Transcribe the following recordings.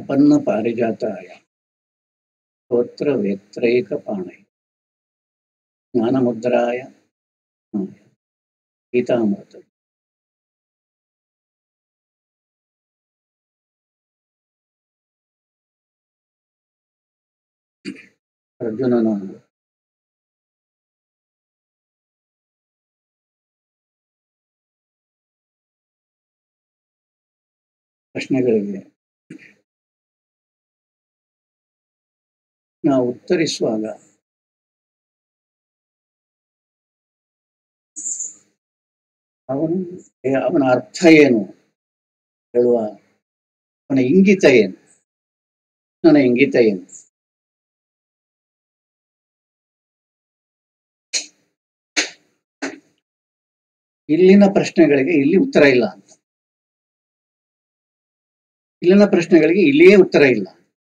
ಪ್ರಪನ್ನ ಪಾರಿಜಾತಾಯ ಸ್ತೋತ್ರ ವೇತ್ರೈಕ ಪಾಣಯ ಜ್ಞಾನಮುದ್ರಾಯ ಗೀತಾಮೃತ ಅರ್ಜುನನ ಪ್ರಶ್ನೆಗಳಿಗೆ ನಾವು ಉತ್ತರಿಸುವಾಗ ಅವನು ಅವನ ಅರ್ಥ ಏನು ಹೇಳುವ ಅವನ ಇಂಗಿತ ಏನು ನನ್ನ ಇಂಗಿತ ಏನು ಇಲ್ಲಿನ ಪ್ರಶ್ನೆಗಳಿಗೆ ಇಲ್ಲಿ ಉತ್ತರ ಇಲ್ಲ ಅಂತ ಇಲ್ಲಿನ ಪ್ರಶ್ನೆಗಳಿಗೆ ಇಲ್ಲಿಯೇ ಉತ್ತರ ಇಲ್ಲ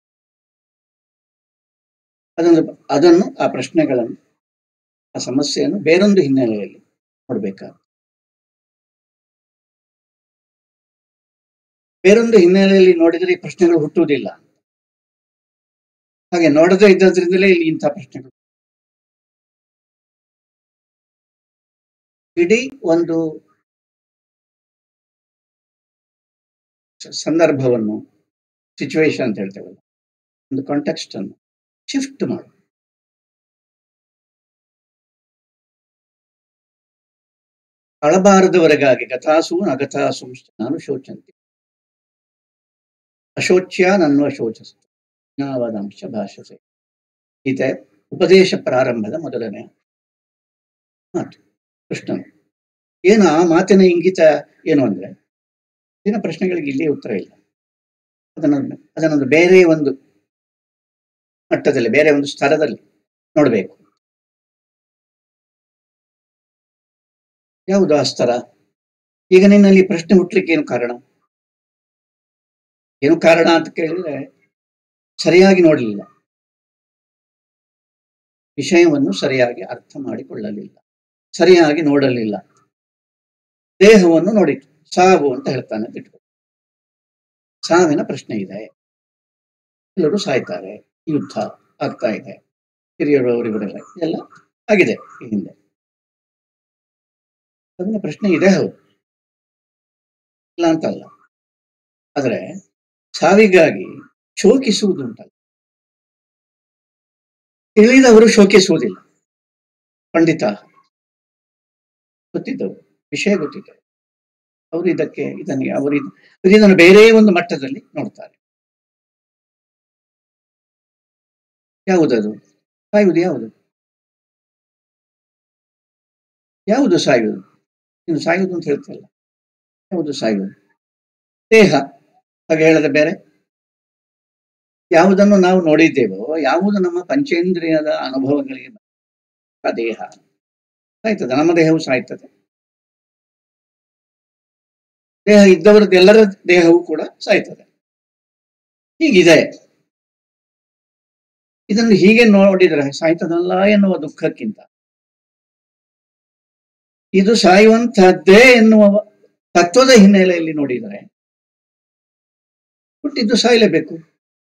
ಅದನ್ನು ಅದನ್ನು ಆ ಪ್ರಶ್ನೆಗಳನ್ನು ಆ ಸಮಸ್ಯೆಯನ್ನು ಬೇರೊಂದು ಹಿನ್ನೆಲೆಯಲ್ಲಿ ನೋಡ್ಬೇಕಾಗ್ತದೆ ಬೇರೊಂದು ಹಿನ್ನೆಲೆಯಲ್ಲಿ ನೋಡಿದರೆ ಈ ಪ್ರಶ್ನೆಗಳು ಹುಟ್ಟುವುದಿಲ್ಲ ಹಾಗೆ ನೋಡದೇ ಇದ್ದದ್ರಿಂದಲೇ ಇಲ್ಲಿ ಇಂಥ ಪ್ರಶ್ನೆಗಳು ಇಡೀ ಒಂದು ಸಂದರ್ಭವನ್ನು ಸಿಚುವೇಶನ್ ಅಂತ ಹೇಳ್ತೇವಲ್ಲ ಒಂದು ಕಾಂಟೆಕ್ಸ್ಟ್ ಅನ್ನು ಶಿಫ್ಟ್ ಮಾಡು ಅಳಬಾರದವರೆಗಾಗಿ ಗತಾಸು ನಗತಾಸು ನಾನು ಶೋಚಂತೆ ಅಶೋಚ್ಯ ನನ್ನ ಶೋಚಸ್ತು ಜ್ಞಾನವಾದಂಶ ಭಾಷಸೆ ಗೀತೆ ಉಪದೇಶ ಪ್ರಾರಂಭದ ಮೊದಲನೇ ಮಾತು ಕೃಷ್ಣನು ಏನು ಆ ಮಾತಿನ ಇಂಗಿತ ಏನು ಅಂದ್ರೆ ದಿನ ಪ್ರಶ್ನೆಗಳಿಗೆ ಇಲ್ಲಿ ಉತ್ತರ ಇಲ್ಲ ಅದನ್ನು ಅದನ್ನೊಂದು ಬೇರೆ ಒಂದು ಮಟ್ಟದಲ್ಲಿ ಬೇರೆ ಒಂದು ಸ್ತರದಲ್ಲಿ ನೋಡಬೇಕು ಯಾವುದು ಆ ಸ್ತರ ಈಗ ನಿನ್ನಲ್ಲಿ ಪ್ರಶ್ನೆ ಹುಟ್ಟಲಿಕ್ಕೆ ಏನು ಕಾರಣ ಏನು ಕಾರಣ ಅಂತ ಕೇಳಿದ್ರೆ ಸರಿಯಾಗಿ ನೋಡಲಿಲ್ಲ ವಿಷಯವನ್ನು ಸರಿಯಾಗಿ ಅರ್ಥ ಮಾಡಿಕೊಳ್ಳಲಿಲ್ಲ ಸರಿಯಾಗಿ ನೋಡಲಿಲ್ಲ ದೇಹವನ್ನು ನೋಡಿತು ಸಾವು ಅಂತ ಹೇಳ್ತಾನೆ ಬಿಟ್ಟು ಸಾವಿನ ಪ್ರಶ್ನೆ ಇದೆ ಎಲ್ಲರೂ ಸಾಯ್ತಾರೆ ಯುದ್ಧ ಆಗ್ತಾ ಇದೆ ಹಿರಿಯರು ಅವರಿವರೆಲ್ಲ ಎಲ್ಲ ಆಗಿದೆ ಈ ಹಿಂದೆ ಅದನ್ನ ಪ್ರಶ್ನೆ ಇದೆ ಹೌದು ಇಲ್ಲ ಅಂತಲ್ಲ ಆದರೆ ಸಾವಿಗಾಗಿ ಶೋಕಿಸುವುದುಂಟಲ್ಲ ತಿಳಿದವರು ಶೋಕಿಸುವುದಿಲ್ಲ ಖಂಡಿತ ಗೊತ್ತಿದ್ದವು ವಿಷಯ ಗೊತ್ತಿದ್ದವು ಅವರು ಇದಕ್ಕೆ ಇದನ್ನು ಅವರು ಇದನ್ನು ಬೇರೆ ಒಂದು ಮಟ್ಟದಲ್ಲಿ ನೋಡ್ತಾರೆ ಯಾವುದದು ಸಾಯುವುದು ಯಾವುದು ಯಾವುದು ಸಾಯುವುದು ನೀನು ಸಾಯುವುದು ಅಂತ ಹೇಳ್ತಿಲ್ಲ ಯಾವುದು ಸಾಯುವುದು ದೇಹ ಹಾಗೆ ಹೇಳದೆ ಬೇರೆ ಯಾವುದನ್ನು ನಾವು ನೋಡಿದ್ದೇವೋ ಯಾವುದು ನಮ್ಮ ಪಂಚೇಂದ್ರಿಯದ ಅನುಭವಗಳಿಗೆ ಆ ದೇಹ ಸಾಯ್ತದೆ ನಮ್ಮ ದೇಹವು ಸಾಯ್ತದೆ ದೇಹ ಇದ್ದವರದ್ದು ಎಲ್ಲರ ದೇಹವೂ ಕೂಡ ಸಾಯ್ತದೆ ಹೀಗಿದೆ ಇದನ್ನು ಹೀಗೆ ನೋಡಿದರೆ ಸಾಯ್ತದಲ್ಲ ಎನ್ನುವ ದುಃಖಕ್ಕಿಂತ ಇದು ಸಾಯುವಂತಹದ್ದೇ ಎನ್ನುವ ತತ್ವದ ಹಿನ್ನೆಲೆಯಲ್ಲಿ ನೋಡಿದರೆ ಹುಟ್ಟಿದ್ದು ಸಾಯಲೇಬೇಕು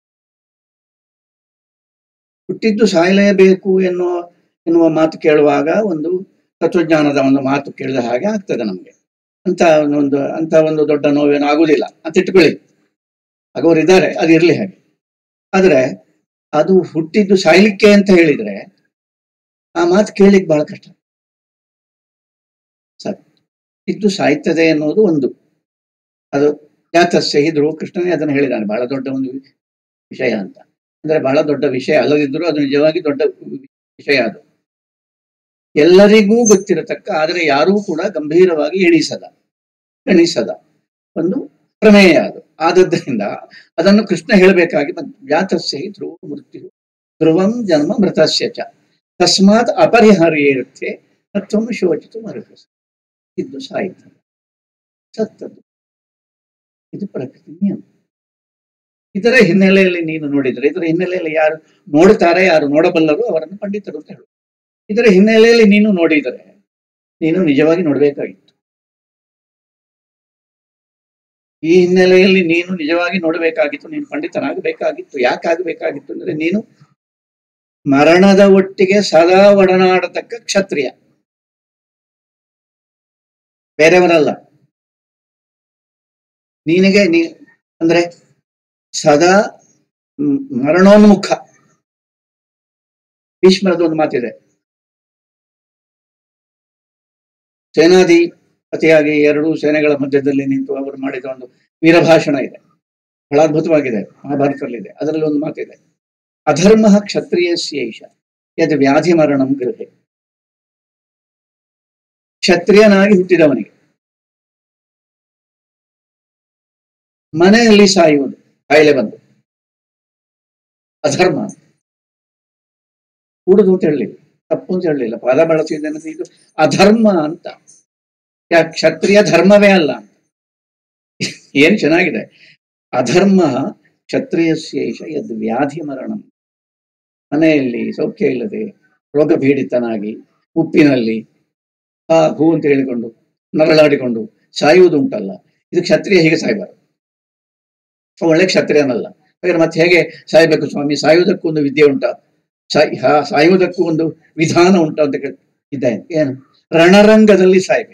ಹುಟ್ಟಿದ್ದು ಸಾಯಲೇಬೇಕು ಎನ್ನುವ ಎನ್ನುವ ಮಾತು ಕೇಳುವಾಗ ಒಂದು ತತ್ವಜ್ಞಾನದ ಒಂದು ಮಾತು ಕೇಳಿದ ಹಾಗೆ ಆಗ್ತದೆ ನಮಗೆ ಅಂತ ಒಂದು ಅಂತ ಒಂದು ದೊಡ್ಡ ನೋವೇನು ಆಗುದಿಲ್ಲ ಅಂತ ಇಟ್ಕೊಳ್ಳಿ ಆಗೋರಿದ್ದಾರೆ ಅದು ಇರಲಿ ಹಾಗೆ ಆದರೆ ಅದು ಹುಟ್ಟಿದ್ದು ಸಾಯ್ಲಿಕ್ಕೆ ಅಂತ ಹೇಳಿದ್ರೆ ಆ ಮಾತು ಕೇಳಲಿಕ್ಕೆ ಬಹಳ ಕಷ್ಟ ಸರಿ ಇದ್ದು ಸಾಯ್ತದೆ ಅನ್ನೋದು ಒಂದು ಅದು ಜಾತಸ್ಯ ಇದ್ರು ಕೃಷ್ಣನೇ ಅದನ್ನು ಹೇಳಿದ್ದಾನೆ ಬಹಳ ದೊಡ್ಡ ಒಂದು ವಿಷಯ ಅಂತ ಅಂದ್ರೆ ಬಹಳ ದೊಡ್ಡ ವಿಷಯ ಅಲ್ಲದಿದ್ದರೂ ಅದು ನಿಜವಾಗಿ ದೊಡ್ಡ ವಿಷಯ ಅದು ಎಲ್ಲರಿಗೂ ಗೊತ್ತಿರತಕ್ಕ ಆದರೆ ಯಾರೂ ಕೂಡ ಗಂಭೀರವಾಗಿ ಎಣಿಸದ ಎಣಿಸದ ಒಂದು ಪ್ರಮೇಯ ಅದು ಆದದ್ದರಿಂದ ಅದನ್ನು ಕೃಷ್ಣ ಹೇಳಬೇಕಾಗಿ ಜಾತಸ್ಯ ಧ್ರುವ ಮೃತ್ಯು ಧ್ರುವಂ ಜನ್ಮ ಮೃತಸ್ಯ ಚ ತಸ್ಮಾತ್ ಅಪರಿಹಾರ್ಯರ್ಥೆ ತತ್ವಂ ಶೋಚಿತು ಮರುಕಸ ಇದ್ದು ಸಾಯ್ತದೆ ಸತ್ತದ್ದು ಇದು ಪ್ರಕೃತಿ ನಿಯಮ ಇದರ ಹಿನ್ನೆಲೆಯಲ್ಲಿ ನೀನು ನೋಡಿದರೆ ಇದರ ಹಿನ್ನೆಲೆಯಲ್ಲಿ ಯಾರು ನೋಡುತ್ತಾರೆ ಯಾರು ನೋಡಬಲ್ಲರು ಅವರನ್ನು ಪಂಡಿತರು ಅಂತ ಹೇಳು ಇದರ ಹಿನ್ನೆಲೆಯಲ್ಲಿ ನೀನು ನೋಡಿದರೆ ನೀನು ನಿಜವಾಗಿ ನೋಡಬೇಕಾಗಿತ್ತು ಈ ಹಿನ್ನೆಲೆಯಲ್ಲಿ ನೀನು ನಿಜವಾಗಿ ನೋಡಬೇಕಾಗಿತ್ತು ನೀನು ಪಂಡಿತನಾಗಬೇಕಾಗಿತ್ತು ಯಾಕಾಗಬೇಕಾಗಿತ್ತು ಅಂದ್ರೆ ನೀನು ಮರಣದ ಒಟ್ಟಿಗೆ ಸದಾ ಒಡನಾಡತಕ್ಕ ಕ್ಷತ್ರಿಯ ಬೇರೆಯವರಲ್ಲ ನಿನಗೆ ನೀ ಅಂದ್ರೆ ಸದಾ ಮ್, ಮರಣೋನ್ಮುಖ ಭೀಷ್ಮರದ ಒಂದು ಮಾತಿದೆ ಸೇನಾಧಿಪತಿಯಾಗಿ ಎರಡೂ ಸೇನೆಗಳ ಮಧ್ಯದಲ್ಲಿ ನಿಂತು ಅವರು ಮಾಡಿದ ಒಂದು ವೀರಭಾಷಣ ಇದೆ ಬಹಳ ಅದ್ಭುತವಾಗಿದೆ ಮಹಾಭಾರತದಲ್ಲಿದೆ ಅದರಲ್ಲಿ ಒಂದು ಮಾತಿದೆ ಅಧರ್ಮ ಕ್ಷತ್ರಿಯಸ್ಯೈಷ ಯದ್ ವ್ಯಾಧಿ ಮರಣಂ ಗೃಹೆ ಕ್ಷತ್ರಿಯನಾಗಿ ಹುಟ್ಟಿದವನಿಗೆ ಮನೆಯಲ್ಲಿ ಸಾಯುವುದು ಕಾಯಿಲೆ ಬಂದು ಅಧರ್ಮ ಕೂಡುದು ಅಂತ ಹೇಳಲಿಲ್ಲ ತಪ್ಪು ಅಂತ ಹೇಳಲಿಲ್ಲ ಪದ ಬಳಸಿದ್ದೇನೆ ಇದು ಅಧರ್ಮ ಅಂತ ಯಾ ಕ್ಷತ್ರಿಯ ಧರ್ಮವೇ ಅಲ್ಲ ಅಂತ ಏನ್ ಚೆನ್ನಾಗಿದೆ ಅಧರ್ಮ ಕ್ಷತ್ರಿಯಸ್ಯೇಷ ಯದ್ ವ್ಯಾಧಿ ಮರಣ ಮನೆಯಲ್ಲಿ ಸೌಖ್ಯ ಇಲ್ಲದೆ ರೋಗ ಪೀಡಿತನಾಗಿ ಉಪ್ಪಿನಲ್ಲಿ ಆ ಹೂ ಅಂತ ಹೇಳಿಕೊಂಡು ನರಳಾಡಿಕೊಂಡು ಸಾಯುವುದುಂಟಲ್ಲ ಇದು ಕ್ಷತ್ರಿಯ ಹೀಗೆ ಸಾಯ್ಬಾರ್ದು ಅವ ಒಳ್ಳೆ ಕ್ಷತ್ರಿಯನಲ್ಲ ಹಾಗಾದ್ರೆ ಮತ್ತೆ ಹೇಗೆ ಸಾಯ್ಬೇಕು ಸ್ವಾಮಿ ಸಾಯುವುದಕ್ಕೂ ಒಂದು ವಿದ್ಯೆ ಉಂಟಾ ಸಾಯ್ ಹಾ- ಸಾಯುವುದಕ್ಕೂ ಒಂದು ವಿಧಾನ ಉಂಟಾ ಅಂತ ಕೇಳ್ ಇದ್ದಾನೆ ಏನು ರಣರಂಗದಲ್ಲಿ ಸಾಯ್ಬೇಕು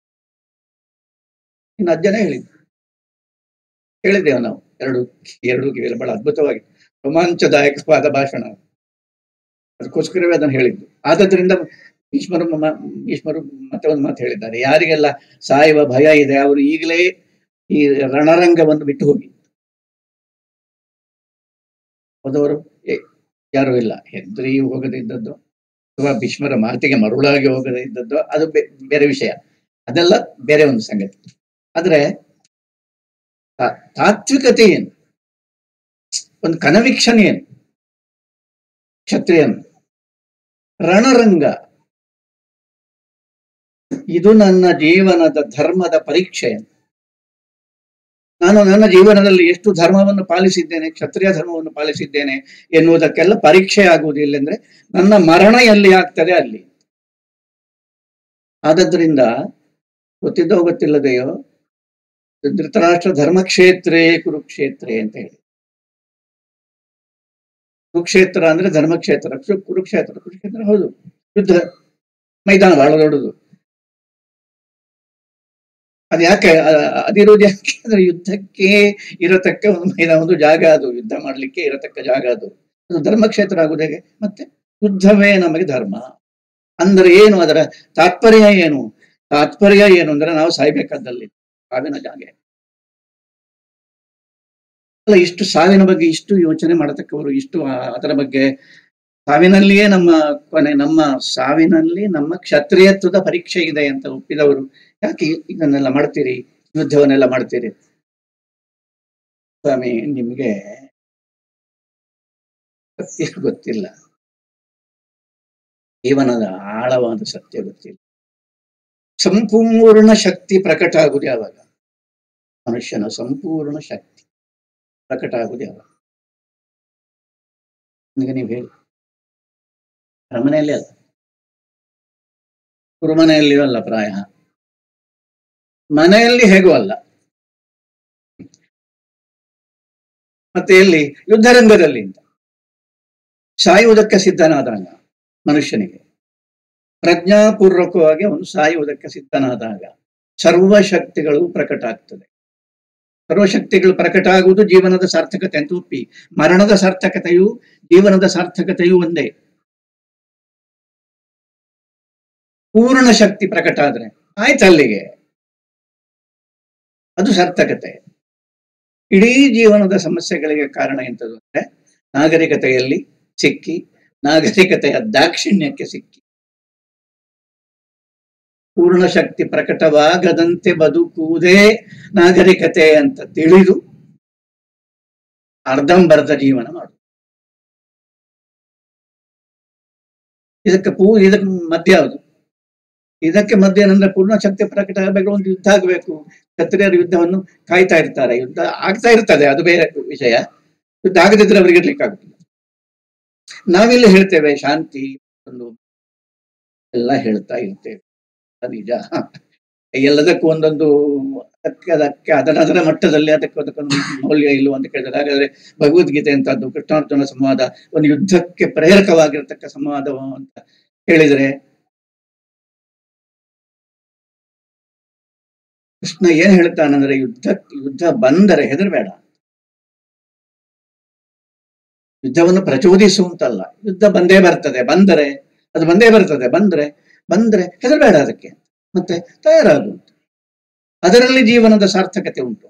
ಇನ್ನು ಅಜ್ಜನೇ ಹೇಳಿದ್ದು ಹೇಳಿದ್ದೇವೆ ನಾವು ಎರಡು ಎರಡು ಕಿವಿಯಲ್ಲಿ ಬಹಳ ಅದ್ಭುತವಾಗಿ ರೋಮಾಂಚದಾಯಕವಾದ ಭಾಷಣ ಅದಕ್ಕೋಸ್ಕರವೇ ಅದನ್ನು ಹೇಳಿದ್ದು ಆದದ್ರಿಂದ ಭೀಷ್ಮರು ಮ- ಭೀಷ್ಮರು ಮತ್ತೆ ಒಂದು ಮಾತು ಹೇಳಿದ್ದಾರೆ ಯಾರಿಗೆಲ್ಲ ಸಾಯುವ ಭಯ ಇದೆ ಅವರು ಈಗಲೇ ಈ ರಣರಂಗವನ್ನು ಬಿಟ್ಟು ಹೋಗಿ ಹೋದವರು ಏ- ಯಾರೂ ಇಲ್ಲ ಹೆದ್ರಿ ಹೋಗದೇ ಇದ್ದದ್ದು ಅಥವಾ ಭೀಷ್ಮರ ಮಾತಿಗೆ ಮರುಳಾಗಿ ಹೋಗದೇ ಇದ್ದದ್ದು ಅದು ಬೇ- ಬೇರೆ ವಿಷಯ ಅದೆಲ್ಲ ಬೇರೆ ಒಂದು ಸಂಗತಿ ಆದ್ರೆ ತಾ- ತಾತ್ವಿಕತೆ ಏನು ಒಂದು ಕನವಿಕ್ಷನ್ ಏನು ಕ್ಷತ್ರಿಯನ್ ರಣರಂಗ ಇದು ನನ್ನ ಜೀವನದ ಧರ್ಮದ ಪರೀಕ್ಷೆ ನಾನು ನನ್ನ ಜೀವನದಲ್ಲಿ ಎಷ್ಟು ಧರ್ಮವನ್ನು ಪಾಲಿಸಿದ್ದೇನೆ ಕ್ಷತ್ರಿಯ ಧರ್ಮವನ್ನು ಪಾಲಿಸಿದ್ದೇನೆ ಎನ್ನುವುದಕ್ಕೆಲ್ಲ ಪರೀಕ್ಷೆ ಆಗುವುದು ಇಲ್ಲೆಂದ್ರೆ ನನ್ನ ಮರಣ ಎಲ್ಲಿ ಆಗ್ತದೆ ಅಲ್ಲಿ ಆದದ್ರಿಂದ ಗೊತ್ತಿದ್ದೋ ಗೊತ್ತಿಲ್ಲದೆಯೋ ಧೃತರಾಷ್ಟ್ರ ಧರ್ಮಕ್ಷೇತ್ರೇ ಕುರುಕ್ಷೇತ್ರೇ ಅಂತ ಹೇಳಿ ಕುರುಕ್ಷೇತ್ರ ಅಂದ್ರೆ ಧರ್ಮಕ್ಷೇತ್ರ ಕು- ಕುರುಕ್ಷೇತ್ರ ಕುರುಕ್ಷೇತ್ರ ಹೌದು ಯುದ್ಧ ಮೈದಾನ ಬಹಳ ದೊಡ್ಡದು ಅದು ಯಾಕೆ ಅ- ಅದಿರೋದು ಯಾಕೆ ಅಂದ್ರೆ ಯುದ್ಧಕ್ಕೆ ಇರತಕ್ಕ ಒಂದು ಮೈದಾನ ಒಂದು ಜಾಗ ಅದು ಯುದ್ಧ ಮಾಡ್ಲಿಕ್ಕೆ ಇರತಕ್ಕ ಜಾಗ ಅದು ಅದು ಧರ್ಮಕ್ಷೇತ್ರ ಆಗುದು ಹೇಗೆ ಮತ್ತೆ ಯುದ್ಧವೇ ನಮಗೆ ಧರ್ಮ ಅಂದ್ರೆ ಏನು ಅದರ ತಾತ್ಪರ್ಯ ಏನು ತಾತ್ಪರ್ಯ ಏನು ಅಂದ್ರೆ ನಾವು ಸಾಯ್ಬೇಕಾದಲ್ಲಿ ಸಾವಿನ ಜಾಗ ಅಲ್ಲ ಇಷ್ಟು ಸಾವಿನ ಬಗ್ಗೆ ಇಷ್ಟು ಯೋಚನೆ ಮಾಡತಕ್ಕವರು ಇಷ್ಟು ಆ- ಅದರ ಬಗ್ಗೆ ಸಾವಿನಲ್ಲಿಯೇ ನಮ್ಮ ಕೊನೆ ನಮ್ಮ ಸಾವಿನಲ್ಲಿ ನಮ್ಮ ಕ್ಷತ್ರಿಯತ್ವದ ಪರೀಕ್ಷೆ ಇದೆ ಅಂತ ಒಪ್ಪಿದವರು ಯಾಕೆ ಇದನ್ನೆಲ್ಲ ಮಾಡ್ತೀರಿ ಯುದ್ಧವನ್ನೆಲ್ಲ ಮಾಡ್ತೀರಿ ಸ್ವಾಮಿ ನಿಮ್ಗೆ ಸತ್ಯ ಗೊತ್ತಿಲ್ಲ ಜೀವನದ ಆಳವಾದ ಸತ್ಯ ಗೊತ್ತಿಲ್ಲ ಸಂಪೂರ್ಣ ಶಕ್ತಿ ಪ್ರಕಟ ಆಗುದು ಯಾವಾಗ ಮನುಷ್ಯನ ಸಂಪೂರ್ಣ ಶಕ್ತಿ ಪ್ರಕಟ ಆಗುದು ಯಾವಾಗ ಈಗ ನೀವು ಹೇಳಿ ಅರಮನೆಯಲ್ಲಿ ಅಲ್ಲ ಕುರುಮನೆಯಲ್ಲಿಯೂ ಅಲ್ಲ ಪ್ರಾಯ ಮನೆಯಲ್ಲಿ ಹೇಗೂ ಅಲ್ಲ ಮತ್ತೆ ಎಲ್ಲಿ ಯುದ್ಧರಂಗದಲ್ಲಿ ಅಂತ ಸಾಯುವುದಕ್ಕೆ ಸಿದ್ಧನಾದಾಗ ಮನುಷ್ಯನಿಗೆ ಪ್ರಜ್ಞಾಪೂರ್ವಕವಾಗಿ ಅವನು ಸಾಯುವುದಕ್ಕೆ ಸಿದ್ಧನಾದಾಗ ಸರ್ವಶಕ್ತಿಗಳು ಪ್ರಕಟ ಆಗ್ತದೆ ಸರ್ವಶಕ್ತಿಗಳು ಪ್ರಕಟ ಆಗುವುದು ಜೀವನದ ಸಾರ್ಥಕತೆ ಅಂತ ಒಪ್ಪಿ ಮರಣದ ಸಾರ್ಥಕತೆಯು ಜೀವನದ ಸಾರ್ಥಕತೆಯು ಒಂದೇ ಪೂರ್ಣ ಶಕ್ತಿ ಪ್ರಕಟ ಆದ್ರೆ ಆಯ್ತು ಅಲ್ಲಿಗೆ ಅದು ಸಾರ್ಥಕತೆ ಇಡೀ ಜೀವನದ ಸಮಸ್ಯೆಗಳಿಗೆ ಕಾರಣ ಎಂತದ್ದು ಅಂದ್ರೆ ನಾಗರಿಕತೆಯಲ್ಲಿ ಸಿಕ್ಕಿ ನಾಗರಿಕತೆಯ ದಾಕ್ಷಿಣ್ಯಕ್ಕೆ ಸಿಕ್ಕಿ ಪೂರ್ಣ ಶಕ್ತಿ ಪ್ರಕಟವಾಗದಂತೆ ಬದುಕುವುದೇ ನಾಗರಿಕತೆ ಅಂತ ತಿಳಿದು ಅರ್ಧಂಬರ್ಧ ಜೀವನ ಮಾಡು ಇದಕ್ಕೆ ಪೂ ಇದಕ್ಕೆ ಮಧ್ಯ ಯಾವುದು ಇದಕ್ಕೆ ಮಧ್ಯ ಏನಂದ್ರೆ ಪೂರ್ಣ ಶಕ್ತಿ ಪ್ರಕಟ ಆಗಬೇಕು ಒಂದು ಯುದ್ಧ ಆಗಬೇಕು ಕ್ಷತ್ರಿಯರ ಯುದ್ಧವನ್ನು ಕಾಯ್ತಾ ಇರ್ತಾರೆ ಯುದ್ಧ ಆಗ್ತಾ ಇರ್ತದೆ ಅದು ಬೇರೆ ವಿಷಯ ಯುದ್ಧ ಆಗದಿದ್ರೆ ಅವರಿಗೆ ಇರ್ಲಿಕ್ಕೆ ಆಗುದಿಲ್ಲ ನಾವಿಲ್ಲಿ ಹೇಳ್ತೇವೆ ಶಾಂತಿ ಒಂದು ಎಲ್ಲ ಹೇಳ್ತಾ ಇರ್ತೇವೆ ಅದು ನಿಜ ಎಲ್ಲದಕ್ಕೂ ಒಂದೊಂದು ಅದಕ್ಕೆ ಅದಕ್ಕೆ ಅದರ ಅದರ ಮಟ್ಟದಲ್ಲಿ ಅದಕ್ಕೆ ಅದಕ್ಕೊಂದು ಮೌಲ್ಯ ಇಲ್ಲವ ಅಂತ ಕೇಳಿದ್ರೆ ಹಾಗಾದ್ರೆ ಭಗವದ್ಗೀತೆ ಅಂತದ್ದು ಕೃಷ್ಣಾರ್ಜುನ ಸಂವಾದ ಒಂದು ಯುದ್ಧಕ್ಕೆ ಪ್ರೇರಕವಾಗಿರತಕ್ಕ ಸಂವಾದ ಅಂತ ಹೇಳಿದ್ರೆ ಕೃಷ್ಣ ಏನ್ ಹೇಳ್ತಾನಂದ್ರೆ ಯುದ್ಧ ಯುದ್ಧ ಬಂದರೆ ಹೆದರಬೇಡ ಯುದ್ಧವನ್ನು ಪ್ರಚೋದಿಸುವಂತಲ್ಲ ಯುದ್ಧ ಬಂದೇ ಬರ್ತದೆ ಬಂದರೆ ಅದು ಬಂದೇ ಬರ್ತದೆ ಬಂದ್ರೆ ಬಂದ್ರೆ ಹೆದರಬೇಡ ಅದಕ್ಕೆ ಮತ್ತೆ ತಯಾರಾಗು ಅದರಲ್ಲಿ ಜೀವನದ ಸಾರ್ಥಕತೆ ಉಂಟು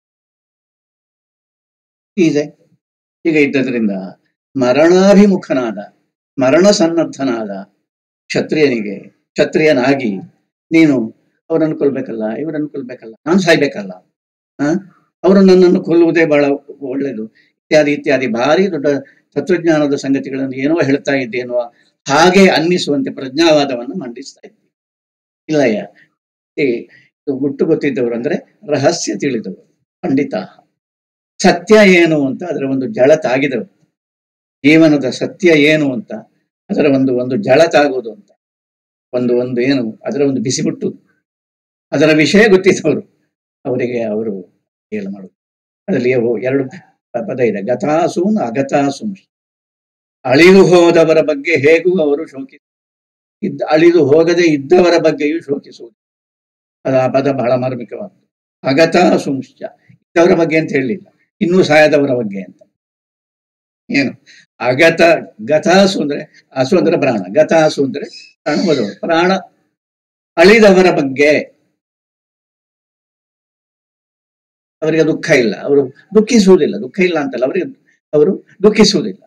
ಇದೆ ಈಗ ಇದ್ದದ್ರಿಂದ ಮರಣಾಭಿಮುಖನಾದ ಮರಣ ಸನ್ನದ್ಧನಾದ ಕ್ಷತ್ರಿಯನಿಗೆ ಕ್ಷತ್ರಿಯನಾಗಿ ನೀನು ಅವರನ್ನು ಕೊಲ್ಬೇಕಲ್ಲ ಇವರನ್ನು ಕೊಲ್ಬೇಕಲ್ಲ ನಾನು ಸಾಯ್ಬೇಕಲ್ಲ ಆ ಅವರು ನನ್ನನ್ನು ಕೊಲ್ಲುವುದೇ ಬಹಳ ಒಳ್ಳೆಯದು ಇತ್ಯಾದಿ ಇತ್ಯಾದಿ ಭಾರಿ ದೊಡ್ಡ ತತ್ವಜ್ಞಾನದ ಸಂಗತಿಗಳನ್ನು ಏನೋ ಹೇಳ್ತಾ ಇದ್ದೇನೋ ಹಾಗೆ ಅನ್ನಿಸುವಂತೆ ಪ್ರಜ್ಞಾವಾದವನ್ನು ಮಂಡಿಸ್ತಾ ಇದ್ದೆ ಇಲ್ಲಯ್ಯ ಈ ಇದು ಗುಟ್ಟು ಗೊತ್ತಿದ್ದವರು ಅಂದ್ರೆ ರಹಸ್ಯ ತಿಳಿದವರು ಪಂಡಿತ ಸತ್ಯ ಏನು ಅಂತ ಅದರ ಒಂದು ಜಳ ತಾಗಿದವರು ಜೀವನದ ಸತ್ಯ ಏನು ಅಂತ ಅದರ ಒಂದು ಒಂದು ಜಳ ತಾಗೋದು ಅಂತ ಒಂದು ಒಂದು ಏನು ಅದರ ಒಂದು ಬಿಸಿಬಿಟ್ಟು ಅದರ ವಿಷಯ ಗೊತ್ತಿದ್ದವರು ಅವರಿಗೆ ಅವರು ಏನು ಮಾಡುದು ಅದರಲ್ಲಿ ಅವು ಎರಡು ಪ- ಪದ ಇದೆ ಗತಾಸೂನ್ ಅಗತಾಸೂನ್ ಅಳಿದು ಹೋದವರ ಬಗ್ಗೆ ಹೇಗೂ ಅವರು ಶೋಕಿ ಇದ್ದ ಅಳಿದು ಹೋಗದೆ ಇದ್ದವರ ಬಗ್ಗೆಯೂ ಶೋಕಿಸುವುದು ಅದು ಆ ಪದ ಬಹಳ ಮಾರ್ಮಿಕವಾದ್ದು ಅಗತಾಸುಂಶ್ಚ ಇದ್ದವರ ಬಗ್ಗೆ ಅಂತ ಹೇಳಲಿಲ್ಲ ಇನ್ನೂ ಸಾಯದವರ ಬಗ್ಗೆ ಅಂತ ಏನು ಅಗತ ಗತಾಸು ಅಂದ್ರೆ ಹಸು ಅಂದ್ರೆ ಪ್ರಾಣ ಗತಾಸು ಅಂದ್ರೆ ಪ್ರಾಣ ಹೋದವರು ಪ್ರಾಣ ಅಳಿದವರ ಬಗ್ಗೆ ಅವರಿಗೆ ದುಃಖ ಇಲ್ಲ ಅವರು ದುಃಖಿಸುವುದಿಲ್ಲ ದುಃಖ ಇಲ್ಲ ಅಂತಲ್ಲ ಅವರಿಗೆ ಅವರು ದುಃಖಿಸುವುದಿಲ್ಲ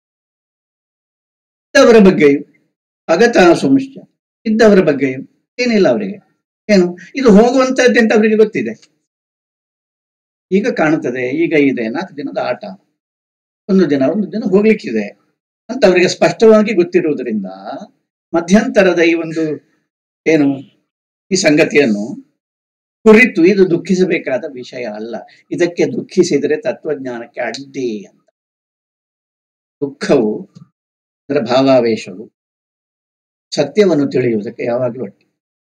ಇದ್ದವರ ಬಗ್ಗೆಯೂ ಅಗತ ಸುಂಶ್ಚ ಇದ್ದವರ ಬಗ್ಗೆಯೂ ಏನಿಲ್ಲ ಅವರಿಗೆ ಏನು ಇದು ಹೋಗುವಂತದ್ದು ಅಂತ ಅವರಿಗೆ ಗೊತ್ತಿದೆ ಈಗ ಕಾಣುತ್ತದೆ ಈಗ ಇದೆ ನಾಲ್ಕು ದಿನದ ಆಟ ಒಂದು ದಿನ ಒಂದು ದಿನ ಹೋಗ್ಲಿಕ್ಕಿದೆ ಅಂತ ಅವರಿಗೆ ಸ್ಪಷ್ಟವಾಗಿ ಗೊತ್ತಿರುವುದರಿಂದ ಮಧ್ಯಂತರದ ಈ ಒಂದು ಏನು ಈ ಸಂಗತಿಯನ್ನು ಕುರಿತು ಇದು ದುಃಖಿಸಬೇಕಾದ ವಿಷಯ ಅಲ್ಲ ಇದಕ್ಕೆ ದುಃಖಿಸಿದರೆ ತತ್ವಜ್ಞಾನಕ್ಕೆ ಅಡ್ಡಿ ಅಂತ ದುಃಖವು ಅದರ ಭಾವಾವೇಶವು ಸತ್ಯವನ್ನು ತಿಳಿಯುವುದಕ್ಕೆ ಯಾವಾಗಲೂ ಅಡ್ಡಿ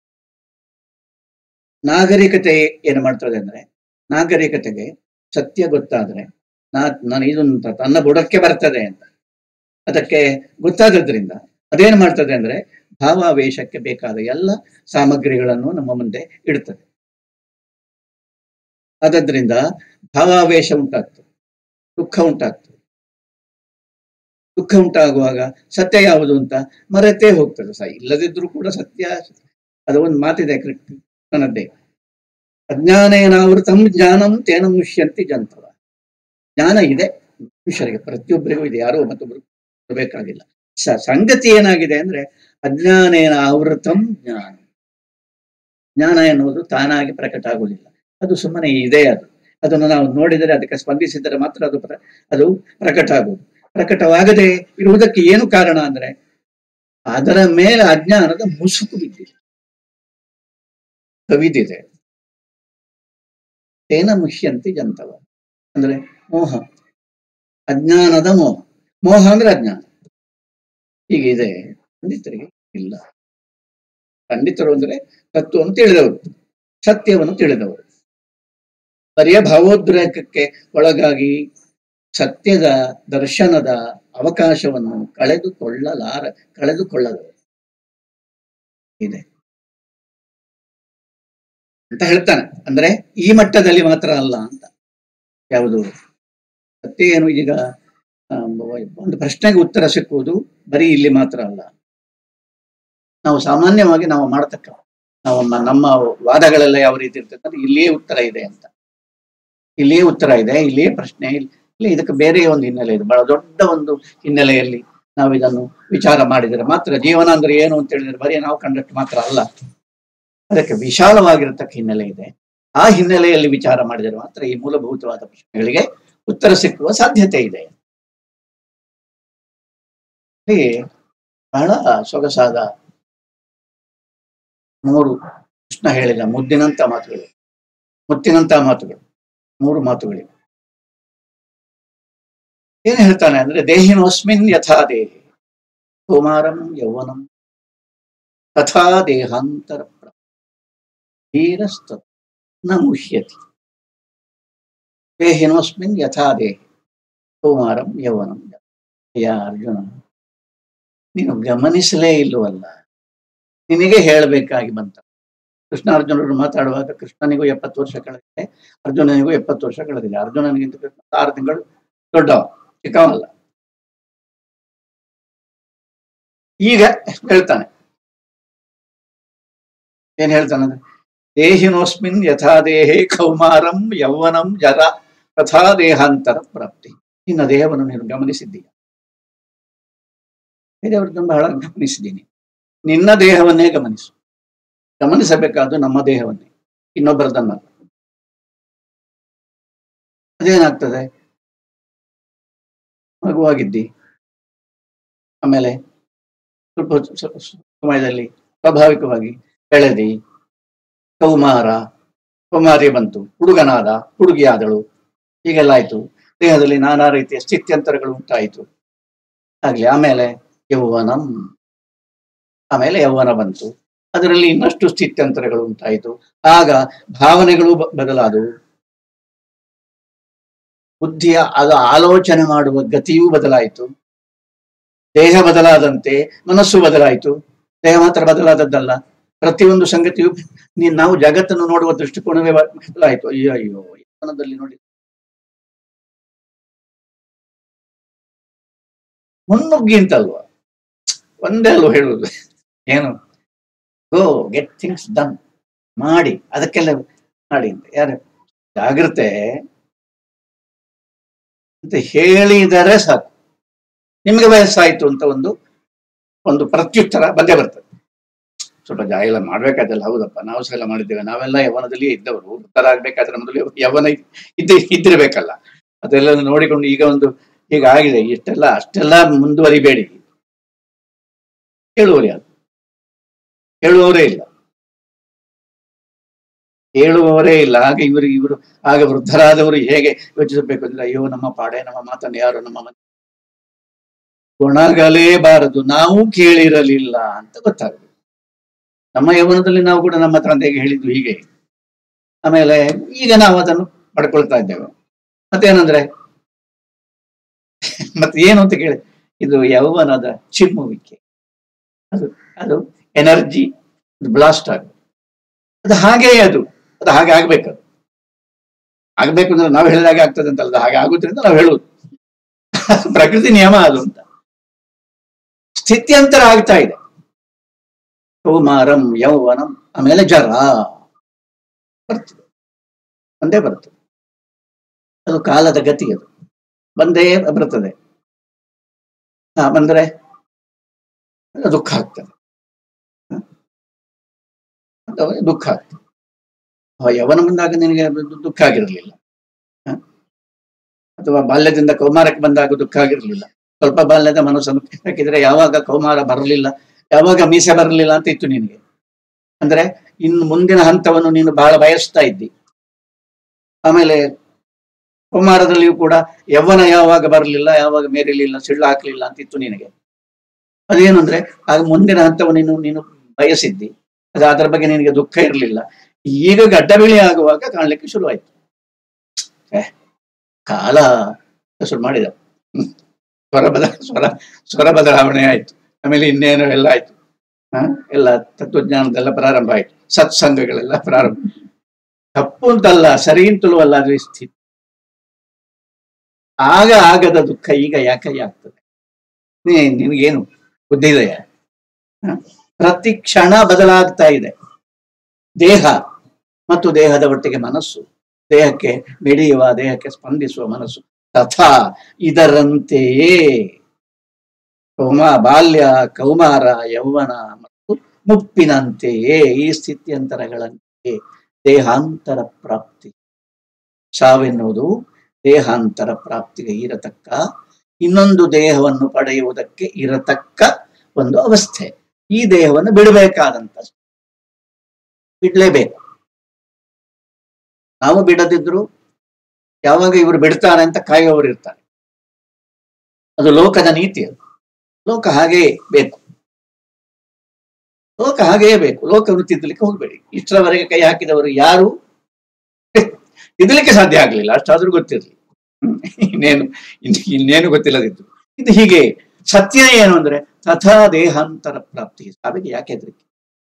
ನಾಗರಿಕತೆ ಏನು ಮಾಡ್ತದೆ ಅಂದ್ರೆ ನಾಗರಿಕತೆಗೆ ಸತ್ಯ ಗೊತ್ತಾದ್ರೆ ನಾ ನಾನು ಇದು ಅಂತ ತನ್ನ ಬುಡಕ್ಕೆ ಬರ್ತದೆ ಅಂತ ಅದಕ್ಕೆ ಗೊತ್ತಾದದ್ರಿಂದ ಅದೇನ್ ಮಾಡ್ತದೆ ಅಂದ್ರೆ ಭಾವಾವೇಶಕ್ಕೆ ಬೇಕಾದ ಎಲ್ಲ ಸಾಮಗ್ರಿಗಳನ್ನು ನಮ್ಮ ಮುಂದೆ ಇಡುತ್ತದೆ ಆದದ್ರಿಂದ ಭಾವಾವೇಶ ಉಂಟಾಗ್ತದೆ ದುಃಖ ಉಂಟಾಗ್ತದೆ ದುಃಖ ಉಂಟಾಗುವಾಗ ಸತ್ಯ ಯಾವುದು ಅಂತ ಮರೆತೇ ಹೋಗ್ತದೆ ಸಹ ಇಲ್ಲದಿದ್ರೂ ಕೂಡ ಸತ್ಯ ಅದು ಒಂದು ಮಾತಿದೆ ಕೃಷ್ಣನದ್ದೇ ಅಜ್ಞಾನೇನಾವೃತಂ ಜ್ಞಾನಂ ತೇನ ಮುಷ್ಯಂತಿ ಜಂತವ ಜ್ಞಾನ ಇದೆ ಮನುಷ್ಯರಿಗೆ ಪ್ರತಿಯೊಬ್ಬರಿಗೂ ಇದೆ ಯಾರೋ ಮತ್ತೊಬ್ಬರು ಬೇಕಾಗಿಲ್ಲ ಸ ಸಂಗತಿ ಏನಾಗಿದೆ ಅಂದ್ರೆ ಅಜ್ಞಾನೇನ ಆವೃತಂ ಜ್ಞಾನ ಜ್ಞಾನ ಎನ್ನುವುದು ತಾನಾಗಿ ಪ್ರಕಟ ಆಗುವುದಿಲ್ಲ ಅದು ಸುಮ್ಮನೆ ಇದೆ ಅದು ಅದನ್ನು ನಾವು ನೋಡಿದರೆ ಅದಕ್ಕೆ ಸ್ಪಂದಿಸಿದರೆ ಮಾತ್ರ ಅದು ಪ್ರ- ಅದು ಪ್ರಕಟ ಆಗುವುದು ಪ್ರಕಟವಾಗದೆ ಇರುವುದಕ್ಕೆ ಏನು ಕಾರಣ ಅಂದ್ರೆ ಅದರ ಮೇಲೆ ಅಜ್ಞಾನದ ಮುಸುಕು ಬಿದ್ದಿದೆ ಕವಿದಿದೆ ತೇನ ಮುಷ್ಯಂತಿ ಜಂತವ ಅಂದ್ರೆ ಮೋಹ ಅಜ್ಞಾನದ ಮೋಹ ಮೋಹ ಅಂದ್ರೆ ಅಜ್ಞಾನ ಹೀಗಿದೆ ಪಂಡಿತರಿಗೆ ಇಲ್ಲ ಪಂಡಿತರು ಅಂದ್ರೆ ತತ್ವವನ್ನು ತಿಳಿದವರು ಸತ್ಯವನ್ನು ತಿಳಿದವರು ಬರಿಯ ಭಾವೋದ್ರೇಕಕ್ಕೆ ಒಳಗಾಗಿ ಸತ್ಯದ ದರ್ಶನದ ಅವಕಾಶವನ್ನು ಕಳೆದುಕೊಳ್ಳಲಾರ ಕಳೆದುಕೊಳ್ಳದವರು ಇದೆ ಅಂತ ಹೇಳ್ತಾನೆ ಅಂದ್ರೆ ಈ ಮಟ್ಟದಲ್ಲಿ ಮಾತ್ರ ಅಲ್ಲ ಅಂತ ಯಾವುದು ಸತ್ಯ ಏನು ಈಗ ಆ, ಒಂದು ಪ್ರಶ್ನೆಗೆ ಉತ್ತರ ಸಿಕ್ಕುವುದು ಬರೀ ಇಲ್ಲಿ ಮಾತ್ರ ಅಲ್ಲ ನಾವು ಸಾಮಾನ್ಯವಾಗಿ ನಾವು ಮಾಡತಕ್ಕ ನಾವು ಮ- ನಮ್ಮ ವಾದಗಳೆಲ್ಲ ಯಾವ ರೀತಿ ಇರ್ತದೆ ಅಂದ್ರೆ ಇಲ್ಲಿಯೇ ಉತ್ತರ ಇದೆ ಅಂತ ಇಲ್ಲಿಯೇ ಉತ್ತರ ಇದೆ ಇಲ್ಲಿಯೇ ಪ್ರಶ್ನೆ ಇಲ್ಲಿ ಇಲ್ಲಿ ಇದಕ್ಕೆ ಬೇರೆ ಒಂದು ಹಿನ್ನೆಲೆ ಇದೆ ಬಹಳ ದೊಡ್ಡ ಒಂದು ಹಿನ್ನೆಲೆಯಲ್ಲಿ ನಾವು ಇದನ್ನು ವಿಚಾರ ಮಾಡಿದರೆ ಮಾತ್ರ ಜೀವನ ಅಂದ್ರೆ ಏನು ಅಂತ ಹೇಳಿದ್ರೆ ಬರೀ ನಾವು ಕಂಡಷ್ಟು ಮಾತ್ರ ಅಲ್ಲ ಅದಕ್ಕೆ ವಿಶಾಲವಾಗಿರತಕ್ಕ ಹಿನ್ನೆಲೆ ಇದೆ ಆ ಹಿನ್ನೆಲೆಯಲ್ಲಿ ವಿಚಾರ ಮಾಡಿದರೆ ಮಾತ್ರ ಈ ಮೂಲಭೂತವಾದ ಪ್ರಶ್ನೆಗಳಿಗೆ ಉತ್ತರ ಸಿಕ್ಕುವ ಸಾಧ್ಯತೆ ಇದೆ ಹೀಗೆ ಬಹಳ ಸೊಗಸಾದ ಮೂರು ಕೃಷ್ಣ ಹೇಳಿದ ಮುದ್ದಿನಂತ ಮಾತುಗಳು ಮುತ್ತಿನಂತ ಮಾತುಗಳು ಮೂರು ಮಾತುಗಳಿವೆ ಏನ್ ಹೇಳ್ತಾನೆ ಅಂದ್ರೆ ದೇಹಿನೋಸ್ಮಿನ್ ಯಥಾ ದೇಹಿ ಕುಮಾರಂ ಯೌವನಂ ತಥಾ ದೇಹಾಂತರ ಪ್ರ- ಧೀರಸ್ತ ನ ಮುಹ್ಯತಿ ದೇಹಿನೋಸ್ಮಿನ್ ಯಥಾ ದೇಹ ಕೌಮಾರಂ ಯೌವನಂ ಯಾ ಅರ್ಜುನ ನೀನು ಗಮನಿಸಲೇ ಇಲ್ಲವಲ್ಲ ನಿನಗೆ ಹೇಳಬೇಕಾಗಿ ಬಂತ ಕೃಷ್ಣ ಅರ್ಜುನರು ಮಾತಾಡುವಾಗ ಕೃಷ್ಣನಿಗೂ ಎಪ್ಪತ್ತು ವರ್ಷ ಕಳೆದಿದೆ ಅರ್ಜುನನಿಗೂ ಎಪ್ಪತ್ತು ವರ್ಷ ಕಳೆದಿದೆ ಅರ್ಜುನನಿಗಿಂತ ಕೃಷ್ಣ ಆರು ತಿಂಗಳು ದೊಡ್ಡವ ಚಿಕ್ಕವಲ್ಲ ಈಗ ಹೇಳ್ತಾನೆ ಏನ್ ಹೇಳ್ತಾನೆ ಅಂದ್ರೆ ದೇಹಿನೋಸ್ಮಿನ್ ಯಥಾ ದೇಹೇ ಕೌಮಾರಂ ಯೌವನಂ ಜರ ತಥಾ ದೇಹಾಂತರ ಪ್ರಾಪ್ತಿ ನಿನ್ನ ದೇಹವನ್ನು ನೀನು ಗಮನಿಸಿದ್ದೀಯ ಬೇರೆಯವ್ರದ್ದು ಬಹಳ ಗಮನಿಸಿದ್ದೀನಿ ನಿನ್ನ ದೇಹವನ್ನೇ ಗಮನಿಸು ಗಮನಿಸಬೇಕಾದ್ದು ನಮ್ಮ ದೇಹವನ್ನೇ ಇನ್ನೊಬ್ಬರದನ್ನಲ್ಲ ಅದೇನಾಗ್ತದೆ ಮಗುವಾಗಿದ್ದಿ ಆಮೇಲೆ ಸ್ವಲ್ಪ ಸ- ಸ- ಸಮಯದಲ್ಲಿ ಸ್ವಾಭಾವಿಕವಾಗಿ ಬೆಳೆದಿ ಕೌಮಾರ ಕೌಮಾರಿ ಬಂತು ಹುಡುಗನಾದ ಹುಡುಗಿಯಾದಳು ಹೀಗೆಲ್ಲ ಆಯ್ತು ದೇಹದಲ್ಲಿ ನಾನಾ ರೀತಿಯ ಸ್ಥಿತ್ಯಂತರಗಳು ಉಂಟಾಯಿತು ಆಗ್ಲಿ ಆಮೇಲೆ ಯೌವನಂ ಆಮೇಲೆ ಯೌವನ ಬಂತು ಅದರಲ್ಲಿ ಇನ್ನಷ್ಟು ಸ್ಥಿತ್ಯಂತರಗಳು ಉಂಟಾಯಿತು ಆಗ ಭಾವನೆಗಳು ಬ- ಬದಲಾದವು ಬುದ್ಧಿಯ ಅದು ಆಲೋಚನೆ ಮಾಡುವ ಗತಿಯೂ ಬದಲಾಯಿತು ದೇಹ ಬದಲಾದಂತೆ ಮನಸ್ಸು ಬದಲಾಯಿತು ದೇಹ ಮಾತ್ರ ಬದಲಾದದ್ದಲ್ಲ ಪ್ರತಿಯೊಂದು ಸಂಗತಿಯು ನೀ- ನಾವು ಜಗತ್ತನ್ನು ನೋಡುವ ದೃಷ್ಟಿಕೋನವೇ ಬ- ಬದಲಾಯಿತು ಅಯ್ಯೋ ಅಯ್ಯೋ ಯೌವನದಲ್ಲಿ ನೋಡಿ ಮುನ್ನುಗ್ಗಿ ಅಂತಲ್ವಾ ಒಂದೇ ಅಲ್ವ ಹೇಳುವುದು ಏನು ಗೋ ಗೆಟ್ ಥಿಂಗ್ಸ್ ಡನ್ ಮಾಡಿ ಅದಕ್ಕೆಲ್ಲ ಮಾಡಿ ಅಂತ ಯಾರು ಜಾಗ್ರತೆ ಅಂತ ಹೇಳಿದರೆ ಸಾಕು ನಿಮಗೆ ವಯಸ್ಸಾಯ್ತು ಅಂತ ಒಂದು ಒಂದು ಪ್ರತ್ಯುತ್ತರ ಬಂದೇ ಬರ್ತದೆ ಸ್ವಲ್ಪ ಜಾ ಎಲ್ಲ ಮಾಡ್ಬೇಕಾದಲ್ಲ ಹೌದಪ್ಪ ನಾವು ಸಹ ಎಲ್ಲ ಮಾಡಿದ್ದೇವೆ ನಾವೆಲ್ಲ ಯವನದಲ್ಲಿ ಇದ್ದವರು ವೃತ್ತರಾಗ್ಬೇಕಾದ್ರೆ ಮೊದಲು ಯವನ ಇದ್ದ ಇದ್ದಿರ್ಬೇಕಲ್ಲ ಅದೆಲ್ಲ ನೋಡಿಕೊಂಡು ಈಗ ಒಂದು ಹೀಗಾಗಿದೆ ಇಷ್ಟೆಲ್ಲ ಅಷ್ಟೆಲ್ಲ ಮುಂದುವರಿಬೇಡಿ ಹೇಳುವವರು ಯಾರು ಹೇಳುವವರೇ ಇಲ್ಲ ಹೇಳುವವರೇ ಇಲ್ಲ ಆಗ ಇವರು ಇವರು ಆಗ ವೃದ್ಧರಾದವರು ಹೇಗೆ ಯೋಚಿಸಬೇಕು ಅಂದ್ರೆ ಅಯ್ಯೋ ನಮ್ಮ ಪಾಡೆ ನಮ್ಮ ಮಾತನ್ನು ಯಾರು ನಮ್ಮ ಮನೆ ಗೊಣಗಲೇಬಾರದು ನಾವು ಕೇಳಿರಲಿಲ್ಲ ಅಂತ ಗೊತ್ತಾಗಬೇಕು ನಮ್ಮ ಯೌವನದಲ್ಲಿ ನಾವು ಕೂಡ ನಮ್ಮ ತಂದೆಗೆ ಹೇಳಿದ್ದು ಹೀಗೆ ಆಮೇಲೆ ಈಗ ನಾವು ಅದನ್ನು ಪಡ್ಕೊಳ್ತಾ ಇದ್ದೇವೆ ಮತ್ತೇನಂದ್ರೆ ಮತ್ತೆ ಏನು ಅಂತ ಕೇಳಿ ಇದು ಯೌವನದ ಚಿಮ್ಮುವಿಕೆ ಅದು ಅದು ಎನರ್ಜಿ ಬ್ಲಾಸ್ಟ್ ಆಗ ಅದು ಹಾಗೇ ಅದು ಅದು ಹಾಗೆ ಆಗ್ಬೇಕು ಅದು ಆಗ್ಬೇಕು ಅಂದ್ರೆ ನಾವು ಹೇಳಿದಾಗೆ ಆಗ್ತದೆ ಅಂತಲ್ಲ ಅದು ಹಾಗೆ ಆಗುದ್ರಿಂದ ನಾವು ಹೇಳುವುದು ಪ್ರಕೃತಿ ನಿಯಮ ಅದು ಅಂತ ಸ್ಥಿತ್ಯಂತರ ಆಗ್ತಾ ಇದೆ ಕೌಮಾರಂ ಯೌವನಂ ಆಮೇಲೆ ಜರ ಬರ್ತದೆ ಬಂದೇ ಬರ್ತದೆ ಅದು ಕಾಲದ ಗತಿ ಅದು ಬಂದೇ ಬರ್ತದೆ ಹಾ ಬಂದ್ರೆ ದುಃಖ ಆಗ್ತದೆ ಹ? ಅಥವಾ ದುಃಖ ಆಗ್ತದೆ ಆ ಯವನ ಬಂದಾಗ ನಿನಗೆ ದು- ದುಃಖ ಆಗಿರಲಿಲ್ಲ ಹ? ಅಥವಾ ಬಾಲ್ಯದಿಂದ ಕೌಮಾರಕ್ಕೆ ಬಂದಾಗ ದುಃಖ ಆಗಿರಲಿಲ್ಲ ಸ್ವಲ್ಪ ಬಾಲ್ಯದ ಮನಸ್ಸನ್ನು ಹಾಕಿದ್ರೆ ಯಾವಾಗ ಕೌಮಾರ ಬರಲಿಲ್ಲ ಯಾವಾಗ ಮೀಸೆ ಬರಲಿಲ್ಲ ಅಂತ ಇತ್ತು ನಿನಗೆ ಅಂದ್ರೆ ಇನ್ನು ಮುಂದಿನ ಹಂತವನ್ನು ನೀನು ಬಹಳ ಬಯಸ್ತಾ ಇದ್ದಿ ಆಮೇಲೆ ಕೌಮಾರದಲ್ಲಿಯೂ ಕೂಡ ಯವ್ವನ ಯಾವಾಗ ಬರಲಿಲ್ಲ ಯಾವಾಗ ಮೇರಿಲಿಲ್ಲ ಸಿಳ್ಳು ಹಾಕ್ಲಿಲ್ಲ ಅಂತ ಇತ್ತು ನಿನಗೆ ಅದೇನು ಅಂದ್ರೆ ಆಗ ಮುಂದಿನ ಹಂತವನ್ನು ನೀನು ನೀನು ಬಯಸಿದ್ದಿ ಅದು ಅದರ ಬಗ್ಗೆ ನಿನಗೆ ದುಃಖ ಇರಲಿಲ್ಲ ಈಗ ಗಡ್ಡಬಿಳಿ ಆಗುವಾಗ ಕಾಣ್ಲಿಕ್ಕೆ ಶುರುವಾಯ್ತು ಏ, ಕಾಲ ಶುರು ಮಾಡಿದ ಹ್ಮ್. ಸ್ವರ ಬದ ಸ್ವರ ಸ್ವರ ಬದಲಾವಣೆ ಆಯ್ತು ಆಮೇಲೆ ಇನ್ನೇನು ಎಲ್ಲ ಆಯ್ತು ಹ ಎಲ್ಲ ತತ್ವಜ್ಞಾನದೆಲ್ಲ ಪ್ರಾರಂಭ ಆಯ್ತು ಸತ್ಸಂಗಗಳೆಲ್ಲ ಪ್ರಾರಂಭ ತಪ್ಪು ಅಂತಲ್ಲ ಸರಿ ಅಂತಲೂ ಅಲ್ಲ ಅದು ಸ್ಥಿತಿ ಆಗ ಆಗದ ದುಃಖ ಈಗ ಯಾಕೆ ಆಗ್ತದೆ ನೀ ನಿನಗೇನು ಬುದ್ಧಿ ಇದೆಯಾ ಹ? ಪ್ರತಿ ಕ್ಷಣ ಬದಲಾಗ್ತಾ ಇದೆ ದೇಹ ಮತ್ತು ದೇಹದ ಒಟ್ಟಿಗೆ ಮನಸ್ಸು ದೇಹಕ್ಕೆ ಮಿಡಿಯುವ ದೇಹಕ್ಕೆ ಸ್ಪಂದಿಸುವ ಮನಸ್ಸು ತಥಾ ಇದರಂತೆಯೇ ಕೌಮ ಬಾಲ್ಯ ಕೌಮಾರ ಯೌವನ ಮತ್ತು ಮುಪ್ಪಿನಂತೆಯೇ ಈ ಸ್ಥಿತ್ಯಂತರಗಳಂತೆಯೇ ದೇಹಾಂತರ ಪ್ರಾಪ್ತಿ ಸಾವೆನ್ನುವುದು ದೇಹಾಂತರ ಪ್ರಾಪ್ತಿಗೆ ಇರತಕ್ಕ ಇನ್ನೊಂದು ದೇಹವನ್ನು ಪಡೆಯುವುದಕ್ಕೆ ಇರತಕ್ಕ ಒಂದು ಅವಸ್ಥೆ ಈ ದೇಹವನ್ನು ಬಿಡಬೇಕಾದಂತ ಬಿಡ್ಲೇಬೇಕು ನಾವು ಬಿಡದಿದ್ರು ಯಾವಾಗ ಇವರು ಬಿಡ್ತಾರೆ ಅಂತ ಕಾಯುವವರು ಇರ್ತಾರೆ ಅದು ಲೋಕದ ನೀತಿ ಅದು ಲೋಕ ಹಾಗೇ ಬೇಕು ಲೋಕ ಹಾಗೇ ಬೇಕು ಲೋಕವನ್ನು ತಿದ್ದಲಿಕ್ಕೆ ಹೋಗ್ಬೇಡಿ ಇಷ್ಟರವರೆಗೆ ಕೈ ಹಾಕಿದವರು ಯಾರು ತಿದ್ದಲಿಕ್ಕೆ ಸಾಧ್ಯ ಆಗ್ಲಿಲ್ಲ ಅಷ್ಟಾದ್ರೂ ಗೊತ್ತಿರಲಿ ಹ್ಮ್. ಇನ್ನೇನು ಇನ್- ಇನ್ನೇನು ಗೊತ್ತಿಲ್ಲದಿತ್ತು ಇದು ಹೀಗೆ ಸತ್ಯ ಏನು ಅಂದ್ರೆ ತಥಾ ದೇಹಾಂತರ ಪ್ರಾಪ್ತಿ ಸಾವಿಗೆ ಯಾಕೆ ಹೆದರಿಕೆ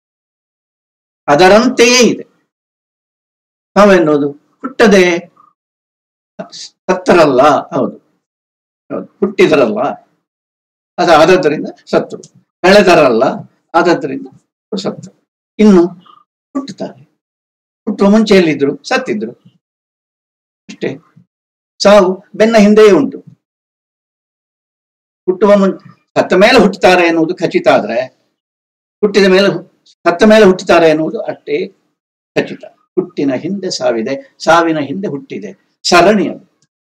ಅದರಂತೆಯೇ ಇದೆ ನಾವೆನ್ನೋದು ಹುಟ್ಟದೆ ಸತ್ತರಲ್ಲ ಹೌದು ಹೌದು ಹುಟ್ಟಿದರಲ್ಲ ಅದು ಆದದ್ದರಿಂದ ಸತ್ತರು ಬೆಳೆದರಲ್ಲ ಆದದ್ದರಿಂದ ಸತ್ತರು ಇನ್ನು ಹುಟ್ಟುತ್ತಾರೆ ಹುಟ್ಟುವ ಮುಂಚೆಯಲ್ಲಿದ್ರು ಸತ್ತಿದ್ರು ಅಷ್ಟೇ ಸಾವು ಬೆನ್ನ ಹಿಂದೆಯೇ ಉಂಟು ಹುಟ್ಟುವ ಮುನ್ ಸತ್ತ ಮೇಲೆ ಹುಟ್ಟುತ್ತಾರೆ ಎನ್ನುವುದು ಖಚಿತ ಆದ್ರೆ ಹುಟ್ಟಿದ ಮೇಲೆ ಸತ್ತ ಮೇಲೆ ಹುಟ್ಟುತ್ತಾರೆ ಎನ್ನುವುದು ಅಷ್ಟೇ ಖಚಿತ ಹುಟ್ಟಿನ ಹಿಂದೆ ಸಾವಿದೆ ಸಾವಿನ ಹಿಂದೆ ಹುಟ್ಟಿದೆ ಸರಣಿ ಅದು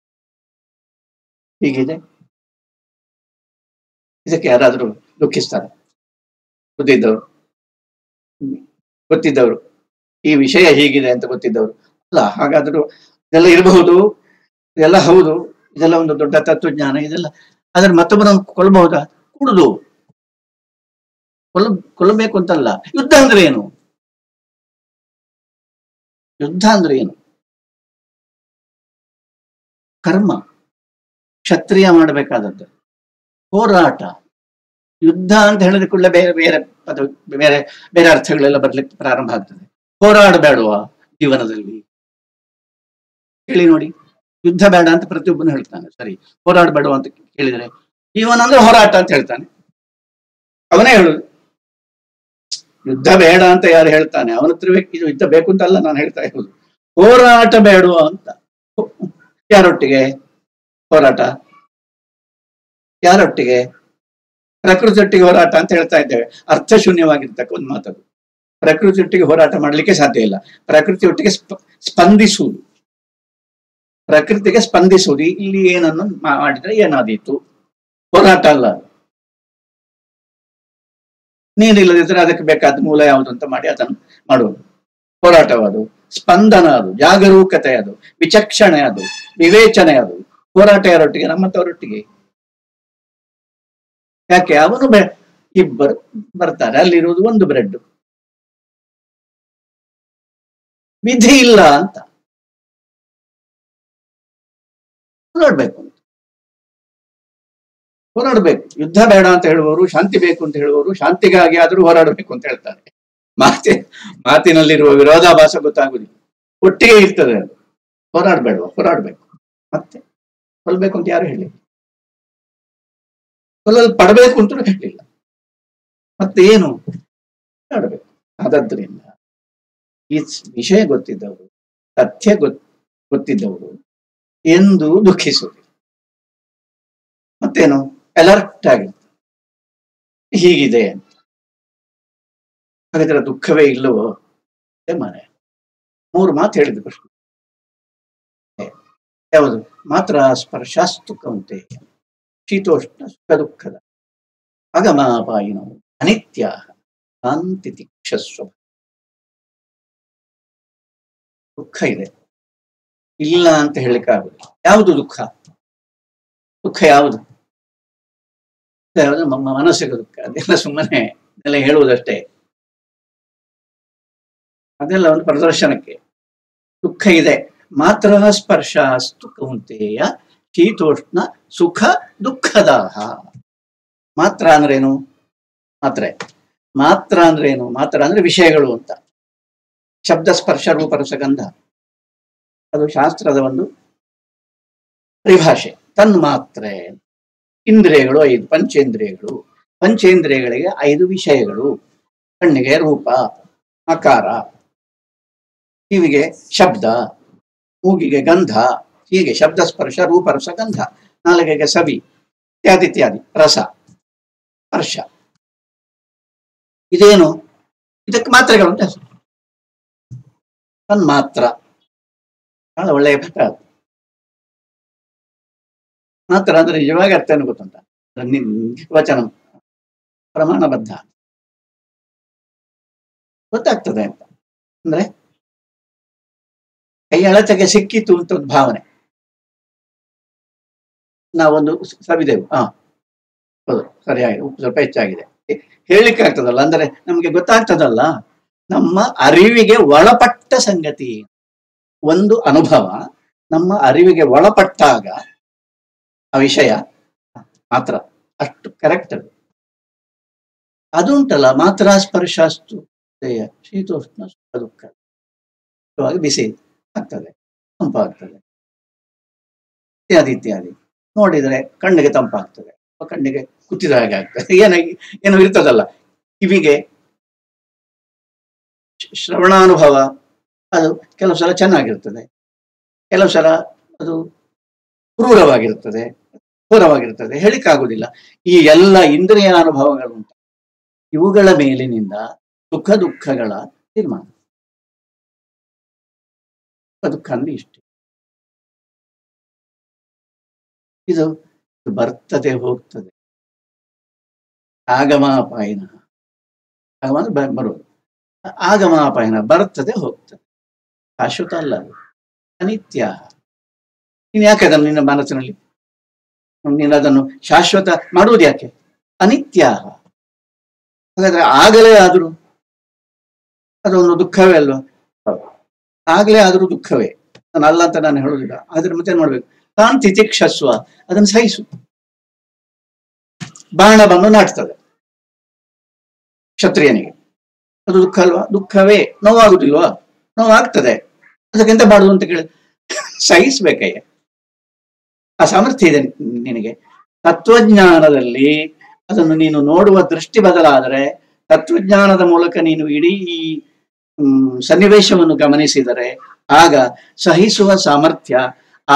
ಹೀಗಿದೆ ಇದಕ್ಕೆ ಯಾರಾದರೂ ದುಃಖಿಸ್ತಾರೆ ಗೊತ್ತಿದ್ದವರು ಗೊತ್ತಿದ್ದವರು ಈ ವಿಷಯ ಹೀಗಿದೆ ಅಂತ ಗೊತ್ತಿದ್ದವರು ಅಲ್ಲ ಹಾಗಾದರೂ ಇದೆಲ್ಲ ಇರಬಹುದು ಇದೆಲ್ಲ ಹೌದು ಇದೆಲ್ಲ ಒಂದು ದೊಡ್ಡ ತತ್ವಜ್ಞಾನ ಇದೆಲ್ಲ ಆದ್ರೆ ಮತ್ತೊಬ್ಬರನ್ನು ಕೊಲ್ಲಬಹುದಾ ಕುಡುದು ಕೊಲ್ಲ ಕೊಲ್ಲಬೇಕು ಅಂತಲ್ಲ ಯುದ್ಧ ಅಂದ್ರೆ ಏನು ಯುದ್ಧ ಅಂದ್ರೆ ಏನು ಕರ್ಮ ಕ್ಷತ್ರಿಯ ಮಾಡಬೇಕಾದದ್ದು ಹೋರಾಟ ಯುದ್ಧ ಅಂತ ಹೇಳಿದ ಕೂಡಲೇ ಬೇರೆ ಬೇರೆ ಪದ ಬೇರೆ ಬೇರೆ ಅರ್ಥಗಳೆಲ್ಲ ಬರ್ಲಿಕ್ಕೆ ಪ್ರಾರಂಭ ಆಗ್ತದೆ ಹೋರಾಡಬೇಡವಾ ಜೀವನದಲ್ಲಿ ಹೇಳಿ ನೋಡಿ ಯುದ್ಧ ಬೇಡ ಅಂತ ಪ್ರತಿಯೊಬ್ಬನು ಹೇಳ್ತಾನೆ ಸರಿ ಹೋರಾಡಬೇಡವಾ ಅಂತ ಕೇಳಿದ್ರೆ ಜೀವನ ಅಂದ್ರೆ ಹೋರಾಟ ಅಂತ ಹೇಳ್ತಾನೆ ಅವನೇ ಹೇಳುದು ಯುದ್ಧ ಬೇಡ ಅಂತ ಯಾರು ಹೇಳ್ತಾನೆ ಅವನ ಹತ್ರ ಬೇಕು- ಇದು ಯುದ್ಧ ಬೇಕು ಅಂತ ಅಲ್ಲ ನಾನು ಹೇಳ್ತಾ ಇರೋದು ಹೋರಾಟ ಬೇಡುವ ಅಂತ ಯಾರೊಟ್ಟಿಗೆ ಹೋರಾಟ ಯಾರೊಟ್ಟಿಗೆ ಪ್ರಕೃತಿಯೊಟ್ಟಿಗೆ ಹೋರಾಟ ಅಂತ ಹೇಳ್ತಾ ಇದ್ದೇವೆ ಅರ್ಥಶೂನ್ಯವಾಗಿರ್ತಕ್ಕ ಒಂದು ಮಾತದು ಪ್ರಕೃತಿಯೊಟ್ಟಿಗೆ ಹೋರಾಟ ಮಾಡಲಿಕ್ಕೆ ಸಾಧ್ಯ ಇಲ್ಲ ಪ್ರಕೃತಿಯೊಟ್ಟಿಗೆ ಸ್ಪ ಸ್ಪಂದಿಸುವುದು ಪ್ರಕೃತಿಗೆ ಸ್ಪಂದಿಸುವುದು ಇಲ್ಲಿ ಏನನ್ನು ಮಾ- ಮಾಡಿದ್ರೆ ಏನಾದೀತು ಹೋರಾಟ ಅಲ್ಲ ಅದು. ನೀರಿಲ್ಲದಿದ್ರೆ ಅದಕ್ಕೆ ಬೇಕಾದ ಮೂಲ ಯಾವುದು ಅಂತ ಮಾಡಿ ಅದನ್ನು ಮಾಡುವುದು ಹೋರಾಟವದು ಸ್ಪಂದನ ಅದು ಜಾಗರೂಕತೆ ಅದು ವಿಚಕ್ಷಣೆ ಅದು ವಿವೇಚನೆ ಅದು ಹೋರಾಟ ಯಾರೊಟ್ಟಿಗೆ ನಮ್ಮಂತವರೊಟ್ಟಿಗೆ ಯಾಕೆ ಅವನು ಬೆ ಇಬ್ಬರು ಬರ್ತಾರೆ ಅಲ್ಲಿರುವುದು ಒಂದು ಬ್ರೆಡ್ ವಿಧಿ ಇಲ್ಲ ಅಂತ ಹೋರಾಡ್ಬೇಕು ಅಂತ ಹೋರಾಡ್ಬೇಕು ಯುದ್ಧ ಬೇಡ ಅಂತ ಹೇಳುವವರು ಶಾಂತಿ ಬೇಕು ಅಂತ ಹೇಳುವವರು ಶಾಂತಿಗಾಗಿ ಆದ್ರೂ ಹೋರಾಡಬೇಕು ಅಂತ ಹೇಳ್ತಾರೆ ಮಾತಿ ಮಾತಿನಲ್ಲಿರುವ ವಿರೋಧಾಭಾಸ ಗೊತ್ತಾಗುದಿಲ್ಲ ಒಟ್ಟಿಗೆ ಇರ್ತದೆ ಅದು ಹೋರಾಡ್ಬೇಡವ ಹೋರಾಡ್ಬೇಕು ಮತ್ತೆ ಕೊಲ್ಬೇಕು ಅಂತ ಯಾರು ಹೇಳಿ ಕೊಲ್ಲಲು ಪಡಬೇಕು ಅಂತ ಹೇಳಿಲ್ಲ ಮತ್ತೆ ಏನು ಹೋರಾಡ್ಬೇಕು ಆದದ್ರಿಂದ ಈ ವಿಷಯ ಗೊತ್ತಿದ್ದವರು ತಥ್ಯ ಗೊತ್ ಗೊತ್ತಿದ್ದವರು ಎಂದು ದುಃಖಿಸುವುದಿಲ್ಲ ಮತ್ತೇನು ಅಲರ್ಟ್ ಆಗಿರ್ತಾರೆ ಹೀಗಿದೆ ಅಂತ ಹಾಗಾದ್ರೆ ದುಃಖವೇ ಇಲ್ಲವೋ ಅದೇ ಮನೆ ಮೂರು ಮಾತು ಹೇಳಿದ್ರು ಕೃಷ್ಣ ಯಾವುದು ಮಾತ್ರ ಸ್ಪರ್ಶಾಸ್ತು ಕೌಂತೆ ಶೀತೋಷ್ಣ ಸುಖ ದುಃಖದ ಅಗಮಾಪಾಯಿನವು ಅನಿತ್ಯ ಶಾಂತಿ ತಿಕ್ಷಸ್ವ ದುಃಖ ಇದೆ ಇಲ್ಲ ಅಂತ ಹೇಳಿಕ್ಕಾಗುದಿಲ್ಲ ಯಾವುದು ದುಃಖ ದುಃಖ ಯಾವುದು ಯಾವುದು ನಮ್ಮ ಮನಸ್ಸಿಗೆ ದುಃಖ ಅದೆಲ್ಲ ಸುಮ್ಮನೆ ಅದೆಲ್ಲ ಹೇಳುವುದಷ್ಟೇ ಅದೆಲ್ಲ ಒಂದು ಪ್ರದರ್ಶನಕ್ಕೆ ದುಃಖ ಇದೆ ಮಾತ್ರ ಸ್ಪರ್ಶ ಅಸ್ತು ಕೌಂತೆಯ ಶೀತೋಷ್ಣ ಸುಖ ದುಃಖದಾಹ ಮಾತ್ರ ಅಂದ್ರೇನು ಮಾತ್ರೆ ಮಾತ್ರ ಅಂದ್ರೇನು ಮಾತ್ರ ಅಂದ್ರೆ ವಿಷಯಗಳು ಅಂತ ಶಬ್ದ ಸ್ಪರ್ಶ ರೂಪ ರಸಗಂಧ ಅದು ಶಾಸ್ತ್ರದ ಒಂದು ಪರಿಭಾಷೆ ತನ್ಮಾತ್ರೆ ಇಂದ್ರಿಯಗಳು ಐದು ಪಂಚೇಂದ್ರಿಯಗಳು ಪಂಚೇಂದ್ರಿಯಗಳಿಗೆ ಐದು ವಿಷಯಗಳು ಕಣ್ಣಿಗೆ ರೂಪ ಆಕಾರ ಕಿವಿಗೆ ಶಬ್ದ ಮೂಗಿಗೆ ಗಂಧ ಹೀಗೆ ಶಬ್ದ ಸ್ಪರ್ಶ ರೂಪ ರಸ ಗಂಧ ನಾಲಿಗೆಗೆ ಸವಿ ಇತ್ಯಾದಿ ಇತ್ಯಾದಿ ರಸ ಸ್ಪರ್ಶ ಇದೇನು ಇದಕ್ಕೆ ಮಾತ್ರೆಗಳು ಅಂತ ಹೆಸರು ತನ್ಮಾತ್ರ ಬಹಳ ಒಳ್ಳೆಯ ಪದ ಅದು. ಮಾತ್ರ ಅಂದ್ರೆ ನಿಜವಾಗಿ ಅರ್ಥ ಏನು ಗೊತ್ತುಂಟ ಅದು ನಿ- ವಚನ ಪ್ರಮಾಣಬದ್ಧ ಗೊತ್ತಾಗ್ತದೆ ಅಂತ ಅಂದ್ರೆ ಕೈ ಅಳತೆಗೆ ಸಿಕ್ಕಿತು ಅಂತ ಒಂದು ಭಾವನೆ ನಾವೊಂದು ಸವಿದೆವು ಹಾ ಹೌದು ಸರಿಯಾಗಿದೆ ಉಪ್ಪು ಸ್ವಲ್ಪ ಹೆಚ್ಚಾಗಿದೆ ಹೇಳಲಿಕ್ಕೆ ಆಗ್ತದಲ್ಲ ಅಂದ್ರೆ ನಮ್ಗೆ ಗೊತ್ತಾಗ್ತದಲ್ಲ ನಮ್ಮ ಅರಿವಿಗೆ ಒಳಪಟ್ಟ ಸಂಗತಿ ಒಂದು ಅನುಭವ ನಮ್ಮ ಅರಿವಿಗೆ ಒಳಪಟ್ಟಾಗ ಆ ವಿಷಯ ಮಾತ್ರ ಅಷ್ಟು ಕರೆಕ್ಟ್ ಅದು ಅದುಂಟಲ್ಲ ಮಾತ್ರ ಸ್ಪರ್ಶಾಸ್ತು ದೇಯ, ಶೀತೋಷ್ಣ ಸುಖ ದುಃಖ ಇವಾಗ ಬಿಸಿ ಆಗ್ತದೆ ತಂಪಾಗ್ತದೆ ಇತ್ಯಾದಿ ಇತ್ಯಾದಿ ನೋಡಿದರೆ ಕಣ್ಣಿಗೆ ತಂಪಾಗ್ತದೆ ಅಥವಾ ಕಣ್ಣಿಗೆ ಕುತ್ತಿದ ಹಾಗೆ ಆಗ್ತದೆ ಏನೋ ಏನೋ ಇರ್ತದಲ್ಲ ಕಿವಿಗೆ ಶ- ಶ್ರವಣಾನುಭವ ಅದು ಕೆಲವು ಸಲ ಚೆನ್ನಾಗಿರ್ತದೆ ಕೆಲವು ಸಲ ಅದು ಕ್ರೂರವಾಗಿರುತ್ತದೆ ಕ್ರೂರವಾಗಿರುತ್ತದೆ ಹೇಳಿಕ್ಕಾಗುವುದಿಲ್ಲ ಈ ಎಲ್ಲ ಇಂದ್ರಿಯ ಅನುಭವಗಳುಂಟು ಇವುಗಳ ಮೇಲಿನಿಂದ ಸುಖ ದುಃಖಗಳ ತೀರ್ಮಾನ ಸುಖ ದುಃಖ ಅಂದ್ರೆ ಇಷ್ಟೇ ಇದು ಬರ್ತದೆ ಹೋಗ್ತದೆ ಆಗಮಾಪಾಯನ ಆಗಮ ಅಂದ್ರೆ ಬ- ಬರೋದು ಆಗಮಾಪಾಯನ ಬರ್ತದೆ ಹೋಗ್ತದೆ ಶಾಶ್ವತ ಅಲ್ಲ ಅದು ಅನಿತ್ಯ ನೀನು ಯಾಕೆ ಅದನ್ನು ನಿನ್ನ ಮನಸ್ಸಿನಲ್ಲಿ ನೀನು ಅದನ್ನು ಶಾಶ್ವತ ಮಾಡುವುದು ಯಾಕೆ ಅನಿತ್ಯ ಹಾಗಾದ್ರೆ ಆಗಲೇ ಆದರೂ ಅದೊಂದು ದುಃಖವೇ ಅಲ್ವಾ ಆಗ್ಲೇ ಆದರೂ ದುಃಖವೇ ನಾನು ಅಲ್ಲ ಅಂತ ನಾನು ಹೇಳುದಿಲ್ಲ ಆದ್ರೆ ಮತ್ತೆ ನೋಡ್ಬೇಕು ತಾನು ತಿತಿಕ್ಷಸ್ವ ಅದನ್ನು ಸಹಿಸು ಬಾಣ ಬಂದು ನಾಟ್ತದೆ ಕ್ಷತ್ರಿಯನಿಗೆ ಅದು ದುಃಖ ಅಲ್ವಾ ದುಃಖವೇ ನೋವಾಗುದಿಲ್ವಾ ನೋವಾಗ್ತದೆ ಅದಕ್ಕೆಂತ ಮಾಡುದು ಅಂತ ಕೇಳಿ ಸಹಿಸ್ಬೇಕಯ್ಯ ಆ ಸಾಮರ್ಥ್ಯ ಇದೆ ನಿನಗೆ ತತ್ವಜ್ಞಾನದಲ್ಲಿ ಅದನ್ನು ನೀನು ನೋಡುವ ದೃಷ್ಟಿ ಬದಲಾದರೆ ತತ್ವಜ್ಞಾನದ ಮೂಲಕ ನೀನು ಇಡೀ ಈ ಹ್ಮ್, ಸನ್ನಿವೇಶವನ್ನು ಗಮನಿಸಿದರೆ ಆಗ ಸಹಿಸುವ ಸಾಮರ್ಥ್ಯ ಆ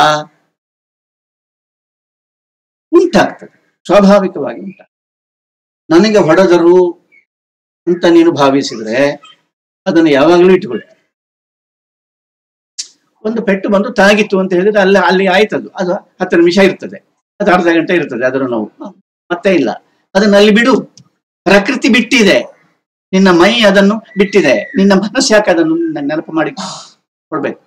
ಉಂಟಾಗ್ತದೆ ಸ್ವಾಭಾವಿಕವಾಗಿ ಉಂಟ ನನಗೆ ಹೊಡೆದರು ಅಂತ ನೀನು ಭಾವಿಸಿದ್ರೆ ಅದನ್ನು ಯಾವಾಗಲೂ ಇಟ್ಟುಕೊಳ್ಳಿ ಒಂದು ಪೆಟ್ಟು ಬಂದು ತಾಗಿತ್ತು ಅಂತ ಹೇಳಿದ್ರೆ ಅಲ್ಲಿ ಅಲ್ಲಿ ಆಯ್ತದು ಅದು ಹತ್ತು ನಿಮಿಷ ಇರ್ತದೆ ಅದು ಅರ್ಧ ಗಂಟೆ ಇರ್ತದೆ ಅದರ ನೋವು ಹ, ಮತ್ತೆ ಇಲ್ಲ ಅದನ್ನ ಅಲ್ಲಿ ಬಿಡು ಪ್ರಕೃತಿ ಬಿಟ್ಟಿದೆ ನಿನ್ನ ಮೈ ಅದನ್ನು ಬಿಟ್ಟಿದೆ ನಿನ್ನ ಮನಸ್ಸು ಯಾಕೆ ಅದನ್ನು ನ- ನೆನಪು ಮಾಡಿ ಕೊಡ್ಬೇಕು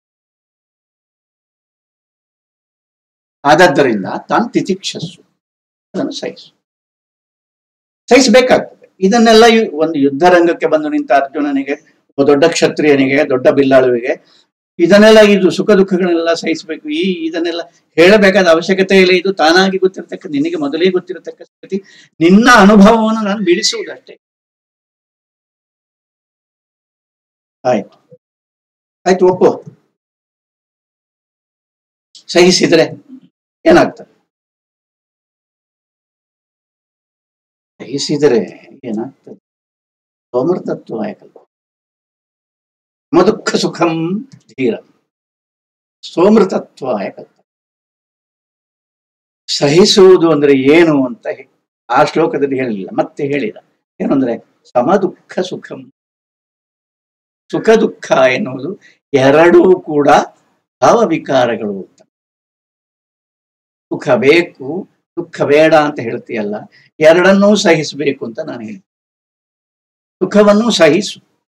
ಆದದ್ದರಿಂದ ತಾನು ತಿತಿಕ್ಷಸ್ಸು ಅದನ್ನು ಸಹಿಸು ಸಹಿಸಬೇಕಾಗ್ತದೆ ಇದನ್ನೆಲ್ಲ ಯು- ಒಂದು ಯುದ್ಧ ರಂಗಕ್ಕೆ ಬಂದು ನಿಂತ ಅರ್ಜುನನಿಗೆ ಒಬ್ಬ ದೊಡ್ಡ ಕ್ಷತ್ರಿಯನಿಗೆ ದೊಡ್ಡ ಬಿಲ್ಲಾಳುವಿಗೆ ಇದನ್ನೆಲ್ಲ ಇದು ಸುಖ ದುಃಖಗಳನ್ನೆಲ್ಲ ಸಹಿಸಬೇಕು ಈ ಇದನ್ನೆಲ್ಲ ಹೇಳಬೇಕಾದ ಅವಶ್ಯಕತೆ ಇಲ್ಲ ಇದು ತಾನಾಗಿ ಗೊತ್ತಿರತಕ್ಕ ನಿನಗೆ ಮೊದಲೇ ಗೊತ್ತಿರತಕ್ಕ ಸ್ಥಿತಿ ನಿನ್ನ ಅನುಭವವನ್ನು ನಾನು ಬಿಡಿಸುವುದಷ್ಟೇ ಆಯ್ತು ಆಯ್ತು ಒಪ್ಪು ಸಹಿಸಿದ್ರೆ ಏನಾಗ್ತದೆ ಸಹಿಸಿದರೆ ಏನಾಗ್ತದೆ ಸೋಮೃತತ್ವ ಯಾಕಲ್ಲ ಮದುಃಖ ಸುಖಂ ಧೀರ ಸೋಮೃತತ್ವ ಯಾಕಲ್ಲ ಸಹಿಸುವುದು ಅಂದ್ರೆ ಏನು ಅಂತ ಹೇ- ಆ ಶ್ಲೋಕದಲ್ಲಿ ಹೇಳಿಲ್ಲ ಮತ್ತೆ ಹೇಳಿದ ಏನು ಅಂದ್ರೆ ಸಮದುಃಖ ಸುಖಂ ಸುಖ ದುಃಖ ಎನ್ನುವುದು ಎರಡೂ ಕೂಡ ಭಾವವಿಕಾರಗಳು ಅಂತ ಸುಖ ಬೇಕು ದುಃಖ ಬೇಡ ಅಂತ ಹೇಳ್ತೀಯಲ್ಲ ಎರಡನ್ನೂ ಸಹಿಸಬೇಕು ಅಂತ ನಾನು ಹೇಳಿ ಸುಖವನ್ನು ಸಹಿಸು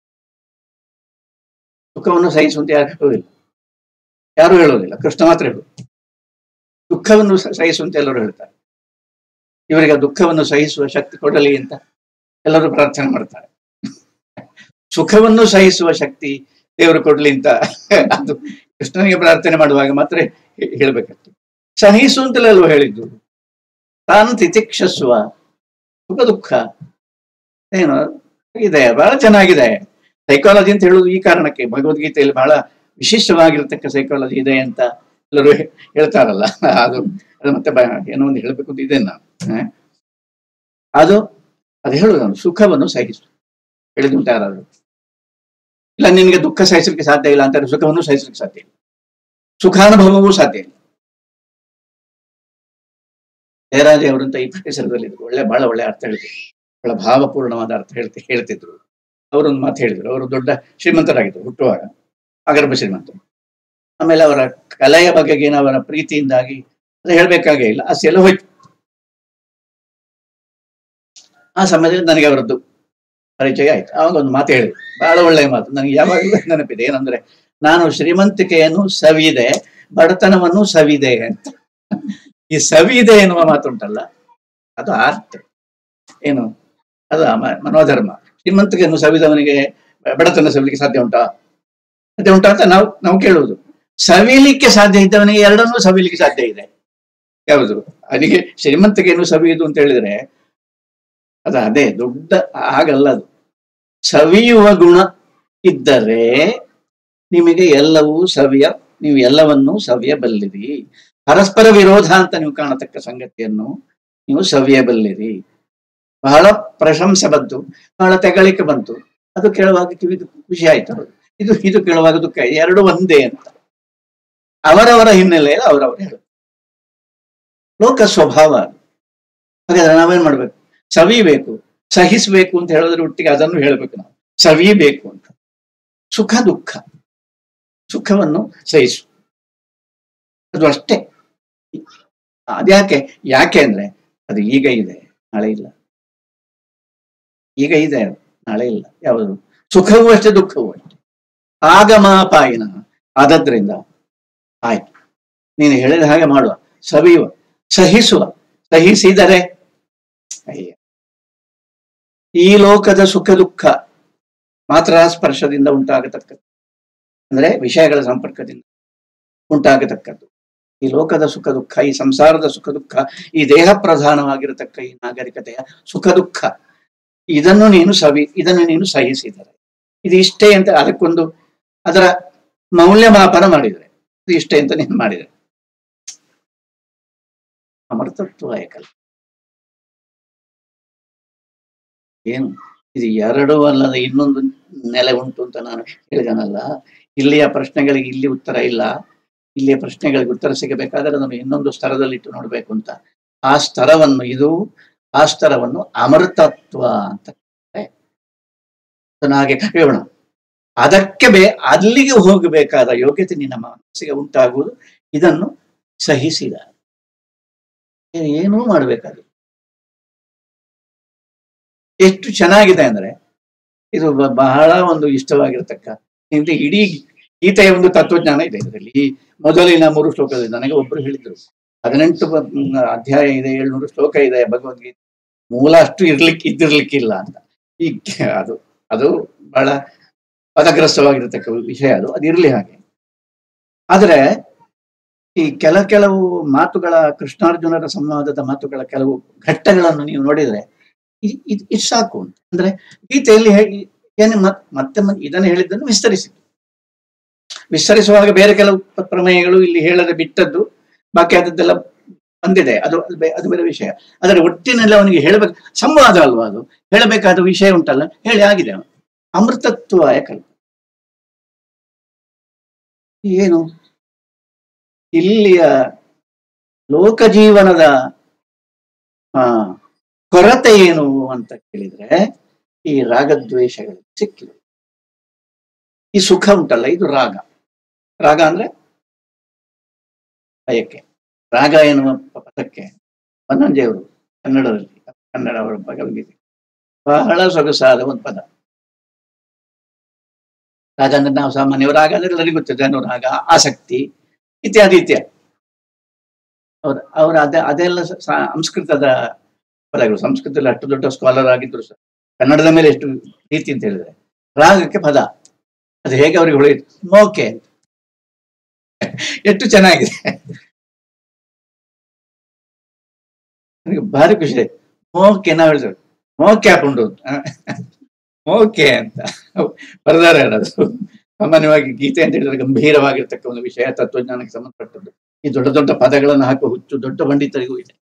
ಸುಖವನ್ನು ಸಹಿಸು ಅಂತ ಯಾರು ಹೇಳೋದಿಲ್ಲ ಯಾರು ಹೇಳೋದಿಲ್ಲ ಕೃಷ್ಣ ಮಾತ್ರ ಹೇಳು ದುಃಖವನ್ನು ಸ- ಸಹಿಸು ಅಂತ ಎಲ್ಲರೂ ಹೇಳ್ತಾರೆ ಇವರಿಗೆ ಆ ದುಃಖವನ್ನು ಸಹಿಸುವ ಶಕ್ತಿ ಕೊಡಲಿ ಅಂತ ಎಲ್ಲರೂ ಪ್ರಾರ್ಥನೆ ಮಾಡ್ತಾರೆ ಸುಖವನ್ನು ಸಹಿಸುವ ಶಕ್ತಿ ದೇವರು ಕೊಡ್ಲಿ ಅಂತ ಅದು ಕೃಷ್ಣನಿಗೆ ಪ್ರಾರ್ಥನೆ ಮಾಡುವಾಗ ಮಾತ್ರ ಹೇ- ಹೇಳ್ಬೇಕಾಗ್ತದೆ ಸಹಿಸು ಅಂತಲೇ ಅಲ್ವಾ ಹೇಳಿದ್ದು ತಾನು ತಿತಿಕ್ಷಸ್ವ ಸುಖ ದುಃಖ ಏನು ಇದೆ ಬಹಳ ಚೆನ್ನಾಗಿದೆ ಸೈಕಾಲಜಿ ಅಂತ ಹೇಳುದು ಈ ಕಾರಣಕ್ಕೆ ಭಗವದ್ಗೀತೆಯಲ್ಲಿ ಬಹಳ ವಿಶಿಷ್ಟವಾಗಿರ್ತಕ್ಕ ಸೈಕಾಲಜಿ ಇದೆ ಅಂತ ಎಲ್ಲರೂ ಹೇ- ಹೇಳ್ತಾರಲ್ಲ ಅದು ಅದು ಮತ್ತೆ ಬ- ಏನೋ ಒಂದು ಹೇಳ್ಬೇಕು ಅಂತ ಇದೆ ನಾನು ಹ? ಅದು ಅದು ಹೇಳುದು ನಾನು ಸುಖವನ್ನು ಸಹಿಸು ಹೇಳಿದುಂಟು ಯಾರಾದ್ರು ಇಲ್ಲ ನಿನಗೆ ದುಃಖ ಸಹಿಸಲಿಕ್ಕೆ ಸಾಧ್ಯ ಇಲ್ಲ ಅಂತಾರೆ ಸುಖವನ್ನು ಸಹಿಸಲಿಕ್ಕೆ ಸಾಧ್ಯ ಇಲ್ಲ ಸುಖಾನುಭವವೂ ಸಾಧ್ಯ ಇಲ್ಲ ಜಯರಾಜ ಅವರಂತ ಈ ಪರಿಸರದಲ್ಲಿ ಇದ್ರು. ಒಳ್ಳೆ ಬಹಳ ಒಳ್ಳೆ ಅರ್ಥ ಹೇಳ್ತಿದ್ರು ಬಹಳ ಭಾವಪೂರ್ಣವಾದ ಅರ್ಥ ಹೇಳ್ತಿ ಹೇಳ್ತಿದ್ರು ಅವರೊಂದು ಮಾತು ಹೇಳಿದ್ರು ಅವರು ದೊಡ್ಡ ಶ್ರೀಮಂತರಾಗಿದ್ದರು ಹುಟ್ಟುವಾಗ ಅಗರ್ಭ ಶ್ರೀಮಂತರು ಆಮೇಲೆ ಅವರ ಕಲೆಯ ಬಗೆಗಿನ ಅವರ ಪ್ರೀತಿಯಿಂದಾಗಿ ಅದು ಹೇಳ್ಬೇಕಾಗೇ ಇಲ್ಲ ಆ ಸೆಲೆ ಹೋಯ್ತು ಆ ಸಮಯದಲ್ಲಿ ನನಗೆ ಅವರದ್ದು ಪರಿಚಯ ಆಯ್ತು ಆವಾಗ ಒಂದು ಮಾತು ಹೇಳಿದ್ರು ಬಹಳ ಒಳ್ಳೆಯ ಮಾತು ನನಗೆ ಯಾವಾಗಲೂ ನೆನಪಿದೆ ಏನಂದ್ರೆ ನಾನು ಶ್ರೀಮಂತಿಕೆಯನ್ನು ಸವಿದೆ ಬಡತನವನ್ನು ಸವಿದೆ ಅಂತ ಈ ಸವಿದೆ ಎನ್ನುವ ಮಾತುಂಟಲ್ಲ ಅದು ಆರ್ಟ್ ಏನು ಅಲ್ಲ ಮ- ಮನೋಧರ್ಮ ಶ್ರೀಮಂತಿಕೆಯನ್ನು ಸವಿದವನಿಗೆ ಬಡತನ ಸವಿಲಿಕ್ಕೆ ಸಾಧ್ಯ ಉಂಟಾ ಸಾಧ್ಯ ಉಂಟಾ ಅಂತ ನಾವು ನಾವು ಕೇಳುವುದು ಸವಿಲಿಕ್ಕೆ ಸಾಧ್ಯ ಇದ್ದವನಿಗೆ ಎರಡನ್ನೂ ಸವಿಲಿಕ್ಕೆ ಸಾಧ್ಯ ಇದೆ ಯಾವುದು ಅದಕ್ಕೆ ಶ್ರೀಮಂತಿಕೆಯನ್ನು ಸವಿಯುವುದು ಅಂತ ಹೇಳಿದ್ರೆ ಅದ ಅದೇ ದೊಡ್ಡ ಹಾಗಲ್ಲ ಅದು ಸವಿಯುವ ಗುಣ ಇದ್ದರೆ ನಿಮಗೆ ಎಲ್ಲವೂ ಸವಿಯ ನೀವು ಎಲ್ಲವನ್ನೂ ಸವಿಯಬಲ್ಲಿರಿ ಪರಸ್ಪರ ವಿರೋಧ ಅಂತ ನೀವು ಕಾಣತಕ್ಕ ಸಂಗತಿಯನ್ನು ನೀವು ಸವಿಯಬಲ್ಲಿರಿ ಬಹಳ ಪ್ರಶಂಸೆ ಬಂತು ಬಹಳ ತೆಗಳಿಕೆ ಬಂತು ಅದು ಕೇಳುವಾಗ ಕಿವಿದು ಖುಷಿ ಆಯ್ತು ಅವ್ರಿಗೆ. ಇದು ಇದು ಕೇಳುವಾಗ ದುಃಖ ಆಯ್ತು. ಎರಡು ಒಂದೇ ಅಂತ ಅವರವರ ಹಿನ್ನೆಲೆಯಲ್ಲಿ ಅವರವರು ಹೇಳು ಲೋಕ ಸ್ವಭಾವ ಅದು. ಹಾಗಾದ್ರೆ ನಾವೇನ್ ಮಾಡ್ಬೇಕು ಸವಿಬೇಕು ಸಹಿಸಬೇಕು ಅಂತ ಹೇಳೋದ್ರ ಒಟ್ಟಿಗೆ ಅದನ್ನು ಹೇಳಬೇಕು ನಾವು ಸವಿಬೇಕು ಅಂತ ಸುಖ ದುಃಖ ಸುಖವನ್ನು ಸಹಿಸು ಅದು ಅಷ್ಟೇ ಅದ್ಯಾಕೆ ಯಾಕೆ ಅಂದ್ರೆ ಅದು ಈಗ ಇದೆ ನಾಳೆ ಇಲ್ಲ ಈಗ ಇದೆ ನಾಳೆ ಇಲ್ಲ ಯಾವುದು ಸುಖವೂ ಅಷ್ಟೇ ದುಃಖವೂ ಅಷ್ಟೇ ಆಗಮಾಪಾಯಿನ ಆದದ್ರಿಂದ ಆಯ್ತು ನೀನು ಹೇಳಿದ ಹಾಗೆ ಮಾಡುವ ಸವಿಯುವ ಸಹಿಸುವ ಸಹಿಸಿದರೆ ಅಯ್ಯ ಈ ಲೋಕದ ಸುಖ ದುಃಖ ಮಾತ್ರ ಸ್ಪರ್ಶದಿಂದ ಉಂಟಾಗತಕ್ಕದ್ದು ಅಂದ್ರೆ ವಿಷಯಗಳ ಸಂಪರ್ಕದಿಂದ ಉಂಟಾಗತಕ್ಕದ್ದು ಈ ಲೋಕದ ಸುಖ ದುಃಖ ಈ ಸಂಸಾರದ ಸುಖ ದುಃಖ ಈ ದೇಹ ಪ್ರಧಾನವಾಗಿರತಕ್ಕ ಈ ನಾಗರಿಕತೆಯ ಸುಖ ದುಃಖ ಇದನ್ನು ನೀನು ಸವಿ ಇದನ್ನು ನೀನು ಸಹಿಸಿದರೆ ಇದು ಇಷ್ಟೇ ಅಂತ ಅದಕ್ಕೊಂದು ಅದರ ಮೌಲ್ಯಮಾಪನ ಮಾಡಿದರೆ ಇದು ಇಷ್ಟೇ ಅಂತ ನೀನು ಮಾಡಿದರೆ ಅಮೃತತ್ವ ಏಕಲ್ಲ ಏನು ಇದು ಎರಡು ಅಲ್ಲದ ಇನ್ನೊಂದು ನೆಲೆ ಉಂಟು ಅಂತ ನಾನು ಹೇಳಿದನಲ್ಲ ಇಲ್ಲಿಯ ಪ್ರಶ್ನೆಗಳಿಗೆ ಇಲ್ಲಿ ಉತ್ತರ ಇಲ್ಲ ಇಲ್ಲಿಯ ಪ್ರಶ್ನೆಗಳಿಗೆ ಉತ್ತರ ಸಿಗಬೇಕಾದರೆ ಅದನ್ನು ಇನ್ನೊಂದು ಸ್ತರದಲ್ಲಿಟ್ಟು ನೋಡ್ಬೇಕು ಅಂತ ಆ ಸ್ತರವನ್ನು ಇದು ಆ ಸ್ತರವನ್ನು ಅಮೃತತ್ವ ಅಂತ ಕರೀತಾರೆ. ಅದನ್ನ ಹಾಗೆ ಕರೆಯೋಣ ಅದಕ್ಕೆ ಬೇ ಅಲ್ಲಿಗೆ ಹೋಗಬೇಕಾದ ಯೋಗ್ಯತೆ ನಿನ್ನ ಮನಸ್ಸಿಗೆ ಉಂಟಾಗುವುದು ಇದನ್ನು ಸಹಿಸಿದ ಏನೂ ಮಾಡಬೇಕಾಗಿಲ್ಲ ಎಷ್ಟು ಚೆನ್ನಾಗಿದೆ ಅಂದ್ರೆ ಇದು ಬ- ಬಹಳ ಒಂದು ಇಷ್ಟವಾಗಿರತಕ್ಕ ಇದು ಇಡೀ ಗೀತೆಯ ಒಂದು ತತ್ವಜ್ಞಾನ ಇದೆ ಇದರಲ್ಲಿ ಈ ಮೊದಲಿನ ಮೂರು ಶ್ಲೋಕದಲ್ಲಿ ನನಗೆ ಒಬ್ರು ಹೇಳಿದ್ರು ಹದಿನೆಂಟು ಬ- ಮ್, ಅಧ್ಯಾಯ ಇದೆ ಏಳ್ನೂರು ಶ್ಲೋಕ ಇದೆ ಭಗವದ್ಗೀತೆ ಮೂಲ ಅಷ್ಟು ಇರ್ಲಿಕ್ಕೆ ಇದ್ದಿರ್ಲಿಕ್ಕಿಲ್ಲ ಅಂತ ಈ ಅದು ಅದು ಬಹಳ ಪದಗ್ರಸ್ತವಾಗಿರತಕ್ಕ ವಿಷಯ ಅದು ಅದಿರ್ಲಿ ಹಾಗೆ ಆದ್ರೆ ಈ ಕೆಲ ಕೆಲವು ಮಾತುಗಳ ಕೃಷ್ಣಾರ್ಜುನರ ಸಂವಾದದ ಮಾತುಗಳ ಕೆಲವು ಘಟ್ಟಗಳನ್ನು ನೀವು ನೋಡಿದ್ರೆ ಇ- ಇದ್- ಇದು ಸಾಕು ಅಂತ ಅಂದ್ರೆ ಗೀತೆಯಲ್ಲಿ ಹೇಗೆ ಏನು ಮತ್- ಮತ್ತೆ ಮ- ಇದನ್ನು ಹೇಳಿದ್ದನ್ನು ವಿಸ್ತರಿಸಿದ್ದು ವಿಸ್ತರಿಸುವಾಗ ಬೇರೆ ಕೆಲವು ಪ- ಪ್ರಮೇಯಗಳು ಇಲ್ಲಿ ಹೇಳದೆ ಬಿಟ್ಟದ್ದು ಬಾಕಿ ಆದದ್ದೆಲ್ಲ ಬಂದಿದೆ ಅದು ಅದು ಬೇ- ಅದು ಬೇರೆ ವಿಷಯ ಆದರೆ ಒಟ್ಟಿನಲ್ಲಿ ಅವನಿಗೆ ಹೇಳಬೇಕು ಸಂವಾದ ಅಲ್ವಾ ಅದು ಹೇಳಬೇಕಾದ ವಿಷಯ ಉಂಟಲ್ಲ ಹೇಳಿ ಆಗಿದೆ ಅವನು. ಅಮೃತತ್ವ ಯಾಕಲ್ಲ ಏನು ಇಲ್ಲಿಯ ಲೋಕಜೀವನದ ಆ ಕೊರತೆ ಏನು ಅಂತ ಕೇಳಿದ್ರೆ ಈ ರಾಗದ್ವೇಷಗಳು ಸಿಕ್ಕಿದೆ ಈ ಸುಖ ಉಂಟಲ್ಲ ಇದು ರಾಗ ರಾಗ ಅಂದ್ರೆ ಭಯಕ್ಕೆ ರಾಗ ಎನ್ನುವ ಪದಕ್ಕೆ ಬನ್ನಂಜೆಯವರು ಕನ್ನಡದಲ್ಲಿ ಕನ್ನಡ ಅವರ ಭಗವದ್ಗೀತೆ ಬಹಳ ಸೊಗಸಾದ ಒಂದು ಪದ ರಾಗ ಅಂದ್ರೆ ನಾವು ಸಾಮಾನ್ಯ ರಾಗ ಅಂದ್ರೆ ಎಲ್ಲರಿಗೂ ಗೊತ್ತಿದೆ ಅನ್ನೋ ರಾಗ ಆಸಕ್ತಿ ಇತ್ಯಾದಿ ಇತ್ಯಾದಿ ಅವ್ರ ಅವ್ರ ಅದ ಅದೆಲ್ಲ ಸ- ಸ- ಸಂಸ್ಕೃತದ ಪದಗಳು ಸಂಸ್ಕೃತದಲ್ಲಿ ಅಷ್ಟು ದೊಡ್ಡ ಸ್ಕಾಲರ್ ಆಗಿದ್ರು ಸರ್ ಕನ್ನಡದ ಮೇಲೆ ಎಷ್ಟು ಪ್ರೀತಿ ಅಂತ ಹೇಳಿದ್ರೆ ರಾಗಕ್ಕೆ ಪದ ಅದು ಹೇಗೆ ಅವ್ರಿಗೆ ಹೊಳೆಯಿತು ಮೋಕೆ ಅಂತ ಎಷ್ಟು ಚೆನ್ನಾಗಿದೆ ನನಗೆ ಭಾರಿ ಖುಷಿ ಆಯ್ತು ಮೋಕೆ ನಾವು ಹೇಳ್ತೇವೆ ಮೋಕೆ ಹಾಕೊಂಡು ಮೋಕೆ ಅಂತ ಬರದಾರ ಅದು ಸಾಮಾನ್ಯವಾಗಿ ಗೀತೆ ಅಂತ ಹೇಳಿದ್ರೆ ಗಂಭೀರವಾಗಿರ್ತಕ್ಕ ಒಂದು ವಿಷಯ ತತ್ವಜ್ಞಾನಕ್ಕೆ ಸಂಬಂಧಪಟ್ಟದ್ದು ಈ ದೊಡ್ಡ ದೊಡ್ಡ ಪದಗಳನ್ನು ಹಾಕುವ ಹುಚ್ಚು ದೊಡ್ಡ ಪಂಡಿತರಿಗೂ ಇದೆ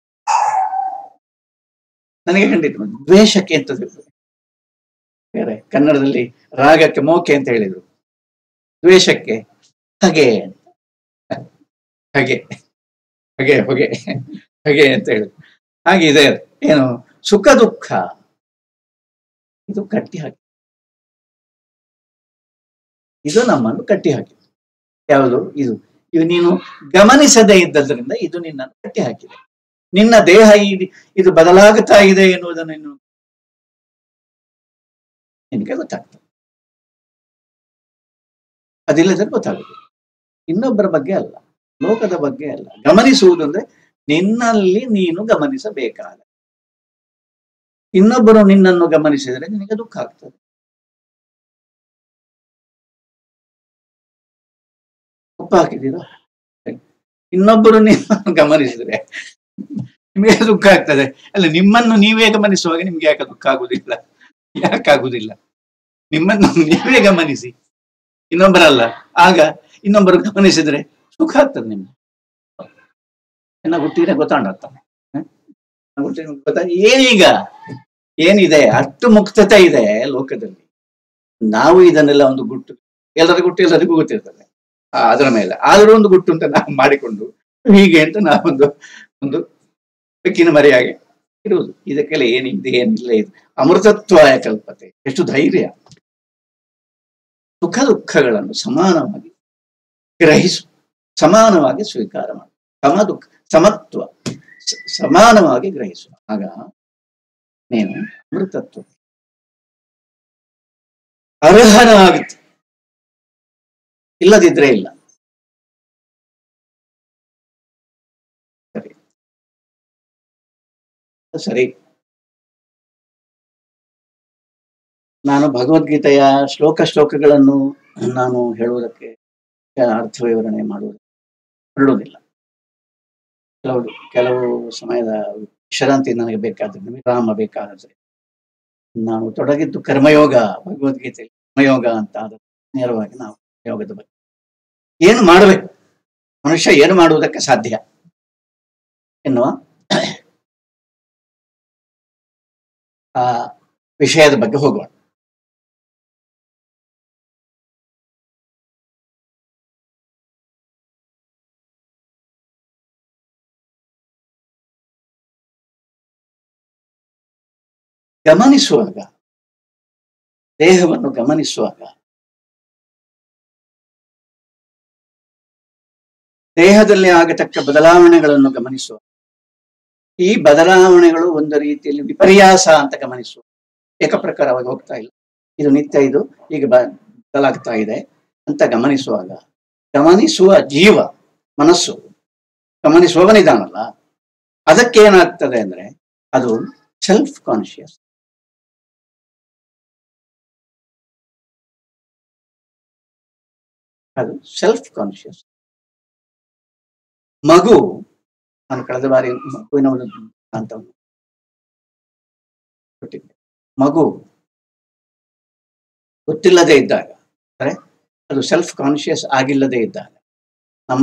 ನನಗೆ ಖಂಡಿತ ದ್ವೇಷಕ್ಕೆ ಅಂತ ಬೇರೆ ಕನ್ನಡದಲ್ಲಿ ರಾಗಕ್ಕೆ ಮೋಕೆ ಅಂತ ಹೇಳಿದ್ರು ದ್ವೇಷಕ್ಕೆ ಹಗೆ ಅಂತ. ಹಗೆ ಹಗೆ ಹೊಗೆ ಹಗೆ ಅಂತ ಹೇಳಿದ್ರು ಹಾಗೆ ಇದೆ ಏನು ಸುಖ ದುಃಖ ಇದು ಕಟ್ಟಿ ಹಾಕಿ ಇದು ನಮ್ಮನ್ನು ಕಟ್ಟಿ ಹಾಕಿದೆ ಯಾವುದು ಇದು ಇದು ನೀನು ಗಮನಿಸದೇ ಇದ್ದದ್ರಿಂದ ಇದು ನಿನ್ನನ್ನು ಕಟ್ಟಿ ಹಾಕಿದೆ ನಿನ್ನ ದೇಹ ಈ- ಇದು ಬದಲಾಗುತ್ತಾ ಇದೆ ಎನ್ನುವುದನ್ನು ನೀನು ನಿನಗೆ ಗೊತ್ತಾಗ್ತದೆ ಅದಿಲ್ಲದ್ರೆ ಗೊತ್ತಾಗುದಿಲ್ಲ ಇನ್ನೊಬ್ಬರ ಬಗ್ಗೆ ಅಲ್ಲ ಲೋಕದ ಬಗ್ಗೆ ಅಲ್ಲ ಗಮನಿಸುವುದು ಅಂದ್ರೆ ನಿನ್ನಲ್ಲಿ ನೀನು ಗಮನಿಸಬೇಕಾದ ಇನ್ನೊಬ್ಬರು ನಿನ್ನನ್ನು ಗಮನಿಸಿದರೆ ನಿನಗೆ ದುಃಖ ಆಗ್ತದೆ ಉಪ್ಪು ಹಾಕಿದ್ದೀರಾ ಇನ್ನೊಬ್ಬರು ನಿಮ್ಮನ್ನು ಗಮನಿಸಿದ್ರೆ ನಿಮಗೆ ದುಃಖ ಆಗ್ತದೆ ಅಲ್ಲ ನಿಮ್ಮನ್ನು ನೀವೇ ಗಮನಿಸುವಾಗ ನಿಮ್ಗೆ ಯಾಕೆ ದುಃಖ ಆಗುದಿಲ್ಲ ಯಾಕಾಗುದಿಲ್ಲ ನಿಮ್ಮನ್ನು ನೀವೇ ಗಮನಿಸಿ ಇನ್ನೊಬ್ಬರಲ್ಲ ಆಗ ಇನ್ನೊಬ್ಬರು ಗಮನಿಸಿದ್ರೆ ಸುಖ ಆಗ್ತದೆ ನಿಮ್ಗೆ ಎನ್ನ ಹುಟ್ಟಿದ್ರೆ ಗೊತ್ತಾಂಡತ್ತಾನೆ ಗೊತ್ತಾ ಏನೀಗ ಏನಿದೆ ಅಷ್ಟು ಮುಕ್ತತೆ ಇದೆ ಲೋಕದಲ್ಲಿ ನಾವು ಇದನ್ನೆಲ್ಲ ಒಂದು ಗುಟ್ಟು ಎಲ್ಲರ ಗುಟ್ಟು ಎಲ್ಲರಿಗೂ ಗೊತ್ತಿರ್ತದೆ ಆ, ಅದರ ಮೇಲೆ ಆದರೂ ಒಂದು ಗುಟ್ಟು ಅಂತ ನಾವು ಮಾಡಿಕೊಂಡು ಹೀಗೆ ಅಂತ ನಾವೊಂದು ಒಂದು ಬೆಕ್ಕಿನ ಮರಿಯಾಗೆ ಇರುವುದು ಇದಕ್ಕೆಲ್ಲ ಏನಿದೆ ಏನಿಲ್ಲ ಇದು ಅಮೃತತ್ವಾಯ ಕಲ್ಪತೆ ಎಷ್ಟು ಧೈರ್ಯ ಸುಖ ದುಃಖಗಳನ್ನು ಸಮಾನವಾಗಿ ಗ್ರಹಿಸು ಸಮಾನವಾಗಿ ಸ್ವೀಕಾರ ಮಾಡು ಸಮ ದುಃಖ ಸಮತ್ವ ಸ- ಸಮಾನವಾಗಿ ಗ್ರಹಿಸು ಆಗ ನೀನು ಅಮೃತತ್ವ ಅರ್ಹನಾಗುತ್ತೆ ಇಲ್ಲದಿದ್ರೆ ಇಲ್ಲ ಸರಿ ಸರಿ ನಾನು ಭಗವದ್ಗೀತೆಯ ಶ್ಲೋಕ ಶ್ಲೋಕಗಳನ್ನು ನಾನು ಹೇಳುವುದಕ್ಕೆ ಅರ್ಥ ವಿವರಣೆ ಮಾಡುವುದಕ್ಕೆ ಹೊರಡುವುದಿಲ್ಲ ಕೆಲವು ಕೆಲವು ಸಮಯದ ವಿಶ್ರಾಂತಿ ನನಗೆ ಬೇಕಾದ್ರೆ ವಿರಾಮ ಬೇಕಾದ್ರೆ ನಾವು ತೊಡಗಿದ್ದು ಕರ್ಮಯೋಗ ಭಗವದ್ಗೀತೆ ಕರ್ಮಯೋಗ ಅಂತ ಆದ ನೇರವಾಗಿ ನಾವು ಯೋಗದ ಬಗ್ಗೆ ಏನು ಮಾಡಬೇಕು ಮನುಷ್ಯ ಏನು ಮಾಡುವುದಕ್ಕೆ ಸಾಧ್ಯ ಎನ್ನುವ ಆ ವಿಷಯದ ಬಗ್ಗೆ ಹೋಗೋಣ ಗಮನಿಸುವಾಗ ದೇಹವನ್ನು ಗಮನಿಸುವಾಗ ದೇಹದಲ್ಲಿ ಆಗತಕ್ಕ ಬದಲಾವಣೆಗಳನ್ನು ಗಮನಿಸುವ ಈ ಬದಲಾವಣೆಗಳು ಒಂದು ರೀತಿಯಲ್ಲಿ ವಿಪರ್ಯಾಸ ಅಂತ ಗಮನಿಸುವ ಏಕಪ್ರಕಾರವಾಗಿ ಹೋಗ್ತಾ ಇಲ್ಲ ಇದು ನಿತ್ಯ ಇದು ಈಗ ಬ- ಬದಲಾಗ್ತಾ ಇದೆ ಅಂತ ಗಮನಿಸುವಾಗ ಗಮನಿಸುವ ಜೀವ ಮನಸ್ಸು ಗಮನಿಸುವವನಿದಾನಲ್ಲ ಅದಕ್ಕೇನಾಗ್ತದೆ ಅಂದ್ರೆ ಅದು ಸೆಲ್ಫ್ ಕಾನ್ಶಿಯಸ್ ಅದು ಸೆಲ್ಫ್ ಕಾನ್ಶಿಯಸ್ ಮಗು ನಾನು ಕಳೆದ ಬಾರಿ ಮಗುವಿನ ಒಂದು ಅಂತ ಕೊಟ್ಟಿದ್ದೆ ಮಗು ಗೊತ್ತಿಲ್ಲದೆ ಇದ್ದಾಗ ಅಂದ್ರೆ ಅದು ಸೆಲ್ಫ್ ಕಾನ್ಶಿಯಸ್ ಆಗಿಲ್ಲದೆ ಇದ್ದಾಗ ನಮ್ಮ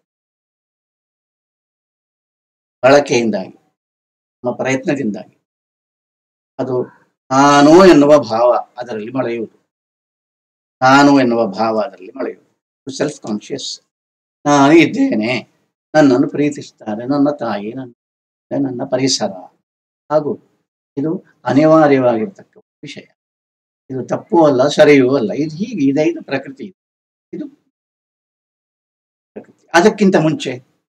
ಬಳಕೆಯಿಂದಾಗಿ ನಮ್ಮ ಪ್ರಯತ್ನದಿಂದಾಗಿ ಅದು ನಾನು ಎನ್ನುವ ಭಾವ ಅದರಲ್ಲಿ ಮೊಳೆಯುವುದು ನಾನು ಎನ್ನುವ ಭಾವ ಅದರಲ್ಲಿ ಮೊಳೆಯುವುದು ಸೆಲ್ಫ್ ಕಾನ್ಶಿಯಸ್ ನಾನು ಇದ್ದೇನೆ ನನ್ನನ್ನು ಪ್ರೀತಿಸ್ತಾರೆ ನನ್ನ ತಾಯಿ ನನ್ನ ನನ್ನ ಪರಿಸರ ಹಾಗೂ ಇದು ಅನಿವಾರ್ಯವಾಗಿರ್ತಕ್ಕ ವಿಷಯ ಇದು ತಪ್ಪು ಅಲ್ಲ ಸರಿಯೂ ಅಲ್ಲ ಇದು ಹೀಗೆ ಇದೆ ಇದು ಪ್ರಕೃತಿ ಇದು ಪ್ರಕೃತಿ ಅದಕ್ಕಿಂತ ಮುಂಚೆ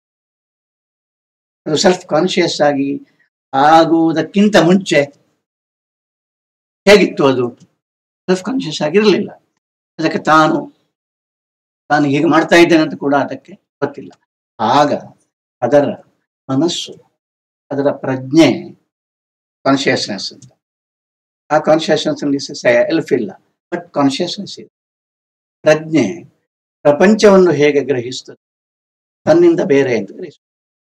ಅದು ಸೆಲ್ಫ್ ಕಾನ್ಶಿಯಸ್ ಆಗಿ ಆಗುವುದಕ್ಕಿಂತ ಮುಂಚೆ ಹೇಗಿತ್ತು ಅದು ಸೆಲ್ಫ್ ಕಾನ್ಶಿಯಸ್ ಆಗಿರಲಿಲ್ಲ ಅದಕ್ಕೆ ತಾನು ತಾನು ಹೀಗೆ ಮಾಡ್ತಾ ಇದ್ದೇನೆ ಅಂತ ಕೂಡ ಅದಕ್ಕೆ ಗೊತ್ತಿಲ್ಲ ಆಗ ಅದರ ಮನಸ್ಸು ಅದರ ಪ್ರಜ್ಞೆ ಕಾನ್ಶಿಯಸ್ನೆಸ್ ಅಂತ ಆ ಕಾನ್ಶಿಯಸ್ನೆಸ್ ಎಲ್ಫ್ ಇಲ್ಲ ಬಟ್ ಕಾನ್ಶಿಯಸ್ನೆಸ್ ಇದೆ ಪ್ರಜ್ಞೆ ಪ್ರಪಂಚವನ್ನು ಹೇಗೆ ಗ್ರಹಿಸ್ತದೆ ತನ್ನಿಂದ ಬೇರೆ ಅಂತ ಗ್ರಹಿಸ್ತದೆ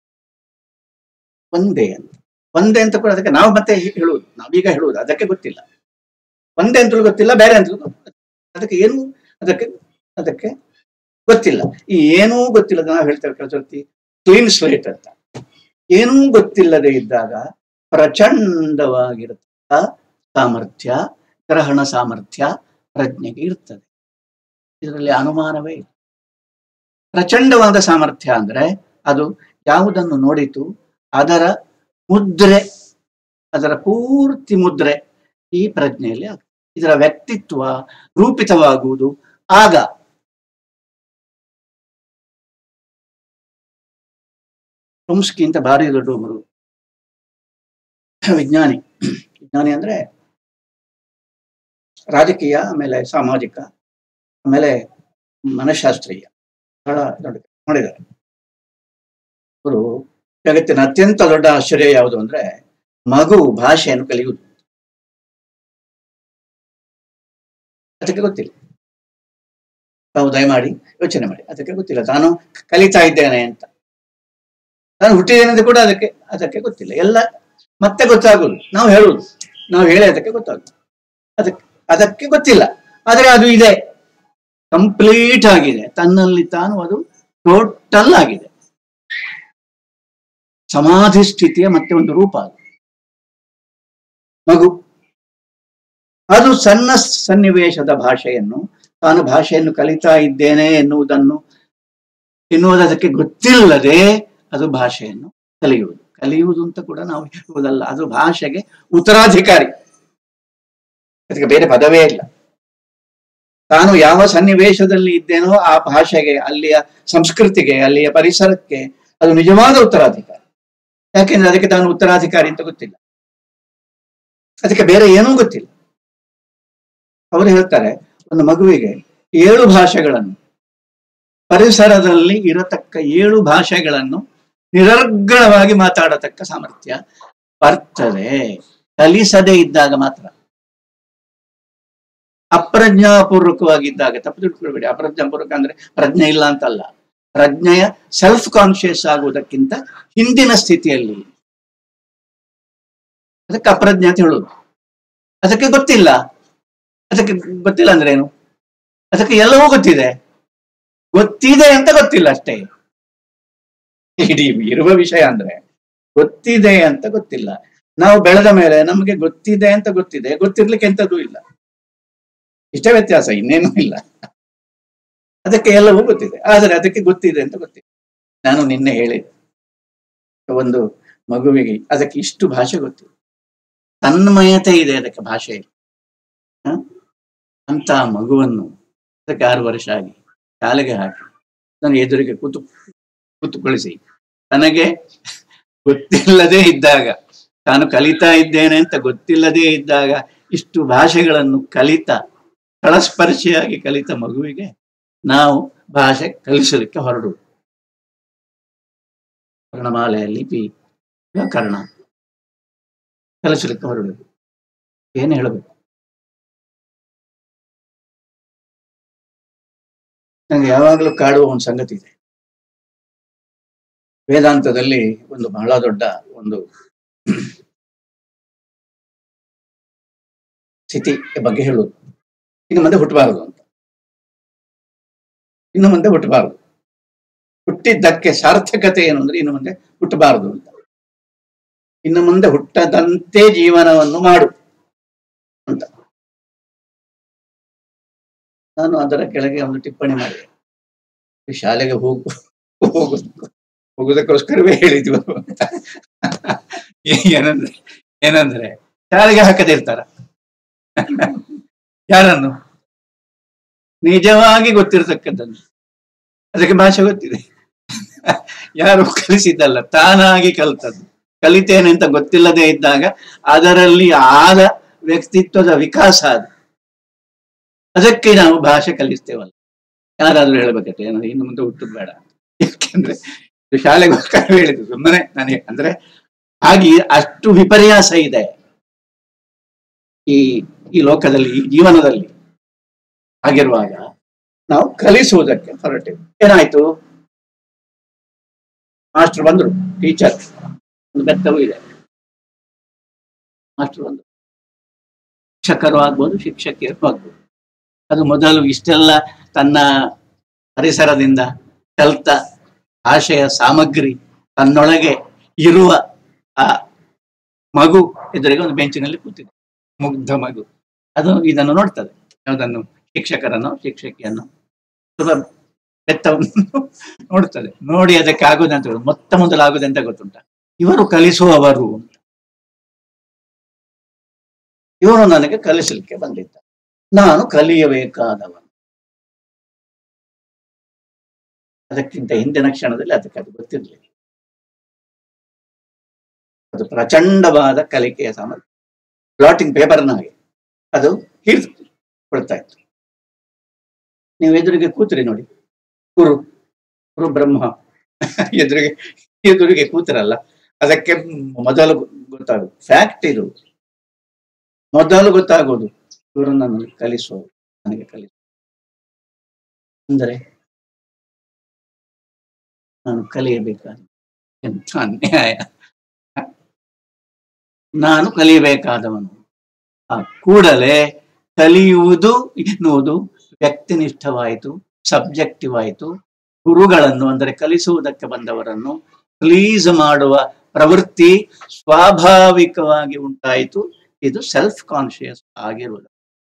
ಒಂದೇ ಅಂತ ಒಂದೇ ಅಂತ ಕೂಡ ಅದಕ್ಕೆ ನಾವು ಮತ್ತೆ ಹೇಳುವುದು ನಾವೀಗ ಹೇಳುವುದು ಅದಕ್ಕೆ ಗೊತ್ತಿಲ್ಲ ಒಂದೇ ಅಂತಲೂ ಗೊತ್ತಿಲ್ಲ ಬೇರೆ ಅಂತಲೂ ಗೊತ್ತಿಲ್ಲ ಅದಕ್ಕೆ ಏನು ಅದಕ್ಕೆ ಅದಕ್ಕೆ ಗೊತ್ತಿಲ್ಲ ಈ ಏನೂ ಗೊತ್ತಿಲ್ಲದ ನಾವು ಹೇಳ್ತೇವೆ ಕೆಲಸರ್ತಿ ಕ್ಲೀನ್ ಸ್ಲೇಟ್ ಅಂತ ಏನೂ ಗೊತ್ತಿಲ್ಲದೆ ಇದ್ದಾಗ ಪ್ರಚಂಡವಾಗಿರತಕ್ಕ ಸಾಮರ್ಥ್ಯ ಗ್ರಹಣ ಸಾಮರ್ಥ್ಯ ಪ್ರಜ್ಞೆಗೆ ಇರ್ತದೆ ಇದರಲ್ಲಿ ಅನುಮಾನವೇ ಇಲ್ಲ ಪ್ರಚಂಡವಾದ ಸಾಮರ್ಥ್ಯ ಅಂದ್ರೆ ಅದು ಯಾವುದನ್ನು ನೋಡಿತು ಅದರ ಮುದ್ರೆ ಅದರ ಪೂರ್ತಿ ಮುದ್ರೆ ಈ ಪ್ರಜ್ಞೆಯಲ್ಲಿ ಆಗ್ತದೆ ಇದರ ವ್ಯಕ್ತಿತ್ವ ರೂಪಿತವಾಗುವುದು ಆಗ ಚೊಮ್ಸ್ಕಿ ಅಂತ ಭಾರಿ ದೊಡ್ಡ ಒಬ್ಬರು ವಿಜ್ಞಾನಿ ವಿಜ್ಞಾನಿ ಅಂದ್ರೆ ರಾಜಕೀಯ ಆಮೇಲೆ ಸಾಮಾಜಿಕ ಆಮೇಲೆ ಮನಃಶಾಸ್ತ್ರೀಯ ಬಹಳ ದೊಡ್ಡ ಕೆಲ್ಸ ಮಾಡಿದ್ದಾರೆ ಅವರು ಜಗತ್ತಿನ ಅತ್ಯಂತ ದೊಡ್ಡ ಆಶ್ಚರ್ಯ ಯಾವುದು ಅಂದ್ರೆ ಮಗು ಭಾಷೆಯನ್ನು ಕಲಿಯುವುದು ಅದಕ್ಕೆ ಗೊತ್ತಿಲ್ಲ ತಾವು ದಯಮಾಡಿ ಯೋಚನೆ ಮಾಡಿ ಅದಕ್ಕೆ ಗೊತ್ತಿಲ್ಲ ತಾನು ಕಲಿತಾ ಇದ್ದೇನೆ ಅಂತ ನಾನು ಹುಟ್ಟಿದ್ದೇನೆ ಅಂತ ಕೂಡ ಅದಕ್ಕೆ ಅದಕ್ಕೆ ಗೊತ್ತಿಲ್ಲ ಎಲ್ಲ ಮತ್ತೆ ಗೊತ್ತಾಗುದು ನಾವು ಹೇಳುದು ನಾವು ಹೇಳಿ ಅದಕ್ಕೆ ಗೊತ್ತಾಗುದು ಅದಕ್ಕೆ ಅದಕ್ಕೆ ಗೊತ್ತಿಲ್ಲ ಆದರೆ ಅದು ಇದೆ ಕಂಪ್ಲೀಟ್ ಆಗಿದೆ ತನ್ನಲ್ಲಿ ತಾನು ಅದು ಟೋಟಲ್ ಆಗಿದೆ ಸಮಾಧಿ ಸ್ಥಿತಿಯ ಮತ್ತೆ ಒಂದು ರೂಪ ಅದು ಮಗು ಅದು ಸಣ್ಣ ಸನ್ನಿವೇಶದ ಭಾಷೆಯನ್ನು ತಾನು ಭಾಷೆಯನ್ನು ಕಲಿತಾ ಇದ್ದೇನೆ ಎನ್ನುವುದನ್ನು ಎನ್ನುವುದಕ್ಕೆ ಗೊತ್ತಿಲ್ಲದೆ ಅದು ಭಾಷೆಯನ್ನು ಕಲಿಯುವುದು ಕಲಿಯುವುದು ಅಂತ ಕೂಡ ನಾವು ಹೇಳುವುದಲ್ಲ ಅದು ಭಾಷೆಗೆ ಉತ್ತರಾಧಿಕಾರಿ ಅದಕ್ಕೆ ಬೇರೆ ಪದವೇ ಇಲ್ಲ ತಾನು ಯಾವ ಸನ್ನಿವೇಶದಲ್ಲಿ ಇದ್ದೇನೋ ಆ ಭಾಷೆಗೆ ಅಲ್ಲಿಯ ಸಂಸ್ಕೃತಿಗೆ ಅಲ್ಲಿಯ ಪರಿಸರಕ್ಕೆ ಅದು ನಿಜವಾದ ಉತ್ತರಾಧಿಕಾರಿ ಯಾಕೆಂದ್ರೆ ಅದಕ್ಕೆ ತಾನು ಉತ್ತರಾಧಿಕಾರಿ ಅಂತ ಗೊತ್ತಿಲ್ಲ ಅದಕ್ಕೆ ಬೇರೆ ಏನೂ ಗೊತ್ತಿಲ್ಲ ಅವರು ಹೇಳ್ತಾರೆ ಒಂದು ಮಗುವಿಗೆ ಏಳು ಭಾಷೆಗಳನ್ನು ಪರಿಸರದಲ್ಲಿ ಇರತಕ್ಕ ಏಳು ಭಾಷೆಗಳನ್ನು ನಿರರ್ಗಳವಾಗಿ ಮಾತಾಡತಕ್ಕ ಸಾಮರ್ಥ್ಯ ಬರ್ತದೆ ಕಲಿಸದೇ ಇದ್ದಾಗ ಮಾತ್ರ ಅಪ್ರಜ್ಞಾಪೂರ್ವಕವಾಗಿದ್ದಾಗ ತಪ್ಪು ತಿಳ್ಕೊಳ್ಬೇಡಿ ಅಪ್ರಜ್ಞಾಪೂರ್ವಕ ಅಂದ್ರೆ ಪ್ರಜ್ಞೆ ಇಲ್ಲ ಅಂತಲ್ಲ ಪ್ರಜ್ಞೆಯ ಸೆಲ್ಫ್ ಕಾನ್ಶಿಯಸ್ ಆಗುವುದಕ್ಕಿಂತ ಹಿಂದಿನ ಸ್ಥಿತಿಯಲ್ಲಿ ಅದಕ್ಕೆ ಅಪ್ರಜ್ಞೆ ಅಂತ ಹೇಳುದು ಅದಕ್ಕೆ ಗೊತ್ತಿಲ್ಲ ಅದಕ್ಕೆ ಗೊತ್ತಿಲ್ಲ ಅಂದ್ರೆ ಏನು ಅದಕ್ಕೆ ಎಲ್ಲವೂ ಗೊತ್ತಿದೆ ಗೊತ್ತಿದೆ ಅಂತ ಗೊತ್ತಿಲ್ಲ ಅಷ್ಟೇ ಇಡೀ ಇರುವ ವಿಷಯ ಅಂದ್ರೆ ಗೊತ್ತಿದೆ ಅಂತ ಗೊತ್ತಿಲ್ಲ ನಾವು ಬೆಳೆದ ಮೇಲೆ ನಮಗೆ ಗೊತ್ತಿದೆ ಅಂತ ಗೊತ್ತಿದೆ ಗೊತ್ತಿರ್ಲಿಕ್ಕೆ ಎಂತದೂ ಇಲ್ಲ ಇಷ್ಟೇ ವ್ಯತ್ಯಾಸ ಇನ್ನೇನೂ ಇಲ್ಲ ಅದಕ್ಕೆ ಎಲ್ಲವೂ ಗೊತ್ತಿದೆ ಆದರೆ ಅದಕ್ಕೆ ಗೊತ್ತಿದೆ ಅಂತ ಗೊತ್ತಿಲ್ಲ ನಾನು ನಿನ್ನೆ ಹೇಳಿದೆ ಒಂದು ಮಗುವಿಗೆ ಅದಕ್ಕೆ ಇಷ್ಟು ಭಾಷೆ ಗೊತ್ತಿದೆ ತನ್ಮಯತೆ ಇದೆ ಅದಕ್ಕೆ ಭಾಷೆ ಹ? ಅಂತ ಮಗುವನ್ನು ಅದಕ್ಕೆ ಆರು ವರ್ಷ ಆಗಿ ಶಾಲೆಗೆ ಹಾಕಿ ನನ್ನ ಎದುರಿಗೆ ಕೂತು ಕೂತುಕೊಳಿಸಿ ತನಗೆ ಗೊತ್ತಿಲ್ಲದೆ ಇದ್ದಾಗ ತಾನು ಕಲಿತಾ ಇದ್ದೇನೆ ಅಂತ ಗೊತ್ತಿಲ್ಲದೆ ಇದ್ದಾಗ ಇಷ್ಟು ಭಾಷೆಗಳನ್ನು ಕಲಿತ ತಳಸ್ಪರ್ಶಿಯಾಗಿ ಕಲಿತ ಮಗುವಿಗೆ ನಾವು ಭಾಷೆ ಕಲಿಸಲಿಕ್ಕೆ ಹೊರಡುವುದು ವರ್ಣಮಾಲೆ ಲಿಪಿ ವ್ಯಾಕರಣ ಕಲಿಸಲಿಕ್ಕೆ ಹೊರಡುವುದು ಏನು ಹೇಳಬೇಕು ನನಗೆ ಯಾವಾಗಲೂ ಕಾಡುವ ಒಂದು ಸಂಗತಿ ಇದೆ ವೇದಾಂತದಲ್ಲಿ ಒಂದು ಬಹಳ ದೊಡ್ಡ ಒಂದು ಸ್ಥಿತಿ ಬಗ್ಗೆ ಹೇಳುವುದು ಇನ್ನು ಮುಂದೆ ಹುಟ್ಟಬಾರದು ಅಂತ ಇನ್ನು ಮುಂದೆ ಹುಟ್ಟಬಾರದು ಹುಟ್ಟಿದ್ದಕ್ಕೆ ಸಾರ್ಥಕತೆ ಏನು ಅಂದ್ರೆ ಇನ್ನು ಮುಂದೆ ಹುಟ್ಟಬಾರದು ಅಂತ ಇನ್ನು ಮುಂದೆ ಹುಟ್ಟದಂತೆ ಜೀವನವನ್ನು ಮಾಡು ಅಂತ ನಾನು ಅದರ ಕೆಳಗೆ ಒಂದು ಟಿಪ್ಪಣಿ ಮಾಡಿದೆ ಈ ಶಾಲೆಗೆ ಹೋಗು ಹೋಗುದು ಹೋಗುದಕ್ಕೋಸ್ಕರವೇ ಹೇಳಿದ್ವು ಅಂತ ಏನಂದ್ರೆ ಏನಂದ್ರೆ ಶಾಲೆಗೆ ಹಾಕದೇ ಇರ್ತಾರ ಯಾರನ್ನು ನಿಜವಾಗಿ ಗೊತ್ತಿರತಕ್ಕದ್ದನ್ನು ಅದಕ್ಕೆ ಭಾಷೆ ಗೊತ್ತಿದೆ ಯಾರು ಕಲಿಸಿದ್ದಲ್ಲ ತಾನಾಗಿ ಕಲಿತದ್ದು ಕಲಿತೇನೆ ಅಂತ ಗೊತ್ತಿಲ್ಲದೆ ಇದ್ದಾಗ ಅದರಲ್ಲಿ ಆದ ವ್ಯಕ್ತಿತ್ವದ ವಿಕಾಸ ಅದು ಅದಕ್ಕೆ ನಾವು ಭಾಷೆ ಕಲಿಸ್ತೇವಲ್ಲ ಯಾರಾದ್ರೂ ಹೇಳ್ಬೇಕತ್ತೆ ಏನೋ ಇನ್ನು ಮುಂದೆ ಹುಟ್ಟುದು ಬೇಡ ಯಾಕೆಂದ್ರೆ ಇದು ಶಾಲೆಗೋಸ್ಕರ ಹೇಳಿದ್ದು ಸುಮ್ಮನೆ ನನಗೆ ಅಂದ್ರೆ ಹಾಗೆ ಅಷ್ಟು ವಿಪರ್ಯಾಸ ಇದೆ ಈ ಈ ಲೋಕದಲ್ಲಿ ಈ ಜೀವನದಲ್ಲಿ ಆಗಿರುವಾಗ ನಾವು ಕಲಿಸುವುದಕ್ಕೆ ಹೊರಟೆವು ಏನಾಯ್ತು ಮಾಸ್ಟರ್ ಬಂದ್ರು ಟೀಚರ್ ಒಂದು ಬೆತ್ತವೂ ಇದೆ ಮಾಸ್ಟರ್ ಬಂದ್ರು ಶಿಕ್ಷಕರು ಆಗ್ಬೋದು ಶಿಕ್ಷಕಿಯರು ಆಗ್ಬೋದು ಅದು ಮೊದಲು ಇಷ್ಟೆಲ್ಲ ತನ್ನ ಪರಿಸರದಿಂದ ಕಲಿತ ಭಾಷೆಯ ಸಾಮಗ್ರಿ ತನ್ನೊಳಗೆ ಇರುವ ಆ ಮಗು ಎದುರಿಗೆ ಒಂದು ಬೆಂಚಿನಲ್ಲಿ ಕೂತಿದೆ ಮುಗ್ಧ ಮಗು ಅದು ಇದನ್ನು ನೋಡ್ತದೆ ಯಾವುದನ್ನು ಶಿಕ್ಷಕರನ್ನು ಶಿಕ್ಷಕಿಯನ್ನು ಸ್ವಲ್ಪ ಬೆತ್ತವನ್ನು ನೋಡ್ತದೆ ನೋಡಿ ಅದಕ್ಕೆ ಆಗುದಂತ ಹೇಳುದು ಮೊತ್ತ ಮೊದಲು ಆಗುದಂತ ಗೊತ್ತುಂಟ ಇವರು ಕಲಿಸುವವರು ಅಂತ ಇವರು ನನಗೆ ಕಲಿಸಲಿಕ್ಕೆ ಬಂದಿದ್ದ ನಾನು ಕಲಿಯಬೇಕಾದವನು ಅದಕ್ಕಿಂತ ಹಿಂದಿನ ಕ್ಷಣದಲ್ಲಿ ಅದಕ್ಕೆ ಅದು ಗೊತ್ತಿರಲಿಲ್ಲ ಅದು ಪ್ರಚಂಡವಾದ ಕಲಿಕೆಯ ಸಾಮರ್ಥ್ಯ ಬ್ಲಾಟಿಂಗ್ ಪೇಪರ್ನ ಹಾಗೆ ಅದು ಹಿಡಿದು ಕೊಡ್ತಾ ಇತ್ತು ನೀವು ಎದುರಿಗೆ ಕೂತ್ರಿ ನೋಡಿ ಗುರು ಗುರು ಬ್ರಹ್ಮ ಎದುರಿಗೆ ಎದುರಿಗೆ ಕೂತಿರಲ್ಲ ಅದಕ್ಕೆ ಮೊದಲು ಗೊತ್ತಾಗೋದು ಫ್ಯಾಕ್ಟ್ ಇದು ಮೊದಲು ಗೊತ್ತಾಗೋದು ಇವರು ನನ್ನನ್ನು ಕಲಿಸುವವರು ನನಗೆ ಕಲಿಸು ಅಂದರೆ ನಾನು ಕಲಿಯಬೇಕಾದ ಎಂಥ ಅನ್ಯಾಯ ನಾನು ಕಲಿಯಬೇಕಾದವನು ಆ ಕೂಡಲೇ ಕಲಿಯುವುದು ಎನ್ನುವುದು ವ್ಯಕ್ತಿನಿಷ್ಠವಾಯಿತು ಸಬ್ಜೆಕ್ಟಿವ್ ಆಯಿತು ಗುರುಗಳನ್ನು ಅಂದರೆ ಕಲಿಸುವುದಕ್ಕೆ ಬಂದವರನ್ನು ಪ್ಲೀಸ್ ಮಾಡುವ ಪ್ರವೃತ್ತಿ ಸ್ವಾಭಾವಿಕವಾಗಿ ಉಂಟಾಯಿತು ಇದು ಸೆಲ್ಫ್ ಕಾನ್ಶಿಯಸ್ ಆಗಿರುವುದು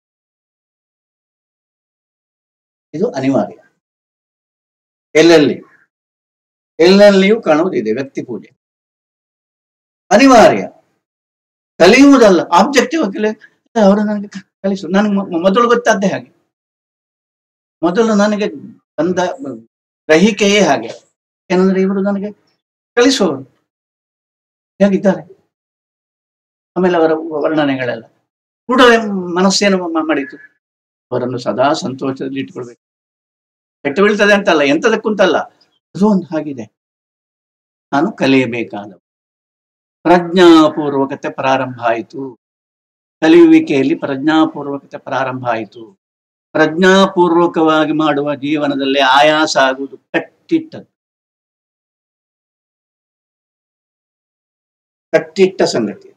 ಇದು ಅನಿವಾರ್ಯ ಎಲ್ಲೆಲ್ಲಿ ಎಲ್ಲೆಲ್ಲಿಯೂ ಕಾಣುವುದಿದೆ ವ್ಯಕ್ತಿ ಪೂಜೆ ಅನಿವಾರ್ಯ ಕಲಿಯುವುದಲ್ಲ ಆಬ್ಜೆಕ್ಟಿವ್ ಕಲಿ ಅವರು ನನಗೆ ಕ- ಕಲಿಸು ನನಗೆ ಮೊ- ಮೊದಲು ಗೊತ್ತಾದ್ದೇ ಹಾಗೆ ಮೊದಲು ನನಗೆ ಬಂದ ಗ್ರಹಿಕೆಯೇ ಹಾಗೆ ಏನಂದ್ರೆ ಇವರು ನನಗೆ ಕಲಿಸುವವರು ಹೇಗಿದ್ದಾರೆ ಆಮೇಲೆ ಅವರ ವರ್ಣನೆಗಳೆಲ್ಲ ಕೂಡಲೇ ಮನಸ್ಸೇನು ಮ- ಮಾಡಿತು ಅವರನ್ನು ಸದಾ ಸಂತೋಷದಲ್ಲಿ ಇಟ್ಕೊಳ್ಬೇಕು ಕೆಟ್ಟು ಬೀಳ್ತದೆ ಅಂತಲ್ಲ ಎಂತದಕ್ಕಂತಲ್ಲ ಅದು ಒಂದು ಹಾಗಿದೆ ನಾನು ಕಲಿಯಬೇಕಾದ ಪ್ರಜ್ಞಾಪೂರ್ವಕತೆ ಪ್ರಾರಂಭ ಆಯಿತು ಕಲಿಯುವಿಕೆಯಲ್ಲಿ ಪ್ರಜ್ಞಾಪೂರ್ವಕತೆ ಪ್ರಾರಂಭ ಆಯಿತು ಪ್ರಜ್ಞಾಪೂರ್ವಕವಾಗಿ ಮಾಡುವ ಜೀವನದಲ್ಲಿ ಆಯಾಸ ಆಗುವುದು ಕಟ್ಟಿಟ್ಟದ್ದು ಕಟ್ಟಿಟ್ಟ ಸಂಗತಿ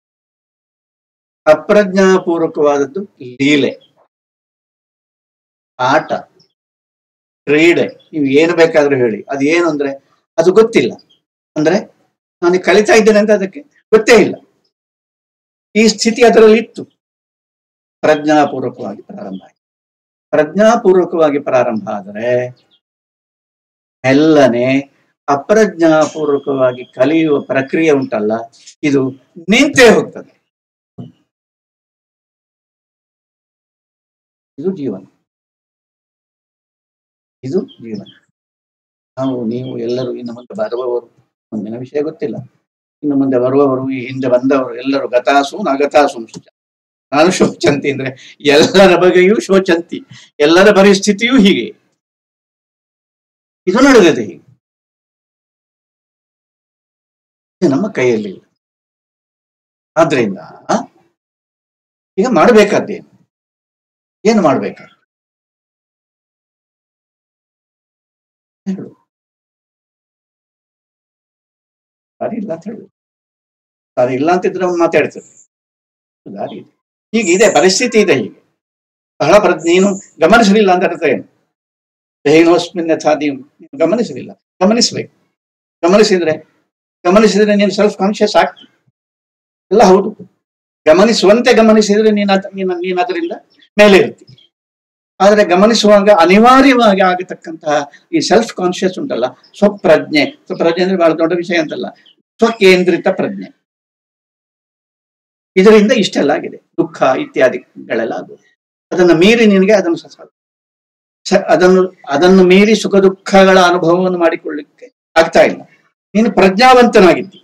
ಅಪ್ರಜ್ಞಾಪೂರ್ವಕವಾದದ್ದು ಲೀಲೆ ಆಟ ಕ್ರೀಡೆ ನೀವು ಏನು ಬೇಕಾದ್ರೂ ಹೇಳಿ ಅದು ಏನು ಅಂದ್ರೆ ಅದು ಗೊತ್ತಿಲ್ಲ ಅಂದ್ರೆ ನಾನು ಕಲಿತಾ ಇದ್ದೇನೆ ಅಂತ ಅದಕ್ಕೆ ಗೊತ್ತೇ ಇಲ್ಲ ಈ ಸ್ಥಿತಿ ಅದರಲ್ಲಿ ಇತ್ತು ಪ್ರಜ್ಞಾಪೂರ್ವಕವಾಗಿ ಪ್ರಾರಂಭ ಆಯಿತು ಪ್ರಜ್ಞಾಪೂರ್ವಕವಾಗಿ ಪ್ರಾರಂಭ ಆದರೆ ಮೆಲ್ಲನೆ ಅಪ್ರಜ್ಞಾಪೂರ್ವಕವಾಗಿ ಕಲಿಯುವ ಪ್ರಕ್ರಿಯೆ ಉಂಟಲ್ಲ ಇದು ನಿಂತೇ ಹೋಗ್ತದೆ ಇದು ಜೀವನ ಇದು ಜೀವನ ನಾವು ನೀವು ಎಲ್ಲರೂ ಇನ್ನು ಮುಂದೆ ಬರುವವರು ಮುಂದಿನ ವಿಷಯ ಗೊತ್ತಿಲ್ಲ ಇನ್ನು ಮುಂದೆ ಬರುವವರು ಈ ಹಿಂದೆ ಬಂದವರು ಎಲ್ಲರೂ ಗತಾಸು ನಗತಾಸು ನಾನು ಶೋಚಂತಿ ಅಂದ್ರೆ ಎಲ್ಲರ ಬಗೆಯೂ ಶೋಚಂತಿ ಎಲ್ಲರ ಪರಿಸ್ಥಿತಿಯೂ ಹೀಗೆ ಇದು ನಡೆದಿದೆ ಹೀಗೆ ಇದು ನಮ್ಮ ಕೈಯಲ್ಲಿ ಇಲ್ಲ ಆದ್ರಿಂದ ಈಗ ಮಾಡಬೇಕಾದ್ದೇನು ಏನು ಮಾಡ್ಬೇಕು ಹೇಳು ದಾರಿ ಇಲ್ಲ ಅಂತ ಹೇಳು ದಾರಿ ಇಲ್ಲ ಅಂತಿದ್ರೆ ಅವ್ನು ಮಾತಾಡ್ತದೆ ದಾರಿ ಇದೆ ಹೀಗೆ ಇದೆ ಪರಿಸ್ಥಿತಿ ಇದೆ ಹೀಗೆ ಬಹಳ ಪ್ರ ನೀನು ಗಮನಿಸಲಿಲ್ಲ ಅಂತ ಅರ್ಥ ಏನು ದೇಹಿನೋಸ್ಮಿನ್ ಯಥಾ ನೀವು ನೀನು ಗಮನಿಸಲಿಲ್ಲ ಗಮನಿಸ್ಬೇಕು ಗಮನಿಸಿದ್ರೆ ಗಮನಿಸಿದ್ರೆ ನೀನು ಸೆಲ್ಫ್ ಕಾನ್ಶಿಯಸ್ ಆಗ್ತಿ ಎಲ್ಲ ಹೌದು ಗಮನಿಸುವಂತೆ ಗಮನಿಸಿದ್ರೆ ನೀನು ಅದ್- ನೀನು ನೀನು ಅದರಿಂದ ಮೇಲೆ ಇರ್ತಿ ಆದರೆ ಗಮನಿಸುವಾಗ ಅನಿವಾರ್ಯವಾಗಿ ಆಗತಕ್ಕಂತಹ ಈ ಸೆಲ್ಫ್ ಕಾನ್ಶಿಯಸ್ ಉಂಟಲ್ಲ ಸ್ವಪ್ರಜ್ಞೆ ಸ್ವಪ್ರಜ್ಞೆ ಅಂದ್ರೆ ಬಹಳ ದೊಡ್ಡ ವಿಷಯ ಅಂತಲ್ಲ ಸ್ವಕೇಂದ್ರಿತ ಪ್ರಜ್ಞೆ ಇದರಿಂದ ಇಷ್ಟೆಲ್ಲ ಆಗಿದೆ ದುಃಖ ಇತ್ಯಾದಿಗಳೆಲ್ಲ ಆಗುವುದು ಅದನ್ನು ಮೀರಿ ನಿನಗೆ ಅದನ್ನು ಸ- ಸ- ಅದನ್ನು ಅದನ್ನು ಮೀರಿ ಸುಖ ದುಃಖಗಳ ಅನುಭವವನ್ನು ಮಾಡಿಕೊಳ್ಳಿಕ್ಕೆ ಆಗ್ತಾ ಇಲ್ಲ ನೀನು ಪ್ರಜ್ಞಾವಂತನಾಗಿದ್ದಿ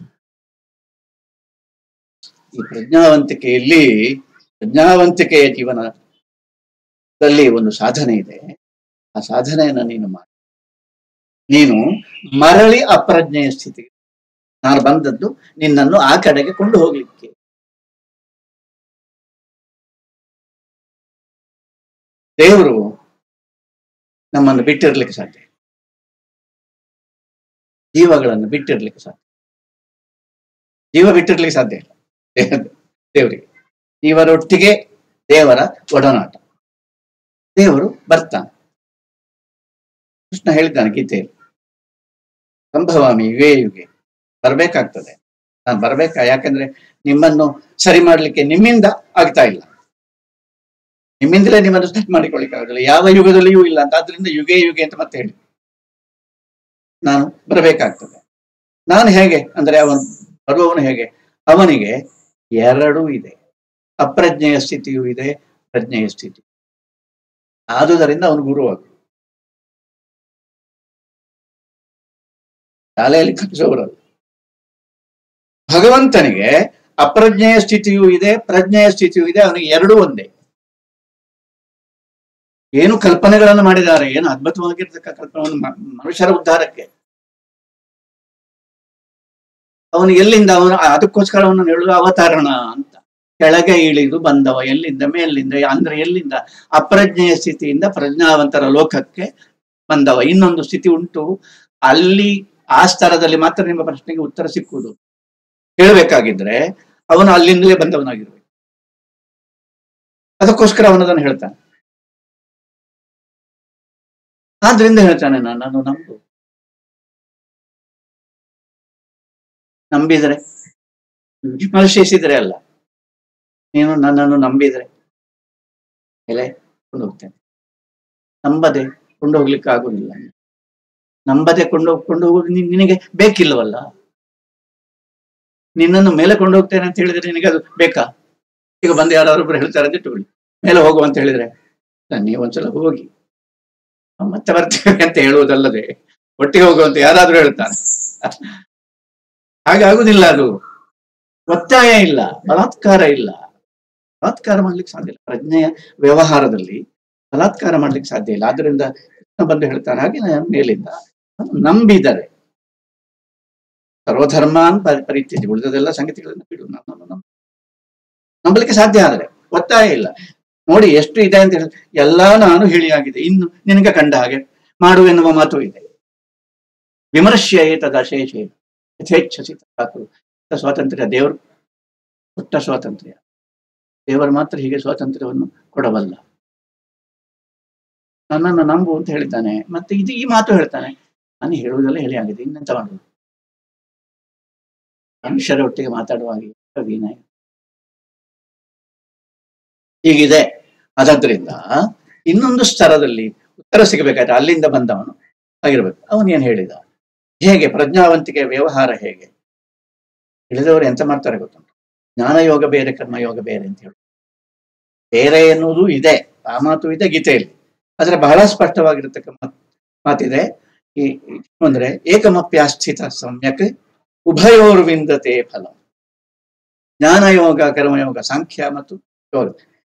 ಈ ಪ್ರಜ್ಞಾವಂತಿಕೆಯಲ್ಲಿ ಪ್ರಜ್ಞಾವಂತಿಕೆಯ ಜೀವನದಲ್ಲಿ ಒಂದು ಸಾಧನೆ ಇದೆ ಆ ಸಾಧನೆಯನ್ನ ನೀನು ಮಾಡಿ ನೀನು ಮರಳಿ ಅಪ್ರಜ್ಞೆಯ ಸ್ಥಿತಿಗೆ ನಾನು ಬಂದದ್ದು ನಿನ್ನನ್ನು ಆ ಕಡೆಗೆ ಕೊಂಡು ಹೋಗ್ಲಿಕ್ಕೆ ದೇವರು ನಮ್ಮನ್ನು ಬಿಟ್ಟಿರ್ಲಿಕ್ಕೆ ಸಾಧ್ಯ ಇಲ್ಲ. ಜೀವಗಳನ್ನು ಬಿಟ್ಟಿರ್ಲಿಕ್ಕೆ ಸಾಧ್ಯ ಜೀವ ಬಿಟ್ಟಿರ್ಲಿಕ್ಕೆ ಸಾಧ್ಯ ಇಲ್ಲ ದೇವ- ದೇವರಿಗೆ ಜೀವರೊಟ್ಟಿಗೆ ದೇವರ ಒಡನಾಟ ದೇವರು ಬರ್ತಾನೆ ಕೃಷ್ಣ ಹೇಳಿದ್ದಾನೆ ಗೀತೆಯಲ್ಲಿ ಸಂಭವಾಮಿ ಯುಗೇ ಯುಗೆ ಬರ್ಬೇಕಾಗ್ತದೆ ನಾನು ಬರ್ಬೇಕಾ ಯಾಕಂದ್ರೆ ನಿಮ್ಮನ್ನು ಸರಿ ಮಾಡ್ಲಿಕ್ಕೆ ನಿಮ್ಮಿಂದ ಆಗ್ತಾ ಇಲ್ಲ ನಿಮ್ಮಿಂದಲೇ ನಿಮ್ಮನ್ನು ಸರಿ ಮಾಡಿಕೊಳ್ಳಿಕ್ಕೆ ಆಗೋದಿಲ್ಲ ಯಾವ ಯುಗದಲ್ಲಿಯೂ ಇಲ್ಲ ಅಂತ ಆದ್ರಿಂದ ಯುಗೆ ಯುಗೆ ಅಂತ ಮತ್ತೆ ಹೇಳಿ ನಾನು ಬರಬೇಕಾಗ್ತದೆ ನಾನು ಹೇಗೆ ಅಂದ್ರೆ ಅವನು ಬರುವವನು ಹೇಗೆ ಅವನಿಗೆ ಎರಡೂ ಇದೆ ಅಪ್ರಜ್ಞೆಯ ಸ್ಥಿತಿಯೂ ಇದೆ ಪ್ರಜ್ಞೆಯ ಸ್ಥಿತಿ ಆದುದರಿಂದ ಅವನು ಗುರುವಾಗ ಶಾಲೆಯಲ್ಲಿ ಕಲಿಸೋರಲ್ಲ ಭಗವಂತನಿಗೆ ಅಪ್ರಜ್ಞೆಯ ಸ್ಥಿತಿಯೂ ಇದೆ ಪ್ರಜ್ಞೆಯ ಸ್ಥಿತಿಯೂ ಇದೆ ಅವನಿಗೆ ಎರಡೂ ಒಂದೇ ಏನು ಕಲ್ಪನೆಗಳನ್ನು ಮಾಡಿದ್ದಾರೆ ಏನು ಅದ್ಭುತವಾಗಿರ್ತಕ್ಕ ಕಲ್ಪನೆ ಮ- ಮನುಷ್ಯರ ಉದ್ಧಾರಕ್ಕೆ ಅವನು ಎಲ್ಲಿಂದ ಅವನು ಅದಕ್ಕೋಸ್ಕರ ಅವನು ಹೇಳುವುದು ಅವತಾರಣ ಅಂತ ಕೆಳಗೆ ಇಳಿದು ಬಂದವ ಎಲ್ಲಿಂದ ಮೇಲಿಂದ ಅಂದ್ರೆ ಎಲ್ಲಿಂದ ಅಪ್ರಜ್ಞೆಯ ಸ್ಥಿತಿಯಿಂದ ಪ್ರಜ್ಞಾವಂತರ ಲೋಕಕ್ಕೆ ಬಂದವ ಇನ್ನೊಂದು ಸ್ಥಿತಿ ಉಂಟು ಅಲ್ಲಿ ಆ ಸ್ತರದಲ್ಲಿ ಮಾತ್ರ ನಿಮ್ಮ ಪ್ರಶ್ನೆಗೆ ಉತ್ತರ ಸಿಕ್ಕುವುದು ಹೇಳ್ಬೇಕಾಗಿದ್ರೆ ಅವನು ಅಲ್ಲಿಂದಲೇ ಬಂದವನಾಗಿರ್ಬೇಕು ಅದಕ್ಕೋಸ್ಕರ ಅವನದನ್ನು ಹೇಳ್ತಾನೆ ಆದ್ರಿಂದ ಹೇಳ್ತಾನೆ ನಾನು ನಂಬು ನಂಬಿದರೆ ವಿಮರ್ಶಿಸಿದ್ರೆ ಅಲ್ಲ ನೀನು ನನ್ನನ್ನು ನಂಬಿದರೆ ಮೇಲೆ ಕೊಂಡು ಹೋಗ್ತೇನೆ ನಂಬದೆ ಕೊಂಡು ಹೋಗ್ಲಿಕ್ಕೆ ಆಗುದಿಲ್ಲ ನಂಬದೆ ಕೊಂಡು ಕೊಂಡು ಹೋಗುದು ನಿನ್- ನಿನಗೆ ಬೇಕಿಲ್ಲವಲ್ಲ ನಿನ್ನನ್ನು ಮೇಲೆ ಕೊಂಡು ಹೋಗ್ತೇನೆ ಅಂತ ಹೇಳಿದ್ರೆ ನಿನಗೆ ಅದು ಬೇಕಾ ಈಗ ಬಂದು ಯಾರಾದ್ರೊಬ್ರು ಹೇಳ್ತಾರೆ ಅಂತ ಇಟ್ಟುಕೊಳ್ಳಿ ಮೇಲೆ ಹೋಗು ಅಂತ ಹೇಳಿದ್ರೆ ಇಲ್ಲ, ನೀವು ಒಂದ್ಸಲ ಹೋಗಿ ನಾವು ಮತ್ತೆ ಬರ್ತೇವೆ ಅಂತ ಹೇಳುವುದಲ್ಲದೆ ಒಟ್ಟಿಗೆ ಹೋಗುವಂತ ಯಾರಾದ್ರೂ ಹೇಳ್ತಾರೆ ಹಾಗಾಗುದಿಲ್ಲ ಅದು ಒತ್ತಾಯ ಇಲ್ಲ ಬಲಾತ್ಕಾರ ಇಲ್ಲ ಬಲಾತ್ಕಾರ ಮಾಡ್ಲಿಕ್ಕೆ ಸಾಧ್ಯ ಇಲ್ಲ ಪ್ರಜ್ಞೆಯ ವ್ಯವಹಾರದಲ್ಲಿ ಬಲಾತ್ಕಾರ ಮಾಡ್ಲಿಕ್ಕೆ ಸಾಧ್ಯ ಇಲ್ಲ ಆದ್ರಿಂದ ಕೃಷ್ಣ ಬಂದು ಹೇಳ್ತಾರೆ ಹಾಗೆ ನಾನು ಮೇಲಿಂದ ನಂಬಿದರೆ ಸರ್ವಧರ್ಮಾನ್ ಪರಿ- ಪರಿತ್ಯಜಿ ಉಳಿದದೆಲ್ಲ ಸಂಗತಿಗಳನ್ನು ಬಿಡು ನನ್ನನ್ನು ನಂಬು. ನಂಬಲಿಕ್ಕೆ ಸಾಧ್ಯ ಆದ್ರೆ ಒತ್ತಾಯ ಇಲ್ಲ ನೋಡಿ ಎಷ್ಟು ಇದೆ ಅಂತ ಹೇಳಿ ಎಲ್ಲಾ ನಾನು ಹೇಳಿಯಾಗಿದೆ ಇನ್ನು ನಿನಗೆ ಕಂಡ ಹಾಗೆ ಮಾಡು ಎನ್ನುವ ಮಾತು ಇದೆ ವಿಮರ್ಶೆ ತದಶೇಷ ಯಥೇಚ್ಛಸಿ ತಥಾಕು. ಸ್ವಾತಂತ್ರ್ಯ ದೇವರು ಕೊಟ್ಟ ಸ್ವಾತಂತ್ರ್ಯ ದೇವರು ಮಾತ್ರ ಹೀಗೆ ಸ್ವಾತಂತ್ರ್ಯವನ್ನು ಕೊಡಬಲ್ಲ ನನ್ನನ್ನು ನಂಬು ಅಂತ ಹೇಳಿದ್ದಾನೆ ಮತ್ತೆ ಇದು ಈ ಮಾತು ಹೇಳ್ತಾನೆ ನಾನು ಹೇಳುವುದೆಲ್ಲ ಹೇಳಿ ಆಗಿದೆ ಇನ್ನೆಂತ ಮಾಡುವುದು ಮನುಷ್ಯರ ಒಟ್ಟಿಗೆ ಮಾತಾಡುವಾಗ ವಿನಯ ಹೀಗಿದೆ ಅದದ್ರಿಂದ ಇನ್ನೊಂದು ಸ್ತರದಲ್ಲಿ ಉತ್ತರ ಸಿಗಬೇಕಾದ್ರೆ ಅಲ್ಲಿಂದ ಬಂದವನು ಆಗಿರ್ಬೇಕು ಅವನು ಏನ್ ಹೇಳಿದ ಹೇಗೆ ಪ್ರಜ್ಞಾವಂತಿಕೆ ವ್ಯವಹಾರ ಹೇಗೆ ತಿಳಿದವರು ಎಂತ ಮಾಡ್ತಾರೆ ಗೊತ್ತುಂಟು ಜ್ಞಾನಯೋಗ ಬೇರೆ ಕರ್ಮಯೋಗ ಬೇರೆ ಅಂತ ಹೇಳಿ ಬೇರೆ ಎನ್ನುವುದು ಇದೆ ಆ ಮಾತು ಇದೆ ಗೀತೆಯಲ್ಲಿ ಆದ್ರೆ ಬಹಳ ಸ್ಪಷ್ಟವಾಗಿರತಕ್ಕ ಮಾತ್- ಮಾತಿದೆ ಈ ಈ- ಅಂದ್ರೆ ಏಕಮಪ್ಯಾಸ್ಥಿತ ಸಮ್ಯಕ್ ಉಭಯೋರ್ವಿಂದತೆ ಫಲ ಜ್ಞಾನಯೋಗ ಕರ್ಮಯೋಗ ಸಾಂಖ್ಯ ಮತ್ತು ಯೋಗ